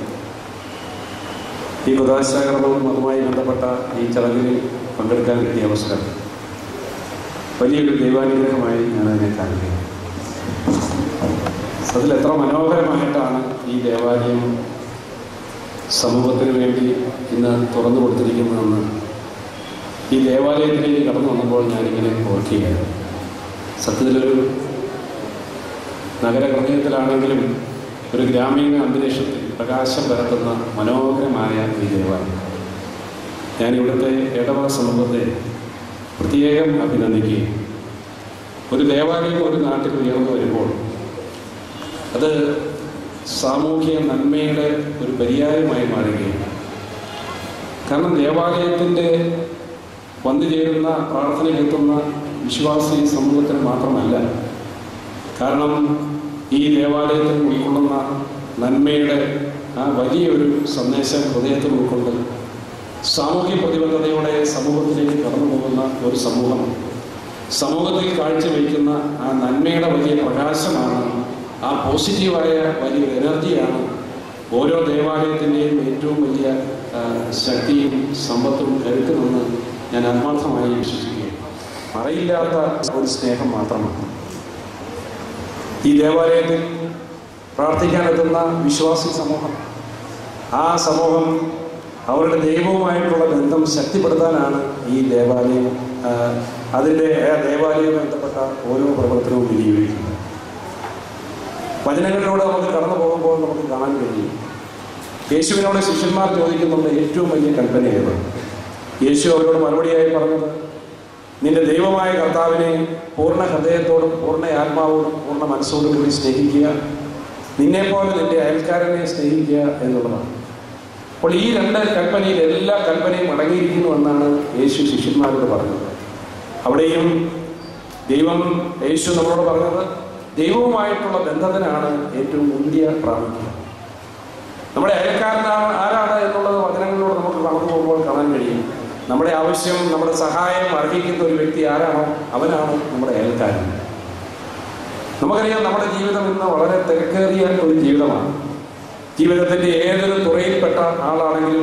ഈ കുദാശാകരണവും അതുമായി ബന്ധപ്പെട്ട ഈ ചടങ്ങിൽ പങ്കെടുക്കാൻ കിട്ടിയ അവസരം വലിയൊരു ദൈവാനുഗ്രഹമായി ഞാൻ അതിനെ കാണുകയാണ് അതിൽ എത്ര മനോഹരമായിട്ടാണ് ഈ ദേവാലയം സമൂഹത്തിന് വേണ്ടി ഇന്ന് തുറന്നു കൊടുത്തിരിക്കുന്നതെന്ന് ഈ ദേവാലയത്തിലേക്ക് കടന്നു വന്നപ്പോൾ ഞാനിങ്ങനെ ഓർക്കുകയാണ് സത്യത്തിലൊരു നഗരഹൃദയത്തിലാണെങ്കിലും ഒരു ഗ്രാമീണ അന്തരീക്ഷത്തിൽ പ്രകാശം പരത്തുന്ന മനോഹരമായ ഈ ദേവാലയം ഞാൻ ഇവിടുത്തെ ഇടവക സമൂഹത്തെ പ്രത്യേകം അഭിനന്ദിക്കുകയും ഒരു ദേവാലയം ഒരു നാട്ടിൽ ഉയർന്നു വരുമ്പോൾ അത് സാമൂഹ്യ നന്മയുടെ ഒരു പര്യായമായി മാറുകയാണ് കാരണം ദേവാലയത്തിൻ്റെ വന്നു ചേരുന്ന പ്രാർത്ഥനയിലെത്തുന്ന വിശ്വാസി സമൂഹത്തിന് മാത്രമല്ല കാരണം ഈ ദേവാലയത്തിൽ ഉൾക്കൊള്ളുന്ന നന്മയുടെ ആ വലിയൊരു സന്ദേശം ഹൃദയത്തിൽ ഉൾക്കൊണ്ട് സാമൂഹ്യ പ്രതിബദ്ധതയോടെ സമൂഹത്തിലേക്ക് കടന്നു പോകുന്ന ഒരു സമൂഹം സമൂഹത്തിൽ കാഴ്ചവെക്കുന്ന ആ നന്മയുടെ വലിയ പ്രകാശമാണ് ആ പോസിറ്റീവായ വലിയൊരു എനർജിയാണ് ഓരോ ദേവാലയത്തിൻ്റെയും ഏറ്റവും വലിയ ആ, ശക്തിയും സമ്പത്തും കരുത്തുമെന്ന് ഞാൻ ആത്മാർത്ഥമായി വിശ്വസിക്കുകയാണ് മറയില്ലാത്ത ഒരു സ്നേഹം മാത്രമാണ് ഈ ദേവാലയത്തിൽ പ്രാർത്ഥിക്കാനെത്തുന്ന വിശ്വാസി സമൂഹം ആ സമൂഹം അവരുടെ ദൈവവുമായിട്ടുള്ള ബന്ധം ശക്തിപ്പെടുത്താനാണ് ഈ ദേവാലയം ആ, അതിൻ്റെ ആ ദേവാലയവുമായി ബന്ധപ്പെട്ട ഓരോ പ്രവർത്തനവും വിനിയോഗിക്കുന്നത് വചനങ്ങളിലൂടെ നമുക്ക് കടന്നു പോകുമ്പോൾ നമുക്ക് കാണാൻ കഴിയും യേശുവിനോട് ശിഷ്യന്മാർ ചോദിക്കുന്നുണ്ട് ഏറ്റവും വലിയ കൽപ്പന ഏത് യേശു അവരോട് മറുപടിയായി പറഞ്ഞത് നിന്റെ ദൈവമായ കർത്താവിനെ പൂർണ്ണ ഹൃദയത്തോടും പൂർണ്ണ ആത്മാവോടും പൂർണ്ണ മനസ്സോടും കൂടി സ്നേഹിക്കുക നിന്നെപ്പോലെ നിന്റെ അയൽക്കാരനെ സ്നേഹിക്കുക എന്നുള്ളതാണ് അപ്പോൾ ഈ രണ്ട് കൽപ്പനയിൽ എല്ലാ കൽപ്പനയും അടങ്ങിയിരിക്കുന്നു എന്നാണ് യേശു ശിഷ്യന്മാരോട് പറഞ്ഞത് അവിടെയും ദൈവം യേശു നമ്മളോട് പറഞ്ഞത് ദൈവവുമായിട്ടുള്ള ബന്ധത്തിനാണ് ഏറ്റവും മുന്തിയ പ്രാമുഖ്യം നമ്മുടെ അയൽക്കാരനാണ് ആരാണ് എന്നുള്ളത് വചനങ്ങളിലൂടെ നമുക്ക് കടന്നു പോകുമ്പോൾ കാണാൻ കഴിയും നമ്മുടെ ആവശ്യം നമ്മുടെ സഹായം അർഹിക്കുന്ന ഒരു വ്യക്തി ആരാണോ അവനാണ് നമ്മുടെ അയൽക്കാരൻ നമുക്കറിയാം നമ്മുടെ ജീവിതം ഇന്ന് വളരെ തിരക്കേറിയ ഒരു ജീവിതമാണ് ജീവിതത്തിന്റെ ഏതൊരു തുറയിൽപ്പെട്ട ആളാണെങ്കിലും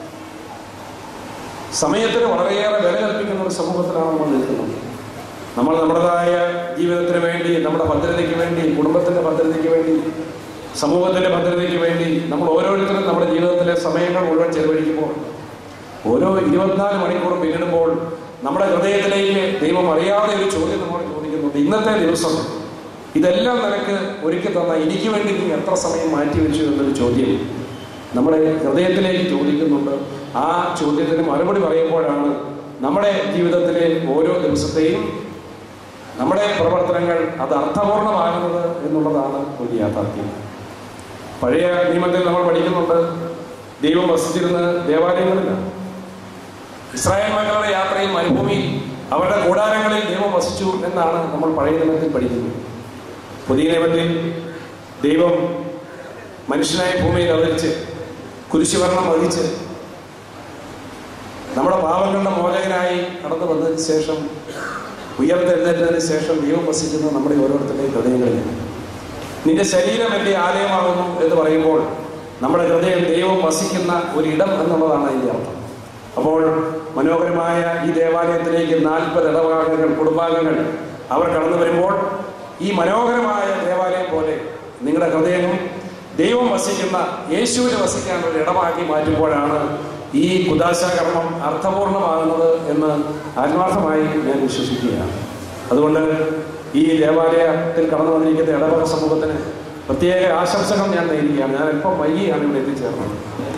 സമയത്തിന് വളരെയേറെ വില കൽപ്പിക്കുന്ന ഒരു സമൂഹത്തിലാണ് നമ്മൾ നിൽക്കുന്നത് നമ്മൾ നമ്മുടേതായ ജീവിതത്തിന് വേണ്ടി നമ്മുടെ ഭദ്രതയ്ക്ക് വേണ്ടി കുടുംബത്തിന്റെ ഭദ്രതയ്ക്ക് വേണ്ടി സമൂഹത്തിന്റെ ഭദ്രതയ്ക്ക് വേണ്ടി നമ്മൾ ഓരോരുത്തരും നമ്മുടെ ജീവിതത്തിലെ സമയങ്ങൾ മുഴുവൻ ചെലവഴിക്കുമ്പോൾ ഓരോ ഇരുപത്തിനാല് മണിക്കൂറും പിന്നിടുമ്പോൾ നമ്മുടെ ഹൃദയത്തിലേക്ക് ദൈവം അറിയാതെ ഒരു ചോദ്യം നമ്മൾ ചോദിക്കുന്നുണ്ട് ഇന്നത്തെ ദിവസം ഇതെല്ലാം നിനക്ക് ഒരുക്കി തന്ന എനിക്ക് വേണ്ടി നീ എത്ര സമയം മാറ്റിവെച്ചു എന്നൊരു ചോദ്യം നമ്മുടെ ഹൃദയത്തിലേക്ക് ചോദിക്കുന്നുണ്ട് ആ ചോദ്യത്തിന് മറുപടി പറയുമ്പോഴാണ് നമ്മുടെ ജീവിതത്തിലെ ഓരോ ദിവസത്തെയും നമ്മുടെ പ്രവർത്തനങ്ങൾ അത് അർത്ഥപൂർണമാകുന്നത് എന്നുള്ളതാണ് ഒരു യാഥാർത്ഥ്യം പഴയ നിയമത്തിൽ നമ്മൾ പഠിക്കുന്നുണ്ട് ദൈവം വസിച്ചിരുന്ന ദേവാലയങ്ങളിലാണ് ഇസ്രായേൽ മക്കളുടെ യാത്രയിൽ മരുഭൂമിയിൽ അവരുടെ കൂടാരങ്ങളിൽ ദൈവം വസിച്ചു എന്നാണ് നമ്മൾ പഴയ നിയമത്തിൽ പഠിക്കുന്നത് പുതിയ നിയമത്തിൽ ദൈവം മനുഷ്യനായ ഭൂമിയിൽ അവതരിച്ച് കുരിശുവർണ്ണം വഹിച്ച് നമ്മുടെ പാവങ്ങളുടെ മോചകനായി കടന്നു വന്നതിന് ശേഷം ഉയർത്തെഴുന്നേറ്റതിന് ശേഷം ദൈവം വസിക്കുന്നത് നമ്മുടെ ഓരോരുത്തരുടെയും ഹൃദയങ്ങളിലാണ് നിന്റെ ശരീരം എൻ്റെ ആലയമാകുന്നു എന്ന് പറയുമ്പോൾ നമ്മുടെ ഹൃദയം ദൈവം വസിക്കുന്ന ഒരു ഇടം എന്നുള്ളതാണ് അതിൻ്റെ അർത്ഥം അപ്പോൾ മനോഹരമായ ഈ ദേവാലയത്തിലേക്ക് നാൽപ്പത് ഇടഭാഗങ്ങൾ കുടുംബാംഗങ്ങൾ അവർ കടന്നു വരുമ്പോൾ ഈ മനോഹരമായ ദേവാലയം പോലെ നിങ്ങളുടെ ഹൃദയവും ദൈവം വസിക്കുന്ന യേശുവിനെ വസിക്കാൻ ഒരു ഇടമാക്കി മാറ്റുമ്പോഴാണ് ഈ കുദാശാകർമ്മം അർത്ഥപൂർണമാകുന്നത് എന്ന് ആത്മാർത്ഥമായി ഞാൻ വിശ്വസിക്കുകയാണ് അതുകൊണ്ട് ഈ ദേവാലയത്തിൽ കടന്നു വന്നിരിക്കുന്ന ഇടവക സമൂഹത്തിന് പ്രത്യേക ആശംസകൾ ഞാൻ നേരുകയാണ് ഞാൻ അല്പം വൈകിയാണ് ഇവിടെ എത്തിച്ചേർന്നത്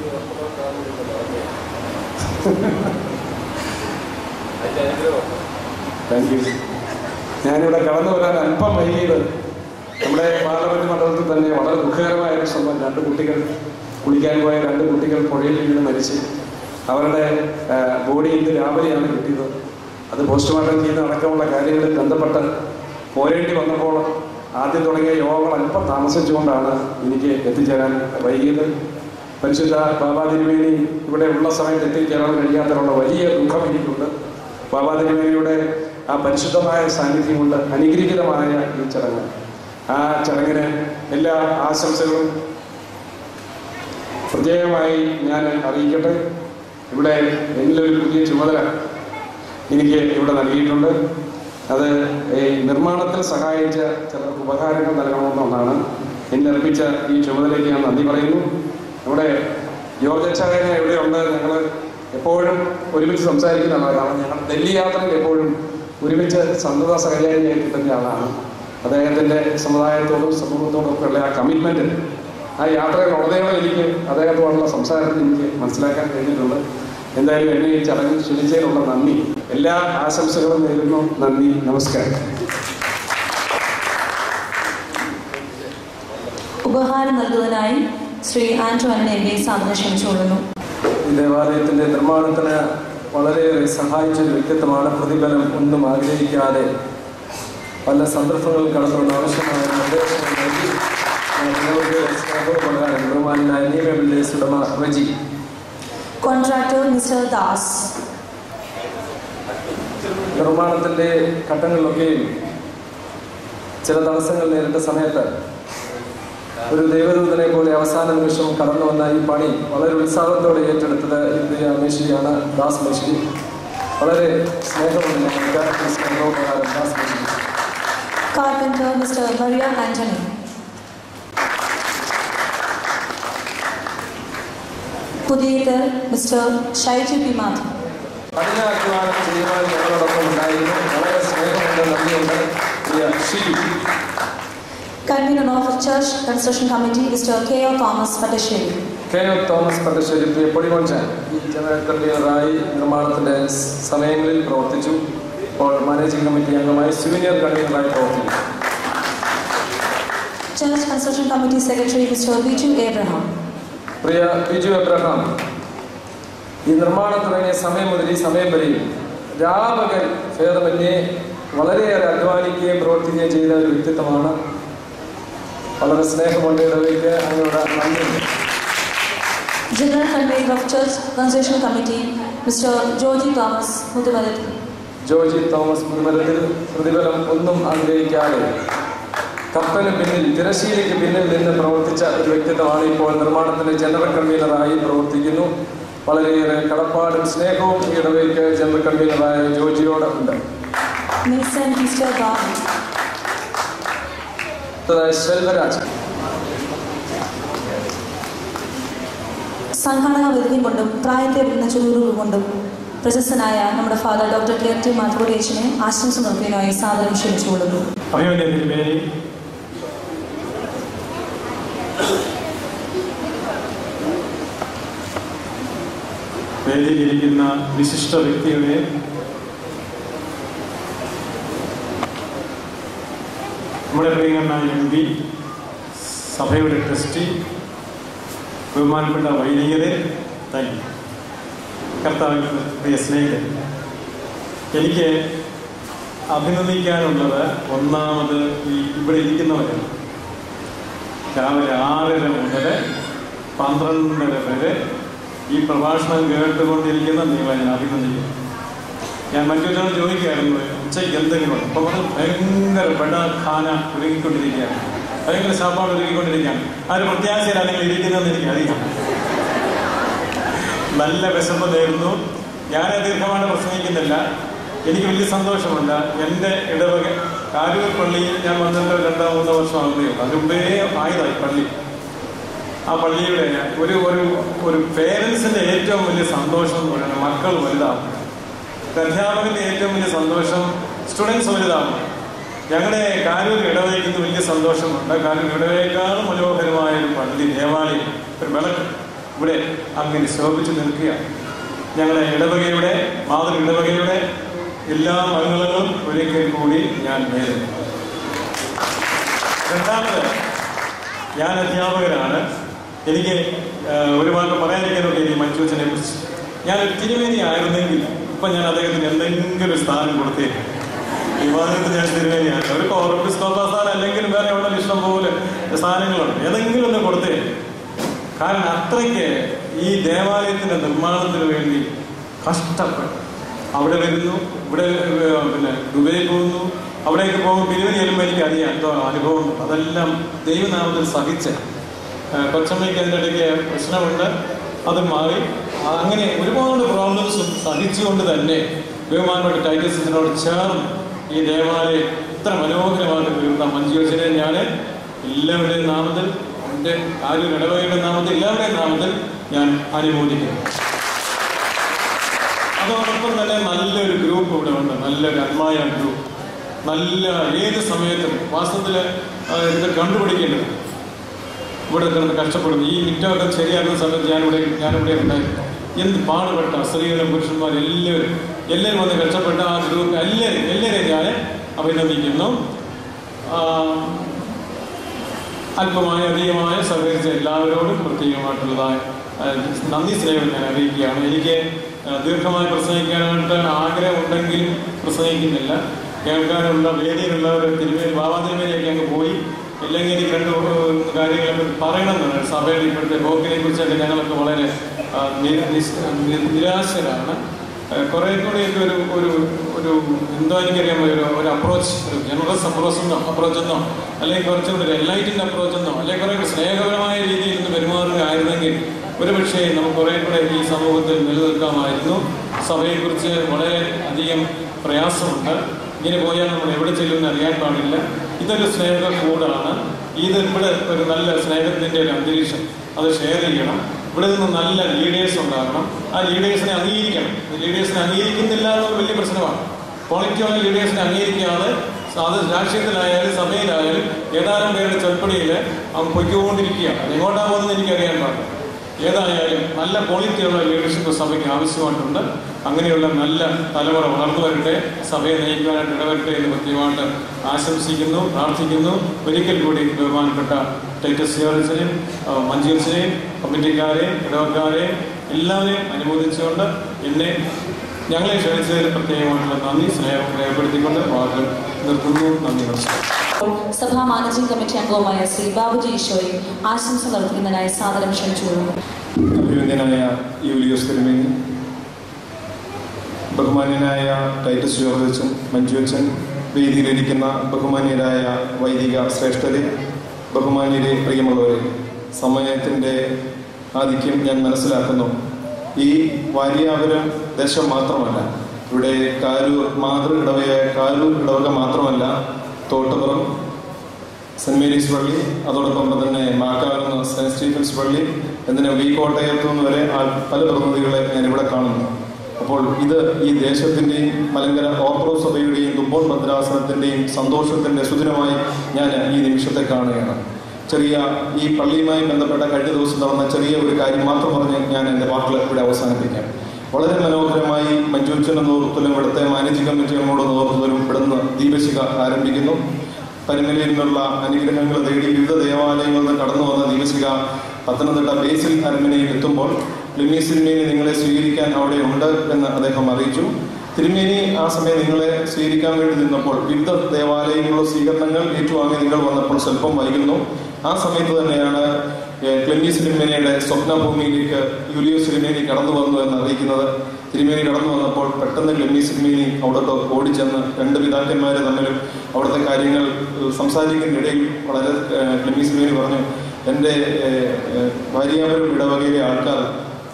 താങ്ക് യു ഞാനിവിടെ കടന്നു വരാൻ അല്പം വൈകിയത് നമ്മുടെ പാർലമെന്റ് മണ്ഡലത്തിൽ തന്നെ വളരെ ദുഃഖകരമായ ഒരു സംഭവം രണ്ട് കുട്ടികൾ കുളിക്കാൻ പോയ രണ്ട് കുട്ടികൾ പുഴയിൽ വീണ് മരിച്ച് അവരുടെ ആ, ബോഡി ഇന്ന് രാവിലെയാണ് കിട്ടിയത് അത് പോസ്റ്റ്മോർട്ടം ചെയ്യുന്ന അടക്കമുള്ള കാര്യങ്ങളിൽ ബന്ധപ്പെട്ട് പോരേണ്ടി വന്നപ്പോൾ ആദ്യം തുടങ്ങിയ യോഗങ്ങൾ അല്പം താമസിച്ചുകൊണ്ടാണ് എനിക്ക് എത്തിച്ചേരാൻ വൈകിയത് പരിശുദ്ധ ബാബാ തിരുമേനി ഇവിടെ ഉള്ള സമയത്ത് എത്തിച്ചേരാൻ കഴിയാത്തതിനുള്ള വലിയ ദുഃഖം എനിക്കുണ്ട് ബാബാ തിരുമേനിയുടെ ആ പരിശുദ്ധമായ സാന്നിധ്യമുണ്ട് അനുഗ്രഹീതമായ ഈ ചടങ്ങ് ആ ചടങ്ങിന് എല്ലാ ആശംസകളും പ്രത്യേകമായി ഞാൻ അറിയിക്കട്ടെ ഇവിടെ എന്നിലൊരു പുതിയ ചുമതല എനിക്ക് ഇവിടെ നൽകിയിട്ടുണ്ട് അത് ഈ നിർമ്മാണത്തിൽ സഹായിച്ച ചിലർക്ക് ഉപകാരങ്ങൾ നൽകണമെന്നാണ് എന്നെ ഏൽപ്പിച്ച ഈ ചുമതലയ്ക്ക് ഞാൻ നന്ദി പറയുന്നു നമ്മുടെ ജോർജ് അച്ചായനെ എവിടെയുണ്ട് ഞങ്ങൾ എപ്പോഴും ഒരുമിച്ച് സംസാരിക്കുന്നതാണ് കാരണം ഞങ്ങൾ ഡൽഹി യാത്രയിൽ എപ്പോഴും ഒരുമിച്ച് സന്നദ്ധ സഹചാരിയായി കിട്ടുന്ന ആളാണ് അദ്ദേഹത്തിൻ്റെ സമുദായത്തോടും സമൂഹത്തോടും ഒക്കെ ഉള്ള ആ കമ്മിറ്റ്മെൻറ്റ് ആ യാത്രയിൽ ഉടനീളം എനിക്ക് അദ്ദേഹത്തോടുള്ള സംസാരത്തിൽ എനിക്ക് മനസ്സിലാക്കാൻ കഴിഞ്ഞിട്ടുണ്ട് എന്തായാലും എന്നെ ഈ ചടങ്ങിൽ ക്ഷണിച്ചതിനുള്ള നന്ദി എല്ലാ ആശംസകളും നേരുന്നു നന്ദി നമസ്കാരം ഉപഹാരം നൽകുന്നതിനായി ശ്രീ ആൻഡ്രു അന്നയെ സാധനം ക്ഷണിച്ചുകൊള്ളുന്നു ഈ ദേവാലയത്തിന്റെ നിർമ്മാണത്തിന് വളരെയേറെ സഹായിച്ച ഒരു വ്യക്തിത്വമാണ് പ്രതിഫലം ഒന്നും ആഗ്രഹിക്കാതെ പല സന്ദർഭങ്ങളിൽ കടന്നുകൊണ്ട് ആവശ്യമായ നിർദ്ദേശങ്ങൾ നൽകി ഞങ്ങൾക്ക് സ്നേഹോപകാരം ബഹുമാനായ നിയമവില്ലേജ് ഉടമ റജി കോൺട്രാക്ടർ മിസ്റ്റർ ദാസ് നിർമ്മാണത്തിന്റെ ഘട്ടങ്ങളിലൊക്കെയും ചില തടസ്സങ്ങൾ നേരിട്ട സമയത്ത് ഒരു ദൈവദൂതനെ പോലെ അവസാന നിമിഷം കടന്നു വന്ന ഈ പണി വളരെ ഉത്സാഹത്തോടെ ഏറ്റെടുത്തത് ഇന്ത്യ മേശിയാണ് ദാസ് മേശി വളരെ സ്നേഹമുണ്ട് ഞങ്ങൾക്ക് ഈ സ്നേഹോപകാരം ദാസ് മേശി കാർപ്പൻറ്റർ മിസ്റ്റർ മറിയ ആന്റണി പുതിയത് മിസ്റ്റർ ഷൈജു പി മാധവ് കഠിനാധ്വാനം ചെയ്യുവാൻ ഞങ്ങളോടൊപ്പം ഉണ്ടായിരുന്നു വളരെ സ്നേഹമുണ്ട് നന്ദിയുണ്ട് പ്രിയ Shiju convener of church construction committee mister K O Thomas Pattasseri K O Thomas Pattasseri പ്രിയ പൊടിമോഞ്ചാൻ ഈ ജനറൽ കൺവീനറായി നിർമ്മാണത്തിന്റെ സ് സമയങ്ങളിൽ പ്രവർത്തിച്ചു ഇപ്പോൾ മാനേജിംഗ് കമ്മിറ്റി അംഗമായി സീനിയർ കൺവീനറായി പ്രവർത്തിക്കുന്നു church construction committee secretary mister Biju Abraham പ്രിയ ബിജു എബ്രഹാം ഈ നിർമ്മാണം തുടങ്ങിയ സമയം മുതൽ ഈ സമയം വരെയും രാപകൽ ഭേദമന്യേ വളരെയേറെ അധ്വാനിക്കുകയും പ്രവർത്തിക്കുകയും ചെയ്ത ഒരു വ്യക്തിത്വമാണ് വളരെ സ്നേഹമുണ്ട് ഇടവയ്ക്ക് അങ്ങയുടെ നന്ദിയുണ്ട് general convener of church construction committee mister Joji Thomas മുതുമലത്തിൽ ജോജി തോമസ് മുൻമരത്തിൽ പ്രതിഫലം ഒന്നും ആഗ്രഹിക്കാതെ കപ്പന് പിന്നിൽ തിരശീലയ്ക്ക് പിന്നിൽ നിന്ന് പ്രവർത്തിച്ച ഒരു വ്യക്തിത്വമാണ് ഇപ്പോൾ നിർമ്മാണത്തിന്റെ ജനറൽ കൺവീനറായി പ്രവർത്തിക്കുന്നു വളരെയേറെ കടപ്പാടും സ്നേഹവും ഈ ഇടവയ്ക്ക് ജനറൽ കൺവീനറായ ജോജിയോട് ഉണ്ട് Mason Mr. Bob. അടുത്തതായി സെൽവരാജ് സംഘാടക വിധി കൊണ്ടും പ്രായത്തെ വരുന്ന ചുരുളുകൾ കൊണ്ടും പ്രശസ്തനായ നമ്മുടെ ഫാദർ ഡോക്ടർ കെ ടി മാധവരേശനെ ആശംസ നൽകുന്നതിനായി സാദരം ക്ഷണിച്ചുകൊള്ളുന്നു അഭിമന്യ തിരുമേനി വേദിയിലിരിക്കുന്ന വിശിഷ്ട വ്യക്തികളെ നമ്മുടെ പ്രിയങ്കരനായ എം പി സഭയുടെ ട്രസ്റ്റി ബഹുമാനപ്പെട്ട വൈദികരെ താങ്ക് യു കർത്താവിൽ പ്രിയ സ്നേഹിതൻ എനിക്ക് അഭിനന്ദിക്കാനുള്ളത് ഒന്നാമത് ഈ ഇവിടെ ഇരിക്കുന്നവരാണ് രാവിലെ ആറര മുതൽ പന്ത്രണ്ടര വരെ ഈ പ്രഭാഷണം കേട്ടുകൊണ്ടിരിക്കുന്ന നിങ്ങളെ ഞാൻ അഭിനന്ദിക്കുന്നു ഞാൻ മറ്റൊരാൾ ചോദിക്കുകയായിരുന്നു ഉച്ചയ്ക്ക് എന്തെങ്കിലും ഉണ്ട് അപ്പോൾ അത് ഭയങ്കര ബഡ ഖാന ഒരുങ്ങിക്കൊണ്ടിരിക്കുകയാണ് ഭയങ്കര ശാപ്പാട് ഒരുങ്ങിക്കൊണ്ടിരിക്കുകയാണ് ആ ഒരു പ്രത്യാശയിലാണ് നിങ്ങൾ ഇരിക്കുന്നതെന്ന് എനിക്കറിയാം നല്ല വിശപ്പ് നേരുന്നു ഞാൻ ദീർഘമായിട്ട് പ്രസംഗിക്കുന്നില്ല എനിക്ക് വലിയ സന്തോഷമുണ്ട് എൻ്റെ ഇടവക കാരൂർ പള്ളിയിൽ ഞാൻ വന്നിട്ട് രണ്ടോ മൂന്നോ വർഷം ആകുന്നേ ഉള്ളൂ അതിന് മുമ്പേ ആയതായി പള്ളി ആ പള്ളിയുടെ ഒരു ഒരു ഒരു പേരൻസിൻ്റെ ഏറ്റവും വലിയ സന്തോഷം എന്ന് പറയുന്നത് മക്കൾ വലുതാവും അധ്യാപകന്റെ ഏറ്റവും വലിയ സന്തോഷം സ്റ്റുഡൻസ് വലുതാവും ഞങ്ങളുടെ കാരൂർ ഇടവയ്ക്കുന്ന വലിയ സന്തോഷമുണ്ട് കാരൂർ ഇടവയേക്കാളും മനോഹരമായ ഒരു പള്ളി ദേവാലയം ഒരു വിളക്ക് ഇവിടെ അങ്ങനെ ശോഭിച്ചു നിൽക്കുകയാണ് ഞങ്ങളുടെ ഇടവകയുടെ മാതൃ ഇടവകയുടെ എല്ലാ മംഗളങ്ങളും ഒരിക്കൽ കൂടി ഞാൻ നേരുന്നു രണ്ടാമത് ഞാൻ അധ്യാപകനാണ് എനിക്ക് ആ, ഒരു വാക്ക് പറയാതിരിക്കാനൊക്കെ എനിക്ക് മഞ്ജുച്ചനെ കുറിച്ച് ഞാൻ ഒരു തിരുമേനി ആയിരുന്നെങ്കിൽ ഇപ്പൊ ഞാൻ അദ്ദേഹത്തിന് എന്തെങ്കിലും ഒരു സ്ഥാനം കൊടുത്തേക്കും വിവാഹത്തിൽ ഞാൻ തിരുമേനിയാണ് ഒരു കോർപ്പസ് സ്ഥാനം അല്ലെങ്കിൽ വേറെ എവിടെ ഇഷ്ടം പോലെ സ്ഥാനങ്ങളുണ്ട് ഏതെങ്കിലും ഒന്ന് കൊടുത്തേ കാരണം അത്രയ്ക്ക് ഈ ദേവാലയത്തിന്റെ നിർമ്മാണത്തിന് വേണ്ടി കഷ്ടപ്പെട്ടു അവിടെ വരുന്നു ഇവിടെ ഏർ, പിന്നെ ദുബൈയിൽ പോകുന്നു അവിടേക്ക് പോകുമ്പോൾ പിരിവിന് ചെല്ലുമ്പോൾ എനിക്ക് അറിയാം എന്തോ അനുഭവം അതെല്ലാം ദൈവനാമത്തിൽ സഹിച്ച് ഏർ, കൊച്ചമ്മയ്ക്ക് അതിനിടയ്ക്ക് പ്രശ്നമുണ്ട് അത് മാറി ആ, അങ്ങനെ ഒരുപാട് പ്രോബ്ലംസും സഹിച്ചുകൊണ്ട് തന്നെ ബഹുമാനപ്പെട്ട ടൈറ്റസിനോട് ചേർന്ന് ഈ ദേവാലയം ഇത്ര മനോഹരമായിട്ട് തീർന്ന മഞ്ജുവച്ചനെ ഞാൻ എല്ലാവരുടെയും നാമത്തിൽ എൻ്റെ ആരും ഇടവകയുടെ നാമത്തിൽ എല്ലാവരുടെയും നാമത്തിൽ ഞാൻ അനുമോദിക്കുന്നു അതോടൊപ്പം തന്നെ നല്ലൊരു ഗ്രൂപ്പ് ഇവിടെ ഉണ്ട് നല്ലൊരു അന്മായ ഗ്രൂപ്പ് നല്ല ഏത് സമയത്തും വാസ്തവത്തിൽ ഇത് കണ്ടുപിടിക്കേണ്ടത് ഇവിടെ കിടന്ന് കഷ്ടപ്പെടുന്നു ഈ മിറ്റമൊക്കെ ശരിയാക്കുന്ന സമയത്ത് ഞാനിവിടെ ഞാനിവിടെ ഉണ്ടായിരുന്നു എന്ത് പാടുപെട്ട സ്ത്രീകളും പുരുഷന്മാരും എല്ലാവരും എല്ലാവരും വന്ന് കഷ്ടപ്പെട്ട ആ ഗ്രൂപ്പ് എല്ലാവരും എല്ലാവരെയും ഞാൻ അഭിനന്ദിക്കുന്നു ആ, അല്പമായ അധികമായ സഹകരിച്ച എല്ലാവരോടും പ്രത്യേകമായിട്ടുള്ളതായ ആ, നന്ദി സ്നേഹം ഞാൻ അറിയിക്കുകയാണ് എനിക്ക് ആ, ദീർഘമായി പ്രസംഗിക്കാനായിട്ട് ആഗ്രഹമുണ്ടെങ്കിലും പ്രസംഗിക്കുന്നില്ല കേൾക്കാനുള്ള വേദിയിലുള്ളവർ തിരുമേനി ബാബാ തിരുമേനിയൊക്കെ അങ്ങ് പോയി ഇല്ലെങ്കിൽ എനിക്ക് രണ്ട് കാര്യങ്ങളൊക്കെ പറയണമെന്നുണ്ട് സഭയുടെ ഇപ്പോഴത്തെ പോക്കിനെ കുറിച്ചൊക്കെ ഞങ്ങളൊക്കെ വളരെ ആ, നി- നിസ്- നി- നിരാശരാണ് കുറെ കൂടെയൊക്കെ ഒരു ഒരു ഒരു എന്തോ എനിക്കറിയാൻ ഒരു ഒരു അപ്രോച്ച് ഒരു ജനറസ് അപ്രോച്ച് എന്നോ അപ്രോച്ച് എന്നോ അല്ലെങ്കിൽ കുറച്ചുകൂടി ഒരു എൻലൈറ്റിൻ്റെ അപ്രോച്ച് എന്നോ അല്ലെങ്കിൽ കുറെ കൂടി സ്നേഹപരമായ രീതിയിൽ നിന്ന് പെരുമാറുകയായിരുന്നെങ്കിൽ ഒരുപക്ഷേ നമുക്ക് കുറെ കൂടെ ഈ സമൂഹത്തിൽ നിലനിൽക്കാമായിരുന്നു സഭയെക്കുറിച്ച് വളരെ അധികം പ്രയാസമുണ്ട് ഇങ്ങനെ പോയാൽ നമ്മൾ എവിടെ ചെല്ലുമെന്ന് അറിയാൻ പാടില്ല ഇതൊരു സ്നേഹ കൂടാണ് ഇത് ഇവിടെ ഒരു നല്ല സ്നേഹത്തിൻ്റെ ഒരു അന്തരീക്ഷം അത് ഷെയർ ചെയ്യണം ഇവിടെ നിന്ന് നല്ല ലീഡേഴ്സ് ഉണ്ടാകണം ആ ലീഡേഴ്സിനെ അംഗീകരിക്കണം ലീഡേഴ്സിനെ അംഗീകരിക്കുന്നില്ല എന്നുള്ള വലിയ പ്രശ്നമാണ് ക്വാളിറ്റിയുള്ള ലീഡേഴ്സിനെ അംഗീകരിക്കാതെ അത് രാഷ്ട്രീയത്തിലായാലും സഭയിലായാലും ഏതാനും പേരുടെ ചെൽപ്പടിയിൽ അവൻ പൊയ്ക്കൊണ്ടിരിക്കുകയാണ് അത് എങ്ങോട്ടാ പോകുന്നത് എനിക്കറിയാൻ പാടില്ല ഏതായാലും നല്ല ക്വാളിറ്റിയുള്ള ലീഡർഷിപ്പ് സഭയ്ക്ക് ആവശ്യമായിട്ടുണ്ട് അങ്ങനെയുള്ള നല്ല തലമുറ വളർന്നു വരട്ടെ സഭയെ നയിക്കുവാനായിട്ട് ഇടവരട്ടെ എന്ന് കൃത്യമായിട്ട് ആശംസിക്കുന്നു പ്രാർത്ഥിക്കുന്നു ഒരിക്കൽ കൂടി ബഹുമാനപ്പെട്ട ടൈറ്റസ് സിയോറിച്ചനെയും മഞ്ജീർസിനെയും കമ്മിറ്റിക്കാരെയും ഇടവക്കാരെയും എല്ലാവരെയും അനുമോദിച്ചുകൊണ്ട് എന്നെ ഞങ്ങളെ ക്ഷണിച്ചതിന് പ്രത്യേകമായിട്ടുള്ള നന്ദി സ്നേഹം രേഖപ്പെടുത്തിക്കൊണ്ട് വാക്കുകൾ നിർത്തുന്നു നന്ദി നമസ്കാരം സഭാ മാനേജിംഗ് കമ്മിറ്റി അംഗവുമായ ശ്രീ ബാബുജി ഈശോയെ ആശംസ നൽകുന്നതിനായി സാദരം ക്ഷണിച്ചുകൊള്ളുന്നു അഭിനന്ദനായ യൂലിയോസ് തിരുമേനി ബഹുമാന്യനായ ടൈറ്റസ് ജോർജൻ മഞ്ജു അച്ഛൻ വേദിയിലിരിക്കുന്ന ബഹുമാന്യരായ വൈദിക ശ്രേഷ്ഠരെ ബഹുമാന്യരെ പ്രിയമുള്ളവരെ സമയത്തിൻ്റെ ആധിക്യം ഞാൻ മനസ്സിലാക്കുന്നു ഈ വാര്യാപുരം ദേശം മാത്രമല്ല ഇവിടെ കാരൂർ മാതൃ ഇടവയ കാരൂർ ഇടവക മാത്രമല്ല തോട്ടുപുറം സെന്റ് മേരീസ് പള്ളി അതോടൊപ്പം തന്നെ മാക്കാവുന്ന സെന്റ് സ്റ്റീഫൻസ് പള്ളി എന്തിനാ വി കോട്ടയത്തു നിന്ന് വരെ ആ- പല പ്രതിനിധികളെ ഞാൻ ഇവിടെ കാണുന്നു അപ്പോൾ ഇത് ഈ ദേശത്തിന്റെയും മലങ്കര ഓർത്തഡോക്സ് സഭയുടെയും ദുബോൺ ഭദ്രാസനത്തിന്റെയും സന്തോഷത്തിന്റെ സുദിനമായി ഞാൻ ഈ നിമിഷത്തെ കാണുകയാണ് ചെറിയ ഈ പള്ളിയുമായി ബന്ധപ്പെട്ട കഴിഞ്ഞ ദിവസം നടന്ന ചെറിയ ഒരു കാര്യം മാത്രം പറഞ്ഞ് ഞാൻ എൻ്റെ വാക്കുകൾ ഇവിടെ അവസാനിപ്പിക്കാം വളരെ മനോഹരമായി മഞ്ജുച്ചന്റെ നേതൃത്വത്തിലും ഇവിടുത്തെ മാനേജിംഗ് കമ്മിറ്റികളുടെ നേതൃത്വത്തിലും ഇവിടുന്ന് ദീപശിഖ ആരംഭിക്കുന്നു പരുമലയിൽ നിന്നുള്ള അനുഗ്രഹങ്ങൾ തേടി വിവിധ ദേവാലയങ്ങളിൽ നിന്ന് കടന്നു വന്ന ദീപശിഖ പത്തനംതിട്ട ബേസിൽ അരമനയിൽ എത്തുമ്പോൾ ലിമി സിനിമേനി നിങ്ങളെ സ്വീകരിക്കാൻ അവിടെ ഉണ്ട് എന്ന് അദ്ദേഹം അറിയിച്ചു തിരുമേനി ആ സമയം നിങ്ങളെ സ്വീകരിക്കാൻ വേണ്ടി നിന്നപ്പോൾ വിവിധ ദേവാലയങ്ങളിലുള്ള സ്വീകരണങ്ങൾ ഏറ്റുവാങ്ങി നിങ്ങൾ വന്നപ്പോൾ സ്വല്പം വൈകുന്നു ആ സമയത്ത് തന്നെയാണ് ഏഹ്, ക്ലെമ്മി സിനിമേനിയുടെ സ്വപ്നഭൂമിയിലേക്ക് യൂലിയോ സിനിമേനി കടന്നു വന്നു എന്ന് അറിയിക്കുന്നത് തിരുമേനി കടന്നു വന്നപ്പോൾ പെട്ടെന്ന് ക്ലെമ്മി സിനിമേനി അവിടോട്ട് ഓടിച്ചെന്ന് രണ്ട് പിതാക്കന്മാര് തമ്മിലും അവിടുത്തെ കാര്യങ്ങൾ ഏഹ്, സംസാരിക്കുന്നതിനിടയിൽ വളരെ ഏഹ്, ക്ലെമ്മി സിനിമേനി പറഞ്ഞു എൻ്റെ ഏഹ്, ഏഹ്, ഭാര്യാവരും ഇടവകയിലെ ആൾക്കാർ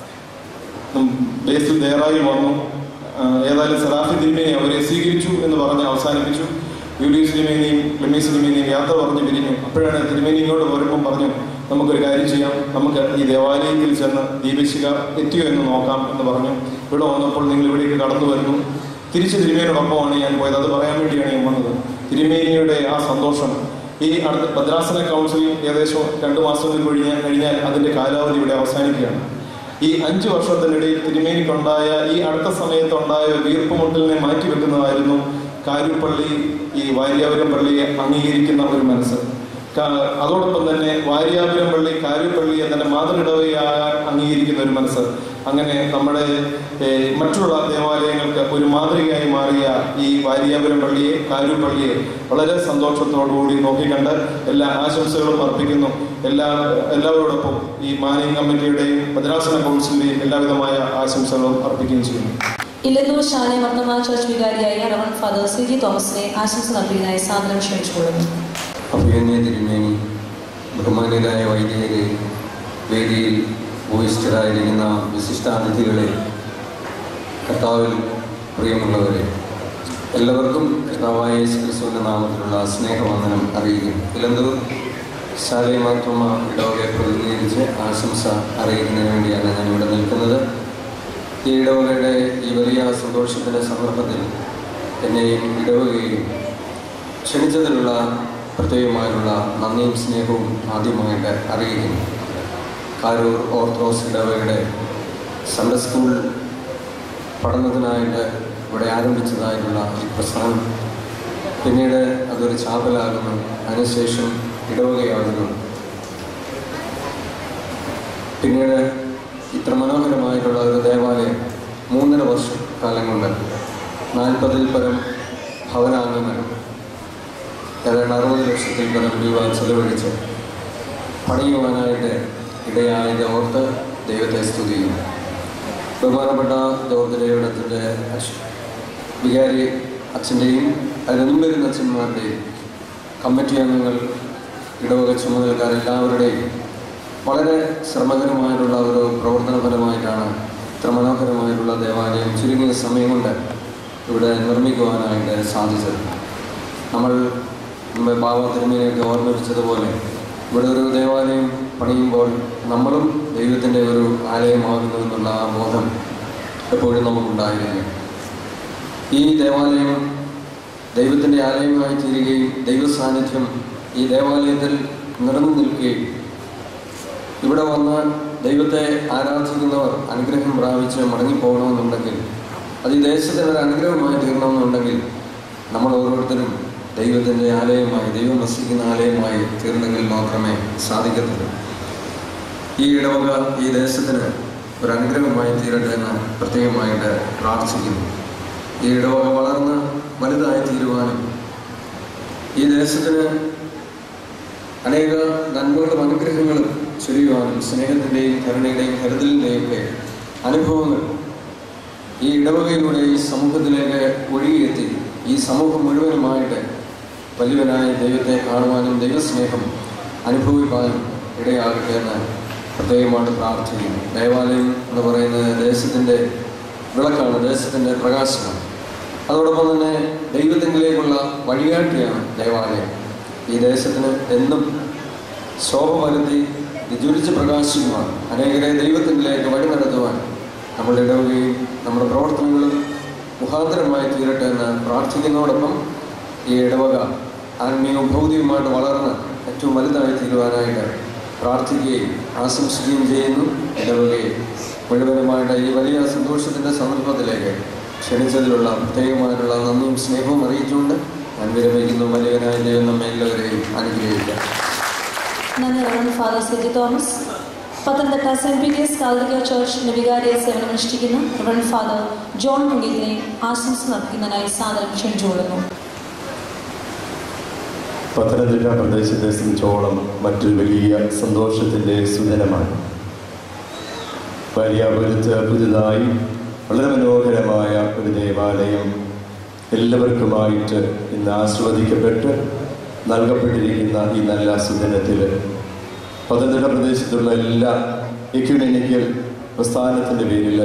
ഉം, ബേസിൽ ദയറായി വന്നു ആ, ഏതായാലും സറാഫി തിരുമേനി അവരെ സ്വീകരിച്ചു എന്ന് പറഞ്ഞ് അവസാനിപ്പിച്ചു യൂലിയസ് തിരുമേനിയും ക്ലെമീസ് തിരുമേനിയും യാത്ര പറഞ്ഞ് പിരിഞ്ഞു അപ്പോഴാണ് തിരുമേനി ഇങ്ങോട്ട് വരുമ്പം പറഞ്ഞു നമുക്കൊരു കാര്യം ചെയ്യാം നമുക്ക് ഈ ദേവാലയത്തിൽ ചെന്ന് ദീപശിക എത്തിയോ എന്ന് നോക്കാം എന്ന് പറഞ്ഞു ഇവിടെ വന്നപ്പോൾ നിങ്ങൾ ഇവിടേക്ക് കടന്നു വരുന്നു തിരിച്ച് തിരുമേനിയോടൊപ്പമാണ് ഞാൻ പോയത് അത് പറയാൻ വേണ്ടിയാണ് ഞാൻ വന്നത് തിരുമേനിയുടെ ആ സന്തോഷം ഈ അടുത്ത ഭദ്രാസന കൗൺസിൽ ഏകദേശം രണ്ട് മാസത്തിൽ കഴിഞ്ഞാൽ കഴിഞ്ഞാൽ അതിന്റെ കാലാവധി ഇവിടെ അവസാനിക്കുകയാണ് ഈ അഞ്ചു വർഷത്തിനിടയിൽ തിരുമേനിക്കുണ്ടായ ഈ അടുത്ത സമയത്തുണ്ടായ വീർപ്പുമുട്ടലിനെ മാറ്റിവെക്കുന്നതായിരുന്നു കാരൂപ്പള്ളി ഈ വാര്യാപുരം പള്ളിയെ അംഗീകരിക്കുന്ന ഒരു മനസ്സ് ക- അതോടൊപ്പം തന്നെ വാര്യാപുരം പള്ളി കാരൂപ്പള്ളി എന്നെ മാതൃഇടവയാകാൻ അംഗീകരിക്കുന്ന ഒരു മനസ്സ് അങ്ങനെ നമ്മുടെ ഏഹ്, മറ്റുള്ള ദേവാലയങ്ങൾക്ക് ഒരു മാതൃകയായി മാറിയ ഈ വാര്യാപുരം പള്ളിയെ കാരൂർ പള്ളിയെ വളരെ സന്തോഷത്തോടുകൂടി നോക്കിക്കണ്ട് എല്ലാ ആശംസകളും അർപ്പിക്കുന്നു എല്ലാ എല്ലാവരോടൊപ്പം ഈ മാനേജിംഗ് കമ്മിറ്റിയുടെയും ഭദ്രാസന കൗൺസിലിന്റെയും എല്ലാവിധമായ ആശംസകളും അർപ്പിക്കുകയും ചെയ്യുന്നു ഇലന്തൂർ ശാലെ വർത്തമാന ചർച്ച് വികാരിയായ റവൺ ഫാദർ സി ജി തോമസിനെ ആശംസ നൽകിയതിനായി സാദരം ക്ഷണിച്ചുകൊള്ളുന്നു അഭിഗന്യ തിരുമേനി ബഹുമാന്യരായ വൈദികരെ വേദിയിൽ ഉപവിഷ്ടരായിരിക്കുന്ന വിശിഷ്ടാതിഥികളെ കർത്താവിൽ പ്രിയമുള്ളവരെ എല്ലാവർക്കും കർത്താവായ യേശു ക്രിസ്തുവിൻ്റെ നാമത്തിലുള്ള സ്നേഹവന്ദനം അറിയിക്കും ഇലന്തൂർ ശാലയ മാർത്തോമ ഇടവകയെ പ്രതിനിധീകരിച്ച് ആശംസ അറിയിക്കുന്നതിന് വേണ്ടിയാണ് ഞാൻ ഇവിടെ നിൽക്കുന്നത് ഈ ഇടവകയുടെ ഈ വലിയ സന്തോഷത്തിൻ്റെ സന്ദർഭത്തിൽ എന്നെയും ഇടവകയും ക്ഷണിച്ചതിലുള്ള പ്രത്യേകമായുള്ള നന്ദിയും സ്നേഹവും ആദ്യമായിട്ട് അറിയിക്കുന്നു കാരൂർ ഓർത്തഡോക്സ് ഇടവകയുടെ സൺഡേ സ്കൂൾ പഠനത്തിനായിട്ട് ഇവിടെ ആരംഭിച്ചതായിട്ടുള്ള ഈ പ്രസ്ഥാനം പിന്നീട് അതൊരു ചാപ്പലാകുന്നു അതിനുശേഷം ഇടവകയാകുന്നു പിന്നീട് ഇത്ര മനോഹരമായിട്ടുള്ള ഒരു ദേവാലയം മൂന്നര വർഷ കാലം കൊണ്ട് നാൽപ്പതിൽ പരം ഭവനാംഗങ്ങൾ ഏതാണ്ട് അറുപത് ലക്ഷത്തിൽ പരം രൂപ ചെലവഴിച്ച് പണിയുവാനായിട്ട് ഇടയായത് ഓർത്ത് ദൈവത്തെ സ്തുതിക്കുന്നു ബഹുമാനപ്പെട്ട ജോർജലയുടത്തിൻ്റെ വികാരി അച്ഛൻ്റെയും അതിന് മുമ്പിരുന്ന അച്ഛന്മാരുടെയും കമ്മിറ്റി അംഗങ്ങൾ ഇടവക ചുമതലക്കാർ എല്ലാവരുടെയും വളരെ ശ്രമകരമായിട്ടുള്ള ഒരു പ്രവർത്തന ഫലമായിട്ടാണ് ഇത്ര മനോഹരമായിട്ടുള്ള ദേവാലയം ചുരുങ്ങിയ സമയം കൊണ്ട് ഇവിടെ നിർമ്മിക്കുവാനായിട്ട് സാധിച്ചത് നമ്മൾ മുമ്പ് ബാബ തിരുമേനിയൊക്കെ ഓർമ്മിപ്പിച്ചതുപോലെ ഇവിടെ ഒരു ദേവാലയം പണിയുമ്പോൾ നമ്മളും ദൈവത്തിൻ്റെ ഒരു ആലയമാകുന്നു എന്നുള്ള ആ ബോധം എപ്പോഴും നമുക്കുണ്ടായിരുന്നു ഈ ദേവാലയം ദൈവത്തിൻ്റെ ആലയമായി തീരുകയും ദൈവ സാന്നിധ്യം ഈ ദേവാലയത്തിൽ നിറഞ്ഞു നിൽക്കുകയും ഇവിടെ വന്ന് ദൈവത്തെ ആരാധിക്കുന്നവർ അനുഗ്രഹം പ്രാപിച്ച് മടങ്ങിപ്പോകണമെന്നുണ്ടെങ്കിൽ അത് ഈ ദേശത്തിന് ഒരു അനുഗ്രഹമായി തീരണമെന്നുണ്ടെങ്കിൽ നമ്മൾ ഓരോരുത്തരും ദൈവത്തിൻ്റെ ആലയമായി ദൈവം വസിക്കുന്ന ആലയമായി തീർന്നെങ്കിൽ മാത്രമേ സാധിക്കത്തുള്ളൂ ഈ ഇടവക ഈ ദേശത്തിന് ഒരു അനുഗ്രഹമായി തീരട്ടെ എന്ന് പ്രത്യേകമായിട്ട് പ്രാർത്ഥിക്കുന്നു ഈ ഇടവക വളർന്ന് വലുതായി തീരുവാനും ഈ ദേശത്തിന് അനേക നന്മകളും അനുഗ്രഹങ്ങളും ചൊരിയുവാനും സ്നേഹത്തിൻ്റെയും കരുണയുടെയും കരുതലിൻ്റെയും ഒക്കെ അനുഭവങ്ങൾ ഈ ഇടവകയിലൂടെ ഈ സമൂഹത്തിലേക്ക് ഒഴുകിയെത്തി ഈ സമൂഹം മുഴുവനുമായിട്ട് വലിയവനായ ദൈവത്തെ കാണുവാനും ദൈവസ്നേഹം അനുഭവിക്കാനും ഇടയാകട്ടെ എന്ന് പ്രത്യേകമായിട്ട് പ്രാർത്ഥിക്കുന്നു ദേവാലയം എന്ന് പറയുന്നത് ദേശത്തിൻ്റെ വിളക്കാണ് ദേശത്തിൻ്റെ പ്രകാശമാണ് അതോടൊപ്പം തന്നെ ദൈവത്തിങ്കിലേക്കുള്ള വഴികാട്ടിയാണ് ദേവാലയം ഈ ദേശത്തിന് എന്നും ശോഭ വരുത്തി വിജുരിച്ച് പ്രകാശിക്കുവാൻ അനേകരെ ദൈവത്തിങ്കിലേക്ക് വഴി നടത്തുവാൻ നമ്മുടെ ഇടവുകയും നമ്മുടെ പ്രവർത്തനങ്ങളും മുഖാന്തരമായി തീരട്ടെ എന്ന് പ്രാർത്ഥിക്കുന്നതോടൊപ്പം ഈ ഇടവക ആത്മീയവും ഭൗതികവുമായിട്ട് വളർന്ന് ഏറ്റവും വലുതായി തീരുവാനായിട്ട് പ്രാർത്ഥിക്കുകയും ആശംസിക്കുകയും ചെയ്യുന്നു ഇടവകയെ മുഴുവനുമായിട്ട് ഈ വലിയ സന്തോഷത്തിൻ്റെ സന്ദർഭത്തിലേക്ക് ക്ഷണിച്ചതിലുള്ള പ്രത്യേകമായിട്ടുള്ള നന്ദിയും സ്നേഹവും അറിയിച്ചുകൊണ്ട് ഞാൻ വിരമിക്കുന്നു വലിയവനായ ദൈവം നമ്മെ എല്ലാവരെയും അനുഗ്രഹിക്കാം നന്ദി reverend father CG Thomas Pathanamthitta saint Peter's കാലിക ചർച്ചിന്റെ വികാരിയ സേവനമനുഷ്ഠിക്കുന്ന റവൺ ഫാദർ ജോൺ മുങ്കിലിനെ ആശംസ നൽകുന്നതിനായി സാദരം ക്ഷണിച്ചുകൊള്ളുന്നു പത്തനംതിട്ട പ്രദേശത്തെ സംബന്ധിച്ചോളം മറ്റൊരു വലിയ സന്തോഷത്തിൻ്റെ സുദിനമാണ് ഭാര്യാപുരത്ത് പുതുതായി വളരെ മനോഹരമായ ഒരു ദേവാലയം എല്ലാവർക്കുമായിട്ട് ഇന്ന് ആസ്വദിക്കപ്പെട്ട് നൽകപ്പെട്ടിരിക്കുന്ന ഈ നല്ല സുദിനത്തിൽ പത്തനംതിട്ട പ്രദേശത്തുള്ള എല്ലാ എക്യുമെനിക്കൽ പ്രസ്ഥാനത്തിൻ്റെ പേരിൽ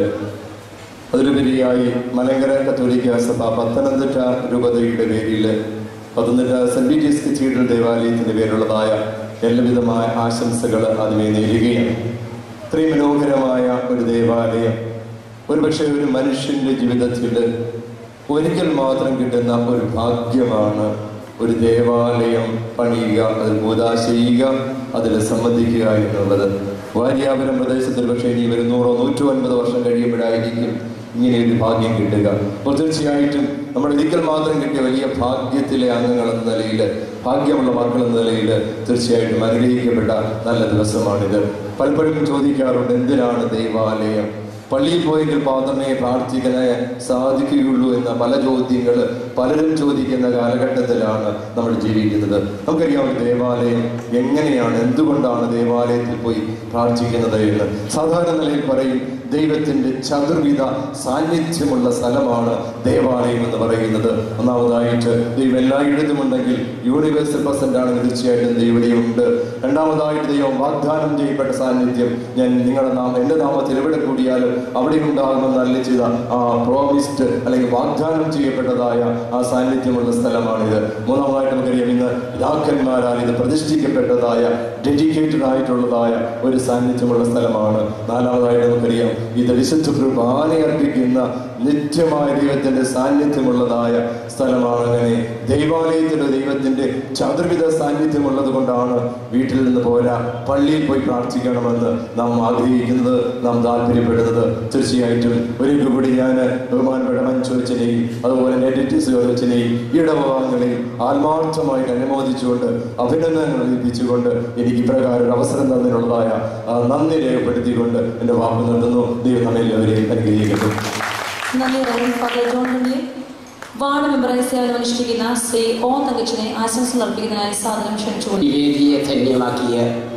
അതിലുപരിയായി മലങ്കര കത്തോലിക്ക സഭ പത്തനംതിട്ട രൂപതയുടെ പേരിൽ പത്തനംതിട്ട സെൻറ് പീറ്റേഴ്സ് കത്തീഡ്രൽ ദേവാലയത്തിൻ്റെ പേരുള്ളതായ എല്ലാവിധമായ ആശംസകൾ ആദ്യമേ നേരുകയാണ് ഇത്രയും മനോഹരമായ ഒരു ദേവാലയം ഒരുപക്ഷെ ഒരു മനുഷ്യൻ്റെ ജീവിതത്തിൽ ഒരിക്കൽ മാത്രം കിട്ടുന്ന ഒരു ഭാഗ്യമാണ് ഒരു ദേവാലയം പണിയുക അതിൽ പൂജ ചെയ്യുക അതിൽ സംബന്ധിക്കുക എന്നുള്ളത് വാര്യാപുരം പ്രദേശത്തിൽ പക്ഷേ ഇനി ഒരു നൂറോ നൂറ്റോ അൻപത് വർഷം കഴിയുമ്പോഴായിരിക്കും ഇങ്ങനെ ഒരു ഭാഗ്യം കിട്ടുക അപ്പോൾ തീർച്ചയായിട്ടും നമ്മൾ ഒരിക്കൽ മാത്രം കിട്ടിയ വലിയ ഭാഗ്യത്തിലെ അംഗങ്ങൾ എന്ന നിലയിൽ ഭാഗ്യമുള്ള മക്കൾ എന്ന നിലയിൽ തീർച്ചയായിട്ടും അനുഗ്രഹിക്കപ്പെട്ട നല്ല ദിവസമാണിത് പലപ്പോഴും ചോദിക്കാറുണ്ട് എന്തിനാണ് ദൈവാലയം പള്ളിയിൽ പോയെങ്കിൽ മാത്രമേ പ്രാർത്ഥിക്കാൻ സാധിക്കുകയുള്ളൂ എന്ന പല ചോദ്യങ്ങൾ പലരും ചോദിക്കുന്ന കാലഘട്ടത്തിലാണ് നമ്മൾ ജീവിക്കുന്നത് നമുക്കറിയാം ഒരു ദേവാലയം എങ്ങനെയാണ് എന്തുകൊണ്ടാണ് ദേവാലയത്തിൽ പോയി പ്രാർത്ഥിക്കുന്നത് എന്ന് സാധാരണ നിലയിൽ പറയും ദൈവത്തിൻ്റെ ചതുർവിധ സാന്നിധ്യമുള്ള സ്ഥലമാണ് ദേവാലയം എന്ന് പറയുന്നത് ഒന്നാമതായിട്ട് ദൈവം എല്ലായിടത്തും ഉണ്ടെങ്കിൽ യൂണിവേഴ്സൽ പ്രസന്റ് ആണ് തീർച്ചയായിട്ടും ദൈവതയുണ്ട് രണ്ടാമതായിട്ട് ദൈവം വാഗ്ദാനം ചെയ്യപ്പെട്ട സാന്നിധ്യം ഞാൻ നിങ്ങളുടെ നാമം എൻ്റെ നാമത്തിൽ എവിടെ കൂടിയാലും അവിടെ ഉണ്ടാകുമെന്ന് അല്ല ചെയ്ത ആ പ്രോമിസ്ഡ് അല്ലെങ്കിൽ വാഗ്ദാനം ചെയ്യപ്പെട്ടതായ ആ സാന്നിധ്യമുള്ള സ്ഥലമാണിത് മൂന്നാമതായിട്ട് നമുക്കറിയാം ഇന്ന് പിതാക്കന്മാരാൽ ഇത് പ്രതിഷ്ഠിക്കപ്പെട്ടതായ ഡെഡിക്കേറ്റഡ് ആയിട്ടുള്ളതായ ഒരു സാന്നിധ്യമുള്ള സ്ഥലമാണ് നാലാമതായിട്ട് നമുക്കറിയാം ഇത് വിശുദ്ധ കുർബാന അർപ്പിക്കുന്ന നിത്യമായ ദൈവത്തിന്റെ സാന്നിധ്യമുള്ളതായ സ്ഥലമാണ് അങ്ങനെ ദൈവാലയത്തിലെ ദൈവത്തിന്റെ ചതുർവിധ സാന്നിധ്യമുള്ളത് കൊണ്ടാണ് വീട്ടിൽ നിന്ന് പോരാ പള്ളിയിൽ പോയി പ്രാർത്ഥിക്കണമെന്ന് നാം ആഗ്രഹിക്കുന്നത് നാം താല്പര്യപ്പെടുന്നത് തീർച്ചയായിട്ടും ഒരിക്കൽ കൂടി ഞാൻ ബഹുമാനപ്പെട്ട മഞ്ചോച്ചനെയും അതുപോലെ നെറ്റിസ് ചോദിച്ചനെയും ഇടവഭാഗങ്ങളെയും ആത്മാർത്ഥമായിട്ട് അനുമോദിച്ചുകൊണ്ട് അഭിനന്ദനങ്ങൾ ലഭിച്ചുകൊണ്ട് എനിക്ക് ഇപ്രകാരം ഒരു അവസരം തന്നതിനുള്ളതായ ആ നന്ദി രേഖപ്പെടുത്തിക്കൊണ്ട് എൻ്റെ വാക്ക് നിർത്തുന്നു ദൈവം നമ്മെ എല്ലാവരെയും അനുഗ്രഹിക്കട്ടെ നന്ദി റവൺ ഫാദർ ജോൺ മുങ്കിലി വാർഡ് മെമ്പറായി സേവനമനുഷ്ഠിക്കുന്ന ശ്രീ ഓ തങ്കച്ചനെ ആശംസ നൽകുന്നതിനായി സാദരം ക്ഷണിച്ചുകൊള്ളുന്നു ഈ വേദിയെ ധന്യമാക്കിയ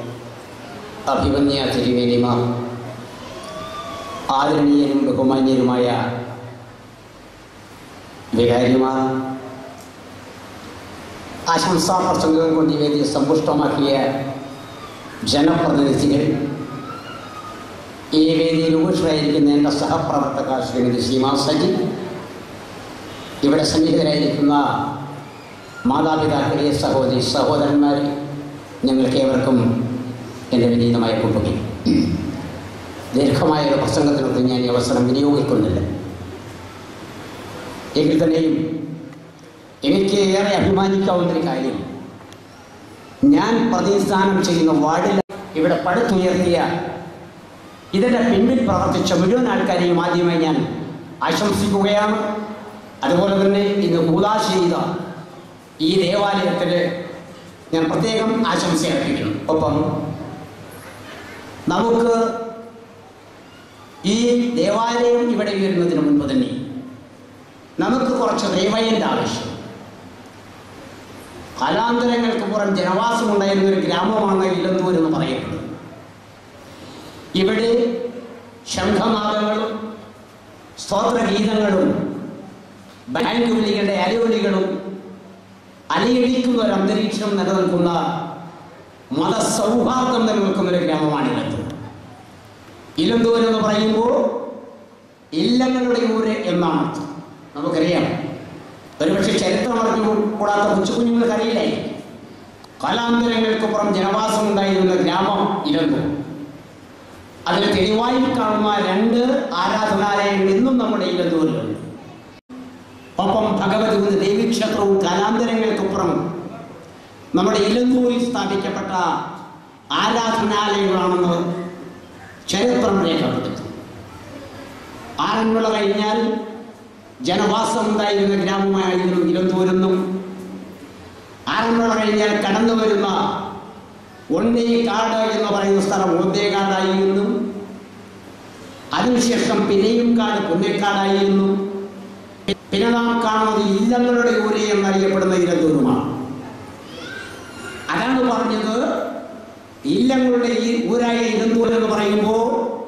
അഭിമന്യ തിരുവേലിമാർ ആദരണീയരും ബഹുമാന്യരുമായ വികാരിമാർ ആശംസാ പ്രസംഗങ്ങൾ കൊണ്ട് ഈ വേദിയെ സമ്പുഷ്ടമാക്കിയ ജനപ്രതിനിധികൾ ഈ വേദിയിൽ ഉപേക്ഷരായിരിക്കുന്ന എൻ്റെ സഹപ്രവർത്തക ശ്രീമതി സീമാ സജി ഇവിടെ സന്നിഹിതരായിരിക്കുന്ന മാതാപിതാക്കളെ സഹോദരി സഹോദരന്മാരെ ഞങ്ങൾക്ക് ഏവർക്കും എൻ്റെ വിനീതമായ കുട്ടുകി ദീർഘമായ ഒരു പ്രസംഗത്തിനൊക്കെ ഞാൻ ഈ അവസരം വിനിയോഗിക്കുന്നില്ല എങ്കിൽ തന്നെയും എനിക്ക് ഏറെ അഭിമാനിക്കാവുന്ന ഒരു കാര്യം ഞാൻ പ്രതിനിധാനം ചെയ്യുന്ന വാർഡിൽ ഇവിടെ പടുത്തുയർത്തിയ ഇതിൻ്റെ പിന്നിൽ പ്രവർത്തിച്ച മുഴുവൻ ആൾക്കാരെയും ആദ്യമായി ഞാൻ ആശംസിക്കുകയാണ് അതുപോലെ തന്നെ ഇന്ന് കൂതാശ ചെയ്ത ഈ ദേവാലയത്തിൽ ഞാൻ പ്രത്യേകം ആശംസ അർപ്പിക്കുന്നു ഒപ്പം നമുക്ക് ഈ ദേവാലയം ഇവിടെ ഉയരുന്നതിന് മുൻപ് തന്നെ നമുക്ക് കുറച്ച് റേവയൻ്റെ ആവശ്യം കാലാന്തരങ്ങൾക്ക് പുറം ജനവാസമുണ്ടായിരുന്ന ഒരു ഗ്രാമമാണ് ഇലന്തൂർ എന്ന് പറയപ്പെടുന്നത് ഇവിടെ ശംഖനാദങ്ങളും സ്തോത്രഗീതങ്ങളും ബാങ്ക് വിളികളുടെ അലയൊലികളും അലയടിക്കുന്ന ഒരു അന്തരീക്ഷം നിലനിൽക്കുന്ന മതസൗഹാർദ്ദം നിലനിൽക്കുന്ന ഒരു ഗ്രാമമാണ് ഇലന്തൂർ ഇലന്തൂർ എന്ന് പറയുമ്പോൾ ഇല്ലങ്ങളുടെ ഊര് എന്നാണ് അർത്ഥം. നമുക്കറിയാം ഒരുപക്ഷെ ചരിത്രം അറിഞ്ഞു കൂടാത്ത കൊച്ചു കുഞ്ഞുങ്ങൾക്ക് അറിയില്ലേ കാലാന്തരങ്ങൾക്കപ്പുറം ജനവാസം ഉണ്ടായിരുന്ന ഗ്രാമം ഇലന്തൂർ അതിൽ തെളിവായി കാണുന്ന രണ്ട് ആരാധനാലയങ്ങൾ ഇന്നും നമ്മുടെ ഇലന്തൂരിലുണ്ട് ഒപ്പം ഭഗവതി ഒരു ദേവീക്ഷേത്രവും കാലാന്തരങ്ങൾക്കപ്പുറം നമ്മുടെ ഇലന്തൂരിൽ സ്ഥാപിക്കപ്പെട്ട ആരാധനാലയങ്ങളാണെന്ന് ചരിത്രം രേഖപ്പെടുത്തും ആറന്മുള കഴിഞ്ഞാൽ ജനവാസം ഉണ്ടായിരുന്ന ഗ്രാമമായിരുന്നു ഇലന്തൂരെന്നും ആറന്മുള കഴിഞ്ഞാൽ കടന്നു വരുന്ന ഒന്നേക്കാട് എന്ന് പറയുന്ന സ്ഥലം ഒന്നേക്കാടായി എന്നും അതിനുശേഷം പിന്നെയും കാട് പുന്നേക്കാടായി എന്നും പിന്നെ നാം കാണുന്നത് ഇല്ലങ്ങളുടെ ഊര് എന്നറിയപ്പെടുന്ന ഇലന്തൂരുമാണ് അതാണ് പറഞ്ഞത് ഇല്ലങ്ങളുടെ ഈ ഊരായ ഇലന്തൂർ എന്ന് പറയുമ്പോൾ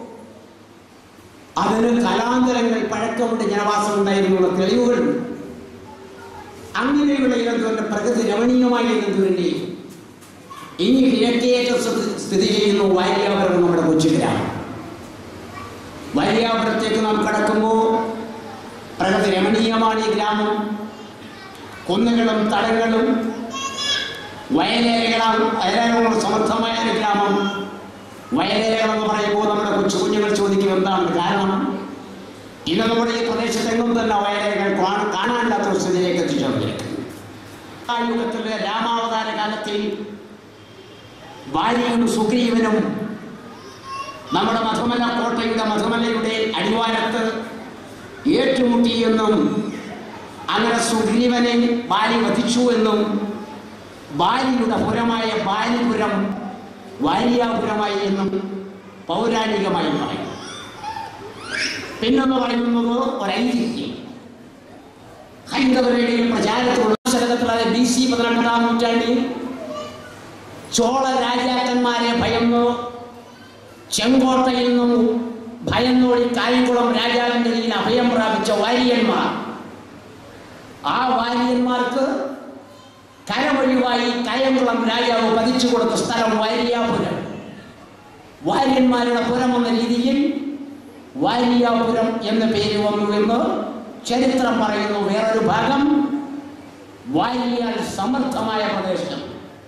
അതിന് കലാന്തരങ്ങൾ പഴക്കമുണ്ട് ജനവാസം ഉണ്ടായിരുന്നുള്ള തെളിവുകളുണ്ട് അങ്ങനെയുള്ള ഇലന്തൂരിന്റെ പ്രകൃതി രമണീയമായ ഇലന്തൂരിന്റെ ഇനി കിഴക്കേറ്റ സ്ഥി- സ്ഥിതി ചെയ്യുന്ന വാര്യാപുരം നമ്മുടെ കൊച്ചു ഗ്രാമം വാര്യാപുരത്തേക്ക് നാം കടക്കുമ്പോൾ പ്രകൃതി രമണീയമാണ് ഈ ഗ്രാമം കുന്നുകളും തടങ്ങളും വയലേലകളാണ് വയലേലകൾ സമർത്ഥമായ ഒരു ഗ്രാമം വയലേലകൾ എന്ന് പറയുമ്പോൾ നമ്മുടെ കൊച്ചു കുഞ്ഞുങ്ങൾ ചോദിക്കും എന്താണ് കാരണം ഇന്ന് നമ്മുടെ ഈ പ്രദേശത്തെങ്ങും തന്നെ വയലേലകൾ കാണാൻ- കാണാനില്ലാത്ത ഒരു സ്ഥിതിയിലേക്ക് എത്തിച്ചേർന്നിരിക്കുന്നു ആ യുഗത്തിലെ രാമാവതാര കാലത്തിൽ ഭാര്യയും സുഗ്രീവനും നമ്മുടെ മധുമല കോട്ടയുടെ മധുമലയുടെ അടിവാരത്ത് ഏറ്റുമുട്ടിയെന്നും അങ്ങനെ സുഗ്രീവനെ ബാലി വധിച്ചു എന്നും ബാലിയുടെ പുരമായ ബാലിപുരം വാര്യാപുരമായി എന്നും പൗരാണികമായി പറയും പിന്നൊന്ന് പറയുന്നത് ഒരൈതിഹ്യം ഹൈന്ദവരുടെ പ്രചാരത്തിലുള്ള ശതകത്തിലെ ബി സി പതിനെട്ടാം നൂറ്റാണ്ടിൽ ചോള രാജാക്കന്മാരെ ഭയന്നു ചെങ്കോട്ടയിൽ നിന്നും ഭയന്നോടി കായംകുളം രാജാവിന്റെ കയ്യിൽ അഭയം പ്രാപിച്ച വാര്യന്മാർ ആ വാര്യന്മാർക്ക് കരവഴിവായി കായംകുളം രാജാവ് പതിച്ചു കൊടുത്ത സ്ഥലം വാര്യാപുരം വാര്യന്മാരുടെ പുരം എന്ന രീതിയിൽ വാര്യാപുരം എന്ന പേര് വന്നു എന്ന് ചരിത്രം പറയുന്നു വേറൊരു ഭാഗം വാര്യാൽ സമർത്ഥമായ പ്രദേശം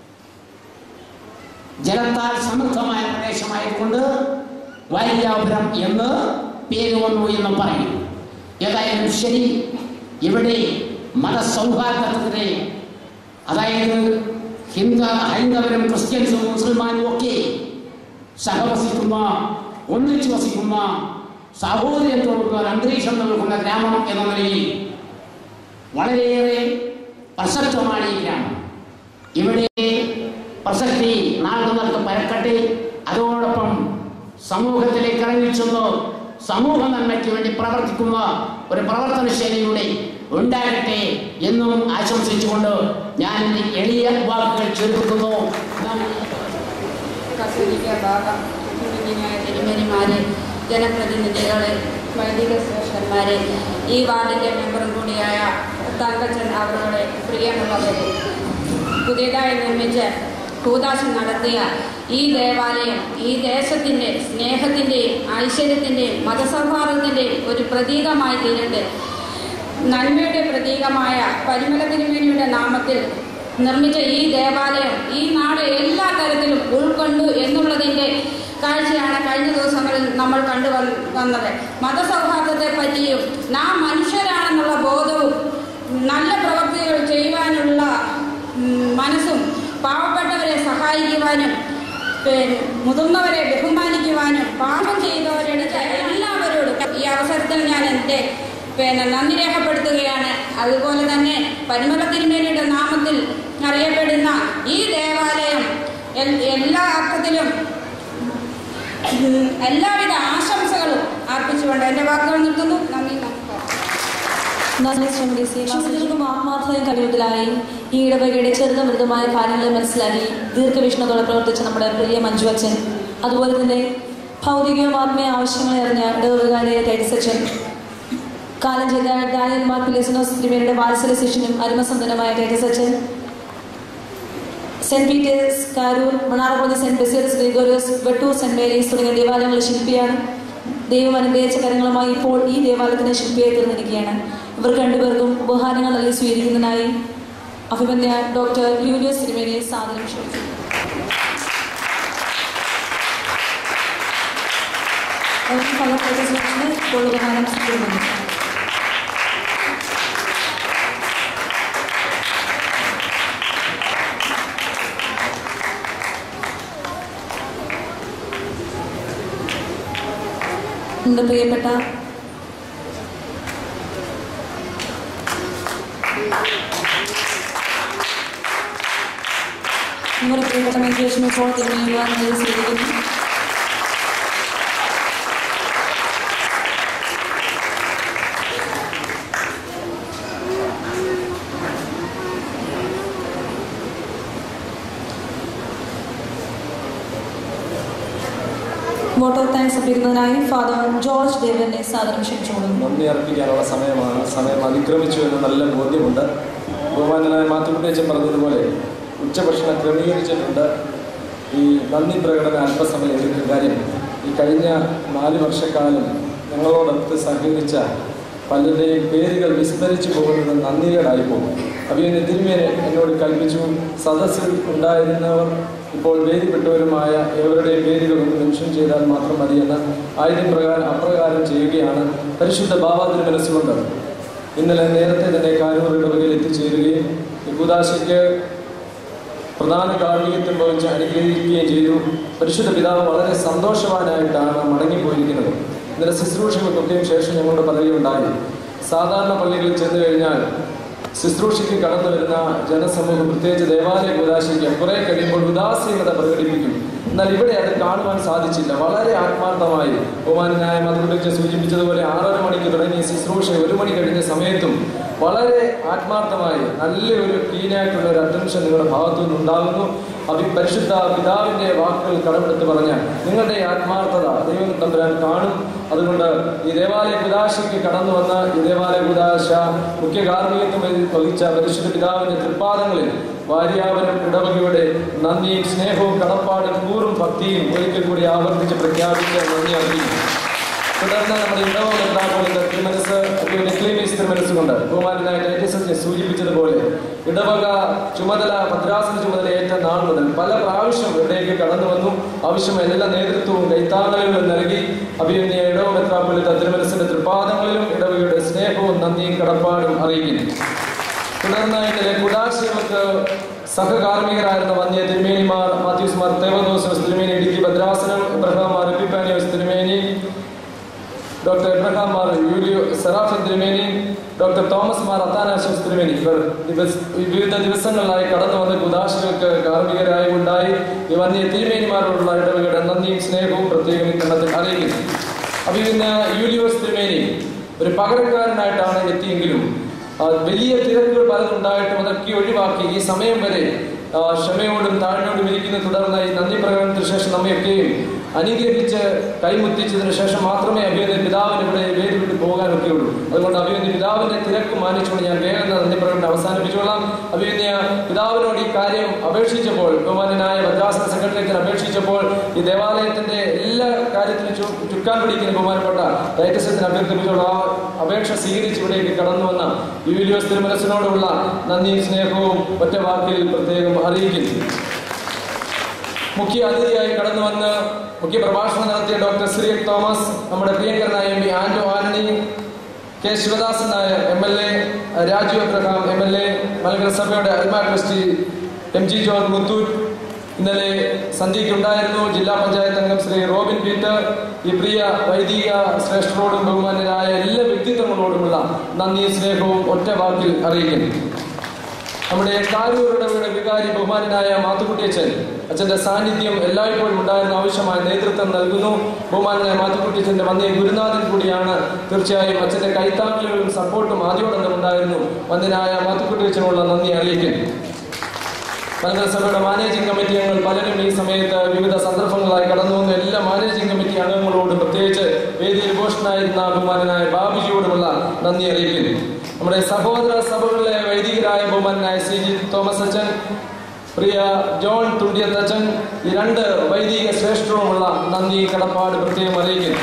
ജലത്താൽ സമൃദ്ധമായ പ്രദേശമായതുകൊണ്ട് വാര്യാപുരം എന്ന് പേര് വന്നു എന്ന് പറയും ഏതായാലും ശരി ഇവിടെ മതസൗഹാർദ്ദത്തിനെതിരെ അതായത് ഹിന്ദ ഹൈന്ദവരും ക്രിസ്ത്യൻസും മുസൽമാനും ഒക്കെ സഹവസിക്കുന്ന ഒന്നിച്ചു വസിക്കുന്ന സാഹോദര്യത്തോടുള്ള ഒരു അന്തരീക്ഷം നൽകുന്ന ഗ്രാമം എന്ന നിലയിൽ വളരെയേറെ പ്രസക്തമാണ് ഈ ഗ്രാമം ഇവിടെ പ്രസക്തി നാളുകൾക്ക് പരക്കട്ടെ അതോടൊപ്പം സമൂഹത്തിലേക്ക് ഇറങ്ങിച്ചെന്ന് സമൂഹ നന്മയ്ക്ക് വേണ്ടി പ്രവർത്തിക്കുന്ന ഒരു പ്രവർത്തന ശൈലിയുടെ ഉണ്ടാകട്ടെ എന്നും ആശംസിച്ചുകൊണ്ട് ഞാൻ എൻ്റെ എളിയ വാക്കുകൾ ചുരുക്കുന്നു കത്തോലിക്ക ഭാഗം കുഞ്ഞിനായ തിരുമേനിമാരെ ജനപ്രതിനിധികളെ വൈദിക ശ്രേഷ്ഠന്മാരെ ഈ വാർഡിൻ്റെ മെമ്പറും കൂടിയായ തങ്കച്ചൻ അവരുടെ പ്രിയമുള്ളവരെ പുതിയതായി നിർമ്മിച്ച് കൂതാശം നടത്തിയ ഈ ദേവാലയം ഈ ദേശത്തിൻ്റെ സ്നേഹത്തിൻ്റെയും ഐശ്വര്യത്തിൻ്റെയും മതസൗഹാർദ്ദത്തിൻ്റെയും ഒരു പ്രതീകമായി തീരട്ടെ നന്മയുടെ പ്രതീകമായ പരിമല തിരുമേനിയുടെ നാമത്തിൽ നിർമ്മിച്ച ഈ ദേവാലയം ഈ നാട് എല്ലാ തരത്തിലും ഉൾക്കൊണ്ടു എന്നുള്ളതിൻ്റെ കാഴ്ചയാണ് കഴിഞ്ഞ ദിവസങ്ങളിൽ നമ്മൾ കണ്ടു വന്ന് വന്നത് മതസൗഹാർദ്ദത്തെ പറ്റിയും നാം മനുഷ്യരാണെന്നുള്ള ബോധവും നല്ല പ്രവൃത്തികൾ ചെയ്യുവാനുള്ള ഉം, മനസ്സും പാവപ്പെട്ടവരെ സഹായിക്കുവാനും പിന്നെ മുതിർന്നവരെ ബഹുമാനിക്കുവാനും പാപം ചെയ്തവരുടെ എല്ലാവരോടും ഈ അവസരത്തിൽ ഞാൻ എൻ്റെ പിന്നെ നന്ദി രേഖപ്പെടുത്തുകയാണ് അതുപോലെ തന്നെ പരിമല തിരുമേനിയുടെ നാമത്തിൽ അറിയപ്പെടുന്ന ഈ ദേവാലയം എൽ- എല്ലാ അർത്ഥത്തിലും ഉം, എല്ലാവിധ ആശംസകളും അർപ്പിച്ചുകൊണ്ട് എൻ്റെ വാക്കുകൾ നിർത്തുന്നു നന്ദി നമസ്കാരം നന്ദി ശ്രീമതി സി ശുശ്രൂഷകർക്കും ആത്മാർത്ഥതയും കഴിവുകളായി ഈ ഇടവകയുടെ ചെറുതും മൃദുമായ കാര്യങ്ങളെ മനസ്സിലാക്കി ദീർഘവീക്ഷണത്തോടെ പ്രവർത്തിച്ച നമ്മുടെ പ്രിയ മഞ്ജു അച്ഛൻ അതുപോലെ തന്നെ ഭൗതികവും ആത്മീയ ആവശ്യങ്ങളെ അറിഞ്ഞ ഇടവകാരിയെ ടൈറ്റിസ് അച്ഛൻ കാലം ചെയ്ത ഡാനിയൽ മാർ പിലേസിനോസ് തിരുമേനിയുടെ വാത്സല്യ ശിഷ്യനും അരുമസന്തനമായ ടൈറ്റസ് അച്ഛൻ saint Peter's Karoor Manarakunnu saint ബെസേർസ് ഗ്രിഗോറിയസ് വെട്ടൂർ സെന്റ് മേരീസ് തുടങ്ങിയ ദേവാലയങ്ങളുടെ ശില്പിയാണ് ദൈവം അനുഗ്രഹിച്ച കരങ്ങളുമായി ഇപ്പോൾ ഈ ദേവാലയത്തിന് ശില്പിയായി തീർന്നിരിക്കുകയാണ് ഇവർ രണ്ടുപേർക്കും ഉപഹാരങ്ങൾ നൽകി സ്വീകരിക്കുന്നതിനായി അഭിമന്യ ഡോക്ടർ യൂലിയസ് തിരുമേനിയെ സാധനം ക്ഷണിച്ചു അവർക്ക് പല പ്രദേശത്തിന് ഇപ്പോൾ ഉപഹാരം സ്വീകരിക്കുന്നു എൻ്റെ പ്രിയപ്പെട്ട നമ്മുടെ പ്രിയപ്പെട്ട മെഡിറ്റേഷൻ ഇപ്പോൾ തിരുമേനിയുവാൻ സ്വീകരിക്കുന്നു വോട്ട് ഓഫ് താങ്ക്സ് അർപ്പിക്കുന്നതിനായി ഫാദർ ജോർജ് ദേവനെ സാദരം ക്ഷണിച്ചുകൊള്ളുന്നു നന്ദി അർപ്പിക്കാനുള്ള സമയമാണ് സമയം അതിക്രമിച്ചു എന്ന് നല്ല ബോധ്യമുണ്ട് ബഹുമാനനായ മാത്തുക്കുട്ടിയച്ചൻ പറഞ്ഞതുപോലെ ഉച്ചഭക്ഷണം ക്രമീകരിച്ചിട്ടുണ്ട് ഈ നന്ദി പ്രകടന അല്പസമയം എടുക്കുന്ന കാര്യം ഈ കഴിഞ്ഞ നാല് വർഷക്കാലം ഞങ്ങളോടൊത്ത് സഹകരിച്ച പലരുടെയും പേരുകൾ വിസ്മരിച്ചു പോകുന്നത് നന്ദികേടായി പോകും അഭിയന് തിരുമേനെ എന്നോട് കൽപ്പിച്ചു സദസ്സിൽ ഉണ്ടായിരുന്നവർ ഇപ്പോൾ വേദിപ്പെട്ടവരുമായ ഏവരുടെയും പേരുകൾ ഒന്ന് മെൻഷൻ ചെയ്താൽ മാത്രം മതിയെന്ന് ആയുധം പ്രകാരം അപ്രകാരം ചെയ്യുകയാണ് പരിശുദ്ധ ബാബാതിന് മനസ്സുകൊണ്ട് ഇന്നലെ നേരത്തെ തന്നെ കാരൂർ ഇടവകയിൽ എത്തിച്ചേരുകയും ഈ കൂതാശയ്ക്ക് പ്രധാന കാർമ്മികത്വം വഹിച്ച് അനുഗ്രഹിക്കുകയും ചെയ്തു പരിശുദ്ധ പിതാവ് വളരെ സന്തോഷവാനായിട്ടാണ് മടങ്ങിപ്പോയിരിക്കുന്നത് ഇന്നലെ ശുശ്രൂഷകൾക്കൊക്കെയും ശേഷം ഞങ്ങളോട് പറയുകയുണ്ടായി സാധാരണ പള്ളികളിൽ ചെന്ന് കഴിഞ്ഞാൽ ശുശ്രൂഷയ്ക്ക് കടന്നു വരുന്ന ജനസമൂഹം പ്രത്യേകിച്ച് ദേവാലയ കൂതാശയ്ക്ക് കുറെ കഴിയുമ്പോൾ ഉദാസീനത പ്രകടിപ്പിക്കും എന്നാൽ ഇവിടെ അത് കാണുവാൻ സാധിച്ചില്ല വളരെ ആത്മാർത്ഥമായി ബഹുമാനായ മധുരത്തെ സൂചിപ്പിച്ചതുപോലെ ആറര മണിക്ക് തുടങ്ങിയ ശുശ്രൂഷ ഒരു മണി കഴിഞ്ഞ സമയത്തും വളരെ ആത്മാർത്ഥമായി നല്ലൊരു ക്ലീനായിട്ടുള്ള ഒരു അറ്റൻഷൻ നിങ്ങളുടെ ഭാഗത്തു നിന്നുണ്ടാകുന്നു അഭി പരിശുദ്ധ പിതാവിന്റെ വാക്കുകൾ കടമെടുത്ത് പറഞ്ഞ നിങ്ങളുടെ ഈ ആത്മാർത്ഥത ദൈവം തമ്പുരാൻ കാണും അതുകൊണ്ട് ഈ ദേവാലയ കുദാശയ്ക്ക് കടന്നു വന്ന ഈ ദേവാലയ കുദാശ മുഖ്യ കാർമ്മികത്വം വഹിച്ച പരിശുദ്ധ പിതാവിന്റെ തൃപ്പാദങ്ങളിൽ വാര്യാവരം ഇടവകയുടെ നന്ദിയും സ്നേഹവും കടപ്പാടും കൂറും ഭക്തിയും ഒരിക്കൽ കൂടി ആവർത്തിച്ച് പ്രഖ്യാപിച്ച നന്ദി അറിയിക്കും തുടർന്ന് നമ്മുടെ ഇടവ മെത്രാപോലിത്ത തിരുമനസ് നെക്ലീമീസ് തിരുമനസ് കൊണ്ട് ബഹുമാനായ ടൈറ്റസ് സൂചിപ്പിച്ചതുപോലെ ഇടവക ചുമതല ഭദ്രാസന ചുമതല ഏറ്റ നാൾ മുതൽ പല പ്രാവശ്യം ഇവിടേക്ക് കടന്നു വന്നു ആവശ്യമായ എല്ലാ നേതൃത്വവും കൈത്താങ്ങലുകളും നൽകി അഭിനന്ദിയ ഇടവ മെത്രാപോലിത്ത തിരുമനസിന്റെ തൃപാദങ്ങളിലും ഇടവകയുടെ സ്നേഹവും നന്ദിയും കടപ്പാടും അറിയിക്കുന്നു തുടർന്ന് ഇന്നലെ കുടാശികൾക്ക് സഹകാർമ്മികരായിരുന്ന വന്യ തിരുമേനിമാർ മാത്യൂസ് മാർ തേവദോസോസ് തിരുമേനി ഇടുക്കി ഭദ്രാസനം എബ്രഹാം മാർ എപ്പിപ്പാനിയോസ് തിരുമേനി ഡോക്ടർ എബ്രഹാം മാർ യൂലിയോ സെറാഫിൻ തിരുമേനി ഡോക്ടർ തോമസ് മാർ അത്താനാശോസ് തിരുമേനി ഇവർ ദിവസ- വിവിധ ദിവസങ്ങളിലായി കടന്നു വന്ന കുദാശികൾക്ക് കാർമ്മികരായി ഉണ്ടായി ഈ വന്യ തിരുമേനിമാരോടുള്ള ഇടവകയുടെ നന്ദിയും സ്നേഹവും പ്രത്യേകം ഇക്കണത്തിൽ അറിയിക്കുന്നു അപ്പൊ പിന്നെ യൂലിയോസ് തിരുമേനി ഒരു പകരക്കാരനായിട്ടാണ് എത്തിയെങ്കിലും ആ, വലിയ തിരക്കുകൾ പലതും ഉണ്ടായിട്ടും അതൊക്കെ ഒഴിവാക്കി ഈ സമയം വരെ ആ, ക്ഷമയോടും താഴ്മയോടും ഇരിക്കുന്ന തുടർന്ന് ഈ നന്ദി പ്രകടനത്തിന് ശേഷം നമ്മയൊക്കെയും അനുഗ്രഹിച്ച് കൈമുത്തിച്ചതിന് ശേഷം മാത്രമേ അഭിയന്റെ പിതാവിന് ഇവിടെ വേദി വിട്ട് പോകാനൊക്കെ ഉള്ളൂ അതുകൊണ്ട് അഭിയന്റെ പിതാവിന്റെ തിരക്ക് മാനിച്ചുകൊണ്ട് ഞാൻ വേഗം നന്ദി പ്രകടനം അവസാനിപ്പിച്ചോളാം അഭിയന്യ പിതാവിനോട് ഈ കാര്യം അപേക്ഷിച്ചപ്പോൾ ബഹുമാനായ ഭദ്രാസന സെക്രട്ടറിക്ക് അപേക്ഷിച്ചപ്പോൾ ഈ ദേവാലയത്തിന്റെ എല്ലാ കാര്യത്തിലും ചു- ചുക്കാൻ പിടിക്കുന്ന ബഹുമാനപ്പെട്ട ഡയറ്റസത്തിന് അഭ്യർത്ഥിപ്പിച്ചോളൂ ആ അപേക്ഷ സ്വീകരിച്ച് ഇവിടേക്ക് കടന്നു വന്ന യുലിയോസ് തിരുമനസിനോടുള്ള നന്ദിയും സ്നേഹവും ഒറ്റ വാക്കിൽ പ്രത്യേകം അറിയിക്കുന്നു മുഖ്യ അതിഥിയായി കടന്നു വന്ന് മുഖ്യ പ്രഭാഷണം നടത്തിയ ഡോക്ടർ ശ്രീ തോമസ് നമ്മുടെ പ്രിയങ്കരനായ M P Anto Antony K Sivadasan Nair M L A Raju Abraham M L A Malankara സഭയുടെ അൽമാ trustee M G George Muthoot ഇന്നലെ സന്ധ്യയ്ക്ക് ഉണ്ടായിരുന്നു ജില്ലാ പഞ്ചായത്ത് അംഗം ശ്രീ റോബിൻ പീറ്റർ ഈ പ്രിയ വൈദിക ശ്രേഷ്ഠരോടും ബഹുമാന്യരായ എല്ലാ വ്യക്തിത്വങ്ങളോടുമുള്ള നന്ദിയും സ്നേഹവും ഒറ്റ വാക്കിൽ അറിയിക്കുന്നു നമ്മുടെ കാരൂരുടെ വികാരി ബഹുമാനായ മാത്തുക്കുട്ടിയച്ചൻ അച്ഛന്റെ സാന്നിധ്യം എല്ലായ്പ്പോഴും ഉണ്ടായിരുന്ന ആവശ്യമായ നേതൃത്വം നൽകുന്നു ബഹുമാനായ മാത്തുക്കുട്ടിയച്ചന്റെ വന്യ ഗുരുനാഥൻ കൂടിയാണ് തീർച്ചയായും അച്ഛന്റെ കൈത്താങ്ങലുകളും സപ്പോർട്ടും ആദ്യോടന്തം ഉണ്ടായിരുന്നു വന്യനായ മാത്തുക്കുട്ടിയച്ചനുള്ള നന്ദി അറിയിക്കുന്നു മലങ്കര സഭയുടെ മാനേജിംഗ് കമ്മിറ്റി അംഗങ്ങൾ പലരും ഈ സമയത്ത് വിവിധ സന്ദർഭങ്ങളായി കടന്നു വന്ന എല്ലാ മാനേജിംഗ് കമ്മിറ്റി അംഗങ്ങളോടും പ്രത്യേകിച്ച് വേദിയിൽ ഘോഷനായിരുന്ന ബഹുമാനായ ബാബുജിയോടുമുള്ള നന്ദി അറിയിക്കുന്നു നമ്മുടെ സഹോദര സഭകളിലെ വൈദികരായ ബഹുമാനായ സി ജി തോമസ് അച്ഛൻ പ്രിയ ജോൺ തുണ്ടിയത്തച്ഛൻ ഈ രണ്ട് വൈദിക ശ്രേഷ്ഠവുമുള്ള നന്ദി കടപ്പാട് പ്രത്യേകം അറിയിക്കുന്നു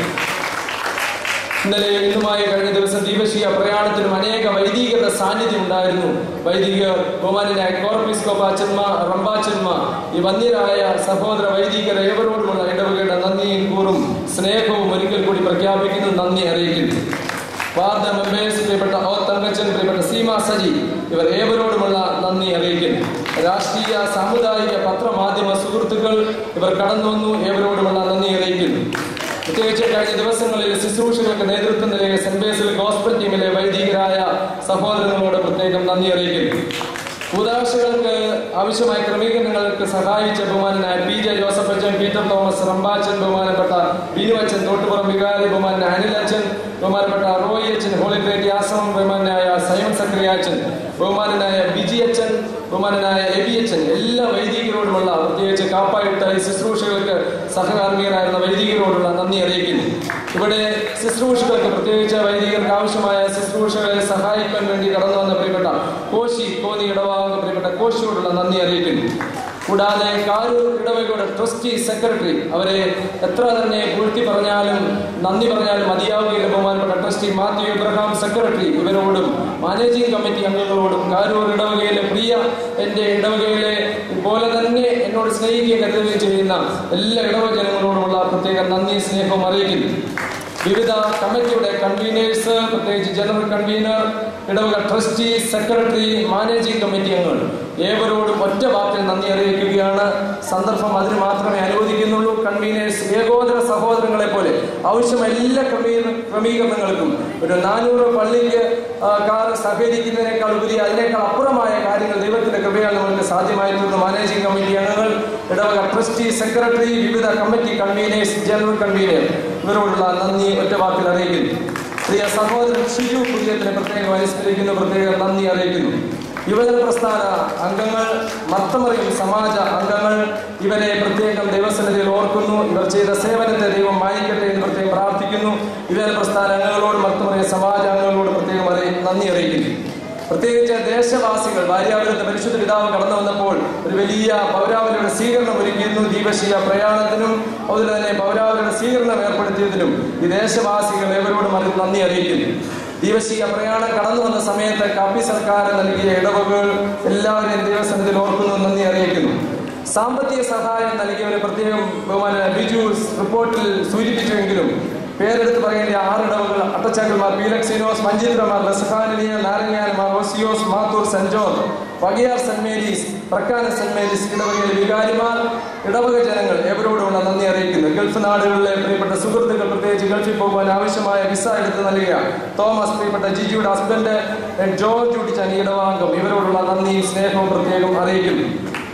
ഇന്നലെ ഇന്നുമായി കഴിഞ്ഞ ദിവസം ദീപശിക പ്രയാണത്തിലും അനേക വൈദികരുടെ സാന്നിധ്യം ഉണ്ടായിരുന്നു വൈദിക ബഹുമാനായ കോർപ്പിസ്കോപ്പ അച്ഛന്മ റമ്പാച്ചന്മ ഈ വന്യരായ സഹോദര വൈദികർ ഏവരോടുമുള്ള ഇടവകയുടെ നന്ദിയും കൂറും സ്നേഹവും ഒരിക്കൽ കൂടി പ്രഖ്യാപിക്കുന്നു നന്ദി അറിയിക്കുന്നു വാർഡ് മെമ്പേഴ്സ് പ്രിയപ്പെട്ട ഓ തങ്കച്ചൻ പ്രിയപ്പെട്ട സീമ സജി ഇവർ ഏവരോടുമുള്ള നന്ദി അറിയിക്കുന്നു രാഷ്ട്രീയ സാമുദായിക പത്രമാധ്യമ സുഹൃത്തുക്കൾ ഇവർ കടന്നു വന്നു ഏവരോടുമുള്ള നന്ദി അറിയിക്കുന്നു പ്രത്യേകിച്ച് കഴിഞ്ഞ ദിവസങ്ങളിൽ ശുശ്രൂഷകൾക്ക് നേതൃത്വം നൽകിയ സെന്റ് ബേസിൽ ഗോസ്ബൽ ടീമിലെ വൈദികരായ സഹോദരങ്ങളോട് പ്രത്യേകം നന്ദി അറിയിക്കുന്നു കൂതാശകൾക്ക് ആവശ്യമായ ക്രമീകരണങ്ങൾക്ക് സഹായിച്ച ബഹുമാനായ പി ജെ ജോസഫ് അച്ഛൻ പീറ്റർ തോമസ് റമ്പാച്ചൻ ബഹുമാനപ്പെട്ട ബിനു അച്ഛൻ തോട്ടുപുറം വികാരി ബഹുമാനായ അനിൽ അച്ഛൻ ബഹുമാനപ്പെട്ട റോയി അച്ഛൻ ഹോളി ഗ്രേറ്റ് ആശ്രമം ബഹുമാനായ സൈമൺ സക്രിയ അച്ഛൻ ബഹുമാനായ ബിജി അച്ഛൻ ബഹുമാനായ എബി അച്ഛൻ എല്ലാ വൈദികരോടുമുള്ള പ്രത്യേകിച്ച് കാപ്പായിട്ട ഈ ശുശ്രൂഷകൾക്ക് സഹകാർമ്മികരായിരുന്ന വൈദികരോടുള്ള നന്ദി അറിയിക്കുന്നു ഇവിടെ ശുശ്രൂഷകൾക്ക് പ്രത്യേകിച്ച് വൈദികർക്ക് ആവശ്യമായ ശുശ്രൂഷകളെ സഹായിക്കാൻ വേണ്ടി കടന്നു വന്ന പ്രിയപ്പെട്ട കോശി കോന്നി ഇടവാക പ്രിയപ്പെട്ട കോശിയോടുള്ള നന്ദി അറിയിക്കുന്നു കൂടാതെ കാരൂർ ഇടവകയുടെ ട്രസ്റ്റി സെക്രട്ടറി അവരെ എത്ര തന്നെ പുഴ്ത്തി പറഞ്ഞാലും നന്ദി പറഞ്ഞാലും മതിയാവുകയില്ല ബഹുമാനപ്പെട്ട ട്രസ്റ്റി മാത്യു എബ്രഹാം സെക്രട്ടറി ഇവരോടും മാനേജിംഗ് കമ്മിറ്റി അംഗങ്ങളോടും കാരൂർ ഇടവകയിലെ പ്രിയ എൻ്റെ ഇടവകയിലെ പോലെ തന്നെ എന്നോട് സ്നേഹിക്കുകയും കരുതുകയും ചെയ്യുന്ന എല്ലാ ഇടവക ജനങ്ങളോടുമുള്ള പ്രത്യേക നന്ദി സ്നേഹവും അറിയിക്കുന്നു വിവിധ കമ്മിറ്റിയുടെ കൺവീനേഴ്സ് പ്രത്യേകിച്ച് ജനറൽ കൺവീനർ ഇടവക ട്രസ്റ്റി സെക്രട്ടറി മാനേജിംഗ് കമ്മിറ്റി അംഗങ്ങൾ ഏവരോടും ഒറ്റ വാക്കിൽ നന്ദി അറിയിക്കുകയാണ് സന്ദർഭം അതിന് മാത്രമേ അനുവദിക്കുന്നുള്ളൂ കൺവീനേഴ്സ് ഏകോദര സഹോദരങ്ങളെ പോലെ ആവശ്യം എല്ലാ ക്രമീകരണ ക്രമീകരണങ്ങൾക്കും ഒരു നാനൂറ് പള്ളിക്ക് ആ, കാർ സഹകരിക്കുന്നതിനേക്കാൾ ഉപരി അതിനേക്കാൾ അപ്പുറമായ കാര്യങ്ങൾ ദൈവത്തിന്റെ കൃപയാൽ നമുക്ക് സാധ്യമായിട്ടുള്ള മാനേജിംഗ് കമ്മിറ്റി അംഗങ്ങൾ ഇടവക ട്രസ്റ്റി സെക്രട്ടറി വിവിധ കമ്മിറ്റി കൺവീനേഴ്സ് ജനറൽ കൺവീനർ ഇവരോടുള്ള നന്ദി ഒറ്റ വാക്കിൽ അറിയിക്കുന്നു പ്രിയ സഹോദരൻ ഷിജു പുതിയത്തിനെ പ്രത്യേകം അനുസ്മരിക്കുന്നു പ്രത്യേക നന്ദി അറിയിക്കുന്നു യുവജന പ്രസ്ഥാന അംഗങ്ങൾ മത്തമറിയും സമാജ അംഗങ്ങൾ ഇവരെ പ്രത്യേകം ദൈവസന്നിധിയിൽ ഓർക്കുന്നു ഇവർ ചെയ്ത സേവനത്തെ ദൈവം മാനിക്കട്ടെ എന്ന് പ്രത്യേകം പ്രാർത്ഥിക്കുന്നു യുവജന പ്രസ്ഥാന അംഗങ്ങളോട് മത്തമറിയ സമാജ അംഗങ്ങളോട് പ്രത്യേകം അറിയി നന്ദി അറിയിക്കുന്നു പ്രത്യേകിച്ച് ദേശവാസികൾ ഭാര്യാപുരത്ത് പരിശുദ്ധ പിതാവ് കടന്നു വന്നപ്പോൾ ഒരു വലിയ പൗരാവലിയുടെ സ്വീകരണം ഒരുക്കിയിരുന്നു ദീപശില പ്രയാണത്തിനും അതുപോലെ തന്നെ പൗരാവലിയുടെ സ്വീകരണം ഏർപ്പെടുത്തിയതിനും ഈ ദേശവാസികൾ ഏവരോടും അറി നന്ദി അറിയിക്കുന്നു ദീപശിക പ്രയാണം കടന്നു വന്ന സമയത്ത് കാപ്പി സർക്കാർ നൽകിയ ഇടവകൾ എല്ലാവരെയും ദൈവസന്നിധിയിൽ ഓർക്കുന്നു നന്ദി അറിയിക്കുന്നു സാമ്പത്തിക സഹായം നൽകിയവരെ പ്രത്യേകം ബഹുമാന ബിജു റിപ്പോർട്ടിൽ സൂചിപ്പിച്ചുവെങ്കിലും പേരെടുത്ത് പറയേണ്ട ആറിടവുകൾ അട്ടച്ചാക്കൽമാർ പീലക്സിനോസ് മഞ്ചിത്രമാർ ബസഹാനിയ നാരങ്ങാൻമാർ ഓസിയോസ് മാത്തൂർ സെന്റ് ജോർജ് വകിയാർ സെന്റ് മേരീസ് പ്രക്കാന സെന്റ് മേരീസ് ഇടവകയിലെ വികാരിമാർ ഇടവക ജനങ്ങൾ എവരോടുമുള്ള നന്ദി അറിയിക്കുന്നു ഗൾഫ് നാടുകളിലെ പ്രിയപ്പെട്ട സുഹൃത്തുക്കൾ പ്രത്യേകിച്ച് ഗൾഫിൽ പോകുവാൻ ആവശ്യമായ വിസ എടുത്ത് നൽകുക തോമസ് പ്രിയപ്പെട്ട ജിജിയുടെ ഹസ്ബൻഡ് ജോർജ് ഉടിച്ചാൻ ഇടവാംഗം ഇവരോടുള്ള നന്ദിയും സ്നേഹവും പ്രത്യേകം അറിയിക്കുന്നു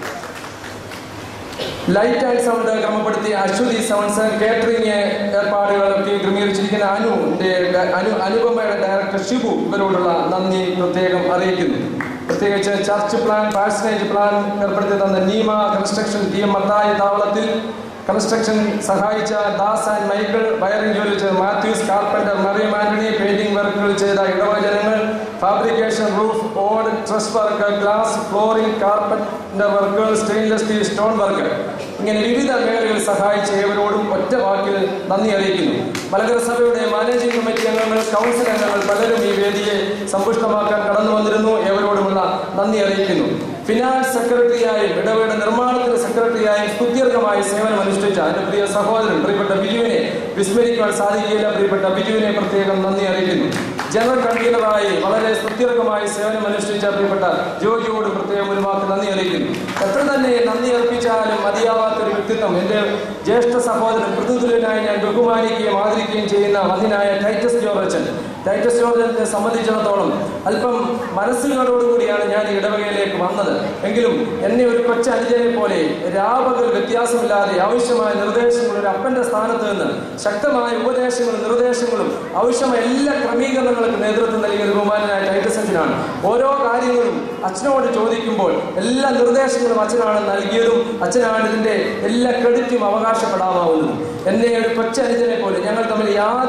ലൈറ്റ് ആൻഡ് സൗണ്ട് ക്രമപ്പെടുത്തിയ അശ്വതി സൗണ്ട്സ് കേറ്ററിംഗ് ഏർപ്പാടുകളൊക്കെ ക്രമീകരിച്ചിരിക്കുന്ന അനുവിന്റെ അനു അനുപമയുടെ ഡയറക്ടർ ഷിബു ഇവരോടുള്ള നന്ദി പ്രത്യേകം അറിയിക്കുന്നു പ്രത്യേകിച്ച് ചർച്ച് പ്ലാൻ പാഴ്സനേജ് പ്ലാൻ ഏർപ്പെടുത്തി തന്ന Neema construction T M Mathai താവളത്തിൽ കൺസ്ട്രക്ഷൻ സഹായിച്ച ദാസ് ആൻഡ് മൈക്കിൾ വയറിംഗ് ജോലി ചെയ്ത Mathews carpenter Mariam Antony painting വർക്കുകൾ ചെയ്ത ഇടവ ജനങ്ങൾ ഫാബ്രിക്കേഷൻ റൂഫ് ഓട് truss work glass flooring carpenter വർക്കുകൾ സ്റ്റെയിൻലെസ് സ്റ്റീൽ സ്റ്റോൺ വർക്ക് ഇങ്ങനെ വിവിധ മേഖലകളിൽ സഹായിച്ച ഏവരോടും ഒറ്റ വാക്കിൽ നന്ദി അറിയിക്കുന്നു മലങ്കര സഭയുടെ മാനേജിംഗ് കമ്മിറ്റി അംഗങ്ങൾ കൗൺസിൽ അംഗങ്ങൾ പലരും ഈ വേദിയെ സമ്പുഷ്ടമാക്കാൻ കടന്നു വന്നിരുന്നു ഏവരോടുമുള്ള നന്ദി അറിയിക്കുന്നു ഫിനാൻസ് സെക്രട്ടറിയായും ഇടവയുടെ നിർമ്മാണത്തിന് സെക്രട്ടറിയായും സ്തുത്യർഹമായി സേവനം അനുഷ്ഠിച്ച എന്റെ പ്രിയ സഹോദരൻ പ്രിയപ്പെട്ട ബിജുവിനെ വിസ്മരിക്കാൻ സാധിക്കില്ല പ്രിയപ്പെട്ട ബിജുവിനെ പ്രത്യേകം നന്ദി അറിയിക്കുന്നു ജനറൽ കൺവീനറായി വളരെ സ്തുത്യർഹമായി സേവനം അനുഷ്ഠിച്ച പ്രിയപ്പെട്ട ജോജിയോട് പ്രത്യേകം ഒരു വാക്ക് നന്ദി അറിയിക്കുന്നു എത്ര തന്നെ നന്ദി അർപ്പിച്ചാലും മതിയാവാത്ത ഒരു വ്യക്തിത്വം എന്റെ ജ്യേഷ്ഠ സഹോദരൻ പ്രതിതുല്യനായി ഞാൻ ബഹുമാനിക്കുകയും ആദരിക്കുകയും ചെയ്യുന്ന മതിനായ ടൈറ്റസ് ജോർജൻ ടൈറ്റസ് ജോർജനെ സംബന്ധിച്ചിടത്തോളം അല്പം മനസ്സുകളോടുകൂടിയാണ് ഞാൻ ഈ ഇടവകയിലേക്ക് വന്നത് എങ്കിലും എന്നെ ഒരു കൊച്ച അനുജനെ പോലെ രാപകൽ വ്യത്യാസമില്ലാതെ ആവശ്യമായ നിർദ്ദേശങ്ങൾ ഒരു അപ്പന്റെ സ്ഥാനത്ത് നിന്ന് ശക്തമായ ഉപദേശങ്ങളും നിർദ്ദേശങ്ങളും ആവശ്യമായ എല്ലാ ക്രമീകരണങ്ങൾക്കും നേതൃത്വം നൽകിയ ഒരു ബഹുമാനായ ടൈറ്റസ് അച്ഛനാണ് ഓരോ കാര്യങ്ങളും അച്ഛനോട് ചോദിക്കുമ്പോൾ എല്ലാ നിർദ്ദേശങ്ങളും അച്ഛനാണ് നൽകിയതും അച്ഛനാണ് ഇതിന്റെ എല്ലാ ക്രെഡിറ്റും അവകാശപ്പെടാമാവുന്നതും എന്നെ ഒരു കൊച്ച അനുജനെ പോലെ ഞങ്ങൾ തമ്മിൽ യാതൊരു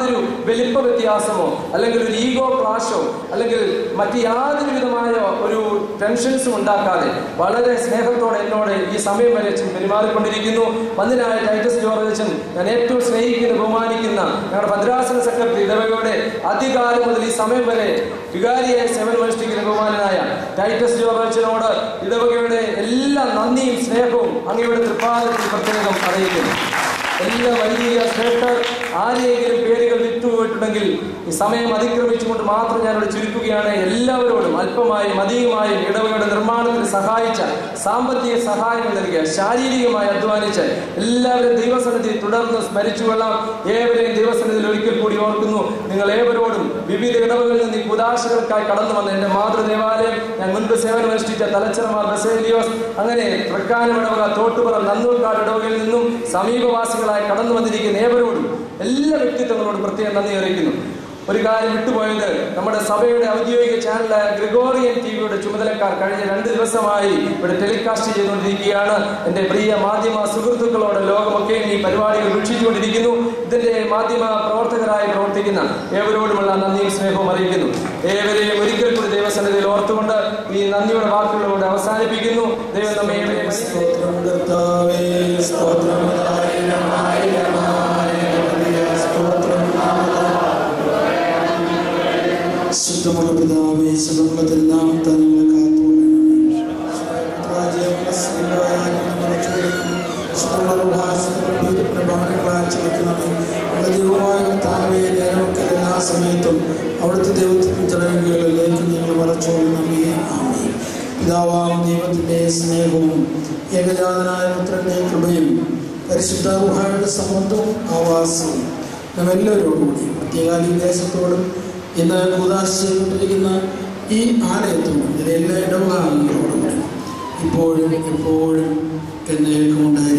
യാതൊരു വലിപ്പ വ്യത്യാസമോ അല്ലെങ്കിൽ ഒരു ഈഗോ ക്ലാഷോ അല്ലെങ്കിൽ മറ്റ് യാതൊരു വിധമായ ഒരു ടെൻഷൻസും ഉണ്ടാക്കാതെ വളരെ സ്നേഹത്തോടെ എന്നോട് ഈ സമയം വരെ അച്ഛൻ പെരുമാറിക്കൊണ്ടിരിക്കുന്നു വന്നിനായ ടൈറ്റസ് ജോർജ് അച്ഛൻ ഞാൻ ഏറ്റവും സ്നേഹിക്കുന്ന ബഹുമാനിക്കുന്ന ഞങ്ങളുടെ ഭദ്രാസന സെക്രട്ടറി ഇടവകയുടെ അധികാരം മുതൽ ഈ സമയം വരെ വികാരിയായ സെവൻ അനുഷ്ഠിക്കുന്ന ബഹുമാനായ ടൈറ്റസ് ജോർജ് അച്ഛനോട് ഇടവകയുടെ എല്ലാ നന്ദിയും സ്നേഹവും അങ്ങയുടെ തൃപ്പാദത്തിൽ പ്രത്യേകം അറിയിക്കുന്നു എല്ലാ വൈദിക ശ്രേഷ്ഠർ ആരെയെങ്കിലും പേരുകൾ വിട്ടുപോയിട്ടുണ്ടെങ്കിൽ ഈ സമയം അതിക്രമിച്ചുകൊണ്ട് മാത്രം ഞാനിവിടെ ചുരുക്കുകയാണ് എല്ലാവരോടും അല്പമായും അധികമായും ഇടവകയുടെ നിർമ്മാണത്തിന് സഹായിച്ച സാമ്പത്തിക സഹായങ്ങൾ നൽകിയ ശാരീരികമായി അധ്വാനിച്ച എല്ലാവരും ദൈവസന്നിധി തുടർന്ന് സ്മരിച്ചുകൊള്ളാം ഏവരെയും ദൈവസന്നിധിയിൽ ഒരിക്കൽ കൂടി ഓർക്കുന്നു നിങ്ങൾ ഏവരോടും വിവിധ ഇടവകളിൽ നിന്ന് ഈ കുദാശകൾക്കായി കടന്നു വന്ന എന്റെ മാതൃദേവാലയം ഞാൻ മുൻപ് സേവനം അനുഷ്ഠിച്ച തലച്ചറമാർ ബസേലിയോസ് അങ്ങനെ തൃക്കാനം ഇടവക തോട്ടുപുറം നന്നൂർക്കാട് ഇടവകയിൽ നിന്നും സമീപവാസികളായി കടന്നു വന്നിരിക്കുന്ന ഏവരോടും എല്ലാ വ്യക്തിത്വങ്ങളോടും പ്രത്യേകം നന്ദി അറിയിക്കുന്നു ഒരു കാര്യം വിട്ടുപോയത് നമ്മുടെ സഭയുടെ ഔദ്യോഗിക ചാനലായ ഗ്രിഗോറിയൻ ടി വിയുടെ ചുമതലക്കാർ കഴിഞ്ഞ രണ്ട് ദിവസമായി ഇവിടെ ടെലികാസ്റ്റ് ചെയ്തുകൊണ്ടിരിക്കുകയാണ് എന്റെ പ്രിയ മാധ്യമ സുഹൃത്തുക്കളോട് ലോകമൊക്കെ ഈ പരിപാടികൾ വീക്ഷിച്ചുകൊണ്ടിരിക്കുന്നു ഇതിന്റെ മാധ്യമ പ്രവർത്തകരായി പ്രവർത്തിക്കുന്ന ഏവരോടുമുള്ള നന്ദിയും സ്നേഹവും അറിയിക്കുന്നു ഏവരെയും ഒരിക്കൽ കൂടി ദൈവസന്നിധിയിൽ ഓർത്തുകൊണ്ട് ഈ നന്ദിയുടെ വാക്കുകളോട് അവസാനിപ്പിക്കുന്നു ദൈവം നമ്മെ ഏവരെയും ശുദ്ധമുള്ള പിതാവേ ശുദ്ധമുള്ള തിരുനാമം തന്നെ എല്ലാ സമയത്തും അവിടുത്തെ ദൈവത്തിൻ്റെ ജനങ്ങളിലേക്ക് നിങ്ങൾ മറച്ചോളണമേ ആമേ പിതാവാം ദൈവത്തിൻ്റെ സ്നേഹവും ഏകജാതനായ പുത്രൻ്റെ കൃപയും പരിശുദ്ധ ഗുഹയുടെ സംബന്ധവും ആവാസവും നമ്മെല്ലാവരോടും കൂടി പ്രത്യേക ഈ ദേശത്തോടും ഇന്ന് കൂതാശ ചെയ്തുകൊണ്ടിരിക്കുന്ന ഈ ആലയത്തോടും ഇതിലെ എല്ലാ ഇടവകാലങ്ങളോടും കൂടി ഇപ്പോഴും എപ്പോഴും എന്നേക്കും ഉണ്ടായി